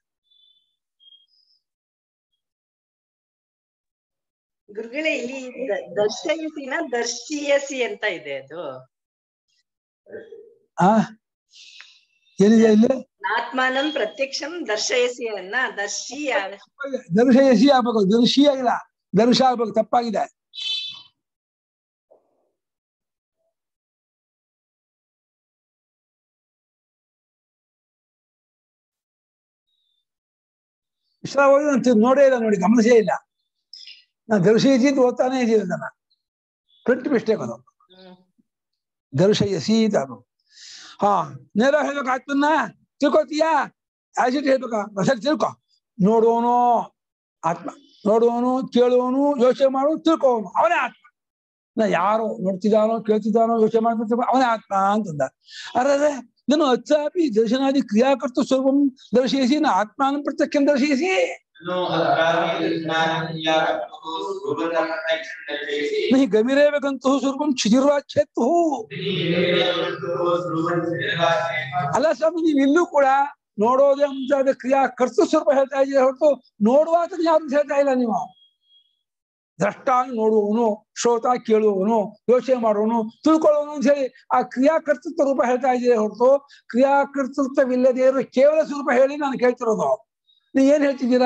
ಗುರುಗಳೇ ಇಲ್ಲಿ ದ- ದರ್ಶಯಿಸಿನ ದರ್ಶಿಯಸಿ ಅಂತ ಇದೆ ಅದು ಆ ಏನಿದೆ ಇಲ್ಲಿ ಆತ್ಮಾನಂ ಪ್ರತ್ಯಕ್ಷಂ ದರ್ಶಯಸಿ ಅನ್ನ ದರ್ಶಿ ದರ್ಶಯಸಿ ಆಗ್ಬೇಕು ದರ್ಶಿ ಆಗಿಲ್ಲ ದರ್ಶ ಆಗ್ಬೇಕು ತಪ್ಪಾಗಿದೆ ಇಷ್ಟ ಹೋಗಿ ನಾನು ತಿ- ನೋಡೇ ಇಲ್ಲ ನೋಡಿ ಗಮನಿಸೇ ಇಲ್ಲ ನಾನು ದರ್ಶಯಿಸಿ ಅಂತ ಓದ್ತಾನೆ ಇದ್ದೀನಿ ನನ್ನ ಪ್ರಿಂಟ್ ಮಿಸ್ಟೇಕ್ ಅದು ದರ್ಶಯಸಿ ಅಂತ ಅದು. ಹಾ ನೇರ ಹೇಳ್ಬೇಕು ಆತ್ಮನ್ನ ತಿಳ್ಕೊತೀಯಾ ಆಸಿಡ್ ಹೇಳ್ಬೇಕಾ ಸರಿ ತಿಳ್ಕೊ ನೋಡುವನು ಆತ್ಮ ನೋಡುವನು ಕೇಳುವನು ಯೋಚನೆ ಮಾಡುವನು ತಿಳ್ಕೋವನು ಅವನೇ ಆತ್ಮ ನಾ ಯಾರು ನೋಡ್ತಿದ್ದಾನೋ ಕೇಳ್ತಿದ್ದಾನೋ ಯೋಚನೆ ಮಾಡ್ತಿರ್ತಾನೋ ಅವನೇ ಆತ್ಮ ಅಂತಂದ ಅರೆ ನಾನು ಅಚ್ಚಾಪಿ ದರ್ಶನಾದಿ ಕ್ರಿಯಾಕರ್ತ ಸ್ವರೂಪಂ ದರ್ಶಯಿಸಿ ನಾ ಆತ್ಮಾನ ಪ್ರತ್ಯಕ್ಷಂ ದರ್ಶಯಿಸಿ नो अत्रापि ज्ञानं या कर्तुः स्वरूपं प्रत्यक्षं दर्शयसि ನಹಿ ಗಮಿರೇವಗಂತು ಸ್ವರೂಪಂ ಕ್ಷಿತಿರ್ವಾಚ್ಛೇತ್ತು ಅಲ್ಲ ಸ್ವಾಮಿ ನೀವು ಇಲ್ಲೂ ಕೂಡ ನೋಡೋದೇ ಮುಂತಾದ ಕ್ರಿಯಾ ಕರ್ತು ಸ್ವರೂಪ ಹೇಳ್ತಾ ಇದ್ದೀರಾ ಹೊರತು ನೋಡುವಾಗ ಯಾರು ಹೇಳ್ತಾ ಇಲ್ಲ ನೀವು ದ್ರಷ್ಟ ನೋಡುವವನು ಶ್ರೋತ ಕೇಳುವವನು ಯೋಚನೆ ಮಾಡುವವನು ತಿಳ್ಕೊಳ್ಳುವವನು ಅಂತ ಹೇಳಿ ಆ ಕ್ರಿಯಾಕರ್ತೃತ್ವ ರೂಪ ಹೇಳ್ತಾ ಇದ್ದೀರಾ ಹೊರತು ಕ್ರಿಯಾಕರ್ತೃತ್ವವಿಲ್ಲದೆ ಇರೋ ಕೇವಲ ಸ್ವರೂಪ ಹೇಳಿ ನಾನು ಕೇಳ್ತಿರೋದು ನೀವು ಏನ್ ಹೇಳ್ತಿದ್ದೀರಾ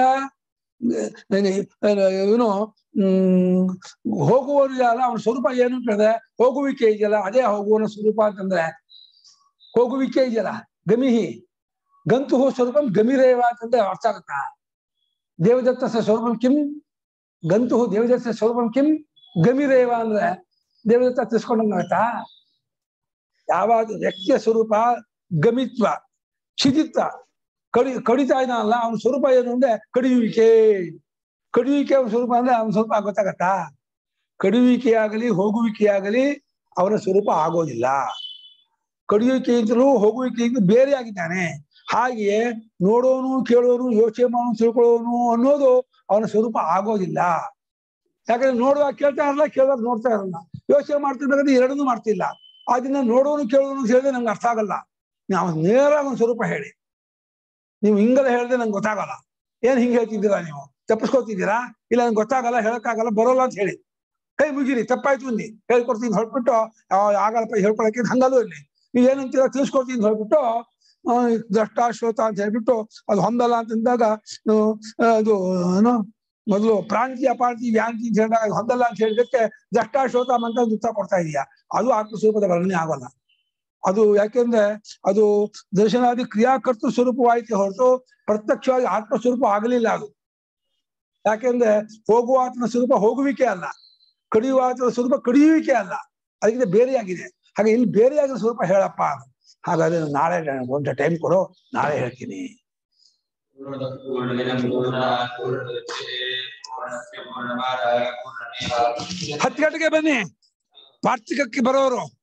ಏನು ಹ್ಮ್ ಹೋಗುವವನು ಇದೆಯಲ್ಲ ಅವನ ಸ್ವರೂಪ ಏನು ಅಂತ ಹೇಳಿದ್ರೆ ಹೋಗುವಿಕೆ ಇದೆಯಲ್ಲ ಅದೇ ಹೋಗುವನ ಸ್ವರೂಪ ಅಂತಂದ್ರೆ ಹೋಗುವಿಕೆ ಇದೆಯಲ್ಲ ಗಮಿಹಿ ಗಂತು ಸ್ವರೂಪಂ ಗಮಿರೇವ ಅಂತಂದ್ರೆ ಅರ್ಥ ಆಗುತ್ತಾ ದೇವದತ್ತ ಸ್ವರೂಪಂ ಕಿಂ ಗಂತು ದೇವದತ್ತ ಸ್ವರೂಪಂ ಕಿಂ ಗಮಿರೇವ ಅಂದ್ರೆ ದೇವದತ್ತ ತಿಳ್ಸ್ಕೊಂಡಂಗಾಗತ್ತಾ ಯಾವಾಗ ವ್ಯಕ್ತಿಯ ಸ್ವರೂಪ ಗಮಿತ್ವ ಶಿದಿತ್ವ ಕಡಿ ಕಡಿತಾ ಇದ್ದಾನಲ್ಲ ಅವನ ಸ್ವರೂಪ ಏನು ಅಂದ್ರೆ ಕಡಿಯುವಿಕೆ ಕಡಿಯುವಿಕೆ ಅವನ ಸ್ವರೂಪ ಅಂದ್ರೆ ಅವನ ಸ್ವರೂಪ ಗೊತ್ತಾಗತ್ತಾ ಕಡಿಯುವಿಕೆಯಾಗಲಿ ಹೋಗುವಿಕೆಯಾಗಲಿ ಅವನ ಸ್ವರೂಪ ಆಗೋದಿಲ್ಲ ಕಡಿಯುವಿಕೆಯಿಂದಲೂ ಹೋಗುವಿಕೆಯಿಂದ ಬೇರೆ ಆಗಿದ್ದಾನೆ ಹಾಗೆಯೇ ನೋಡೋನು ಕೇಳೋನು ಯೋಚನೆ ಮಾಡೋನು ತಿಳ್ಕೊಳ್ಳೋನು ಅನ್ನೋದು ಅವನ ಸ್ವರೂಪ ಆಗೋದಿಲ್ಲ ಯಾಕಂದ್ರೆ ನೋಡುವಾಗ ಕೇಳ್ತಾ ಇರಲ್ಲ ಕೇಳುವಾಗ ನೋಡ್ತಾ ಇರಲ್ಲ ಯೋಚನೆ ಮಾಡ್ತಿರ್ಬೇಕಾದ್ರೆ ಎರಡನ್ನೂ ಮಾಡ್ತಿಲ್ಲ ಅದನ್ನ ನೋಡೋನು ಕೇಳೋನು ಅಂತ ಹೇಳಿದ್ರೆ ನಂಗೆ ಅರ್ಥ ಆಗಲ್ಲ ನಾವು ನೇರವಾಗಿ ಒಂದು ಸ್ವರೂಪ ಹೇಳಿ ನೀವು ಹಿಂಗೆಲ್ಲ ಹೇಳಿದ್ರೆ ನಂಗೆ ಗೊತ್ತಾಗಲ್ಲ ಏನ್ ಹಿಂಗೆ ಹೇಳ್ತಿದ್ದೀರಾ ನೀವು ತಪ್ಪಿಸ್ಕೊತಿದ್ದೀರಾ ಇಲ್ಲ ನಂಗೆ ಗೊತ್ತಾಗಲ್ಲ ಹೇಳಕ್ಕಾಗಲ್ಲ ಬರೋಲ್ಲ ಅಂತ ಹೇಳಿ ಕೈ ಮುಗಿರಿ ತಪ್ಪಾಯ್ತು ಅಂದಿ ಹೇಳ್ಕೊಡ್ತೀನಿ ಹೊರಟ್ಬಿಟ್ಟು ಆಗಲ್ಲಪ್ಪ ಹೇಳ್ಕೊಳಕ್ಕೆ ಹಂಗಲ್ಲೂ ಇಲ್ಲಿ ನೀವು ಏನಂತೀರ ತಿಳಿಸ್ಕೊಡ್ತೀನಿ ಅಂತ ಹೇಳ್ಬಿಟ್ಟು ಆ, ದ್ರಷ್ಟ ಶ್ರೋತ ಅಂತ ಹೇಳ್ಬಿಟ್ಟು ಅದು ಹೊಂದಲ್ಲ ಅಂತಂದಾಗ ಆ, ಅದು ಏನು ಮೊದಲು ಪ್ರಾಂತಿ ಅಪಾಂತಿ ವ್ಯಾಂತಿ ಅಂತ ಹೇಳಿದಾಗ ಅದು ಹೊಂದಲ್ಲ ಅಂತ ಹೇಳಿದಕ್ಕೆ ದ್ರಷ್ಟ ಶ್ರೋತ ಅಂತ ಉತ್ತರ ಕೊಡ್ತಾ ಇದೀಯಾ ಅದು ಆತ್ಮಸ್ವರೂಪದ ವರ್ಣನೆ ಆಗೋಲ್ಲ ಅದು ಯಾಕೆಂದ್ರೆ ಅದು ದರ್ಶನಾದಿ ಕ್ರಿಯಾಕರ್ತ ಸ್ವರೂಪವಾಯಿತು ಹೊರತು ಪ್ರತ್ಯಕ್ಷವಾಗಿ ಆತ್ಮ ಸ್ವರೂಪ ಆಗಲಿಲ್ಲ ಅದು ಯಾಕೆಂದ್ರೆ ಹೋಗುವ ಆತ್ಮ ಸ್ವರೂಪ ಹೋಗುವಿಕೆ ಅಲ್ಲ ಕಡಿಯುವ ಆತ್ಮ ಸ್ವರೂಪ ಕಡಿಯುವಿಕೆ ಅಲ್ಲ ಅದಕ್ಕಿಂತ ಬೇರೆಯಾಗಿದೆ ಹಾಗೆ ಇಲ್ಲಿ ಬೇರೆಯಾಗಿರೋ ಸ್ವರೂಪ ಹೇಳಪ್ಪ ಅಂತ. ಹಾಗಾದ್ರೆ ನಾಳೆ ಒಂದು ಟೈಮ್ ಕೊಡು ನಾಳೆ ಹೇಳ್ತೀನಿ पूर्णमिदं पूर्णात् पूर्णमुदच्यते पूर्णस्य पूर्णमादाय पूर्णमेवावशिष्यते ಹತ್ತು ಗಂಟೆಗೆ ಬನ್ನಿ ವಾರ್ಷಿಕಕ್ಕೆ ಬರೋರು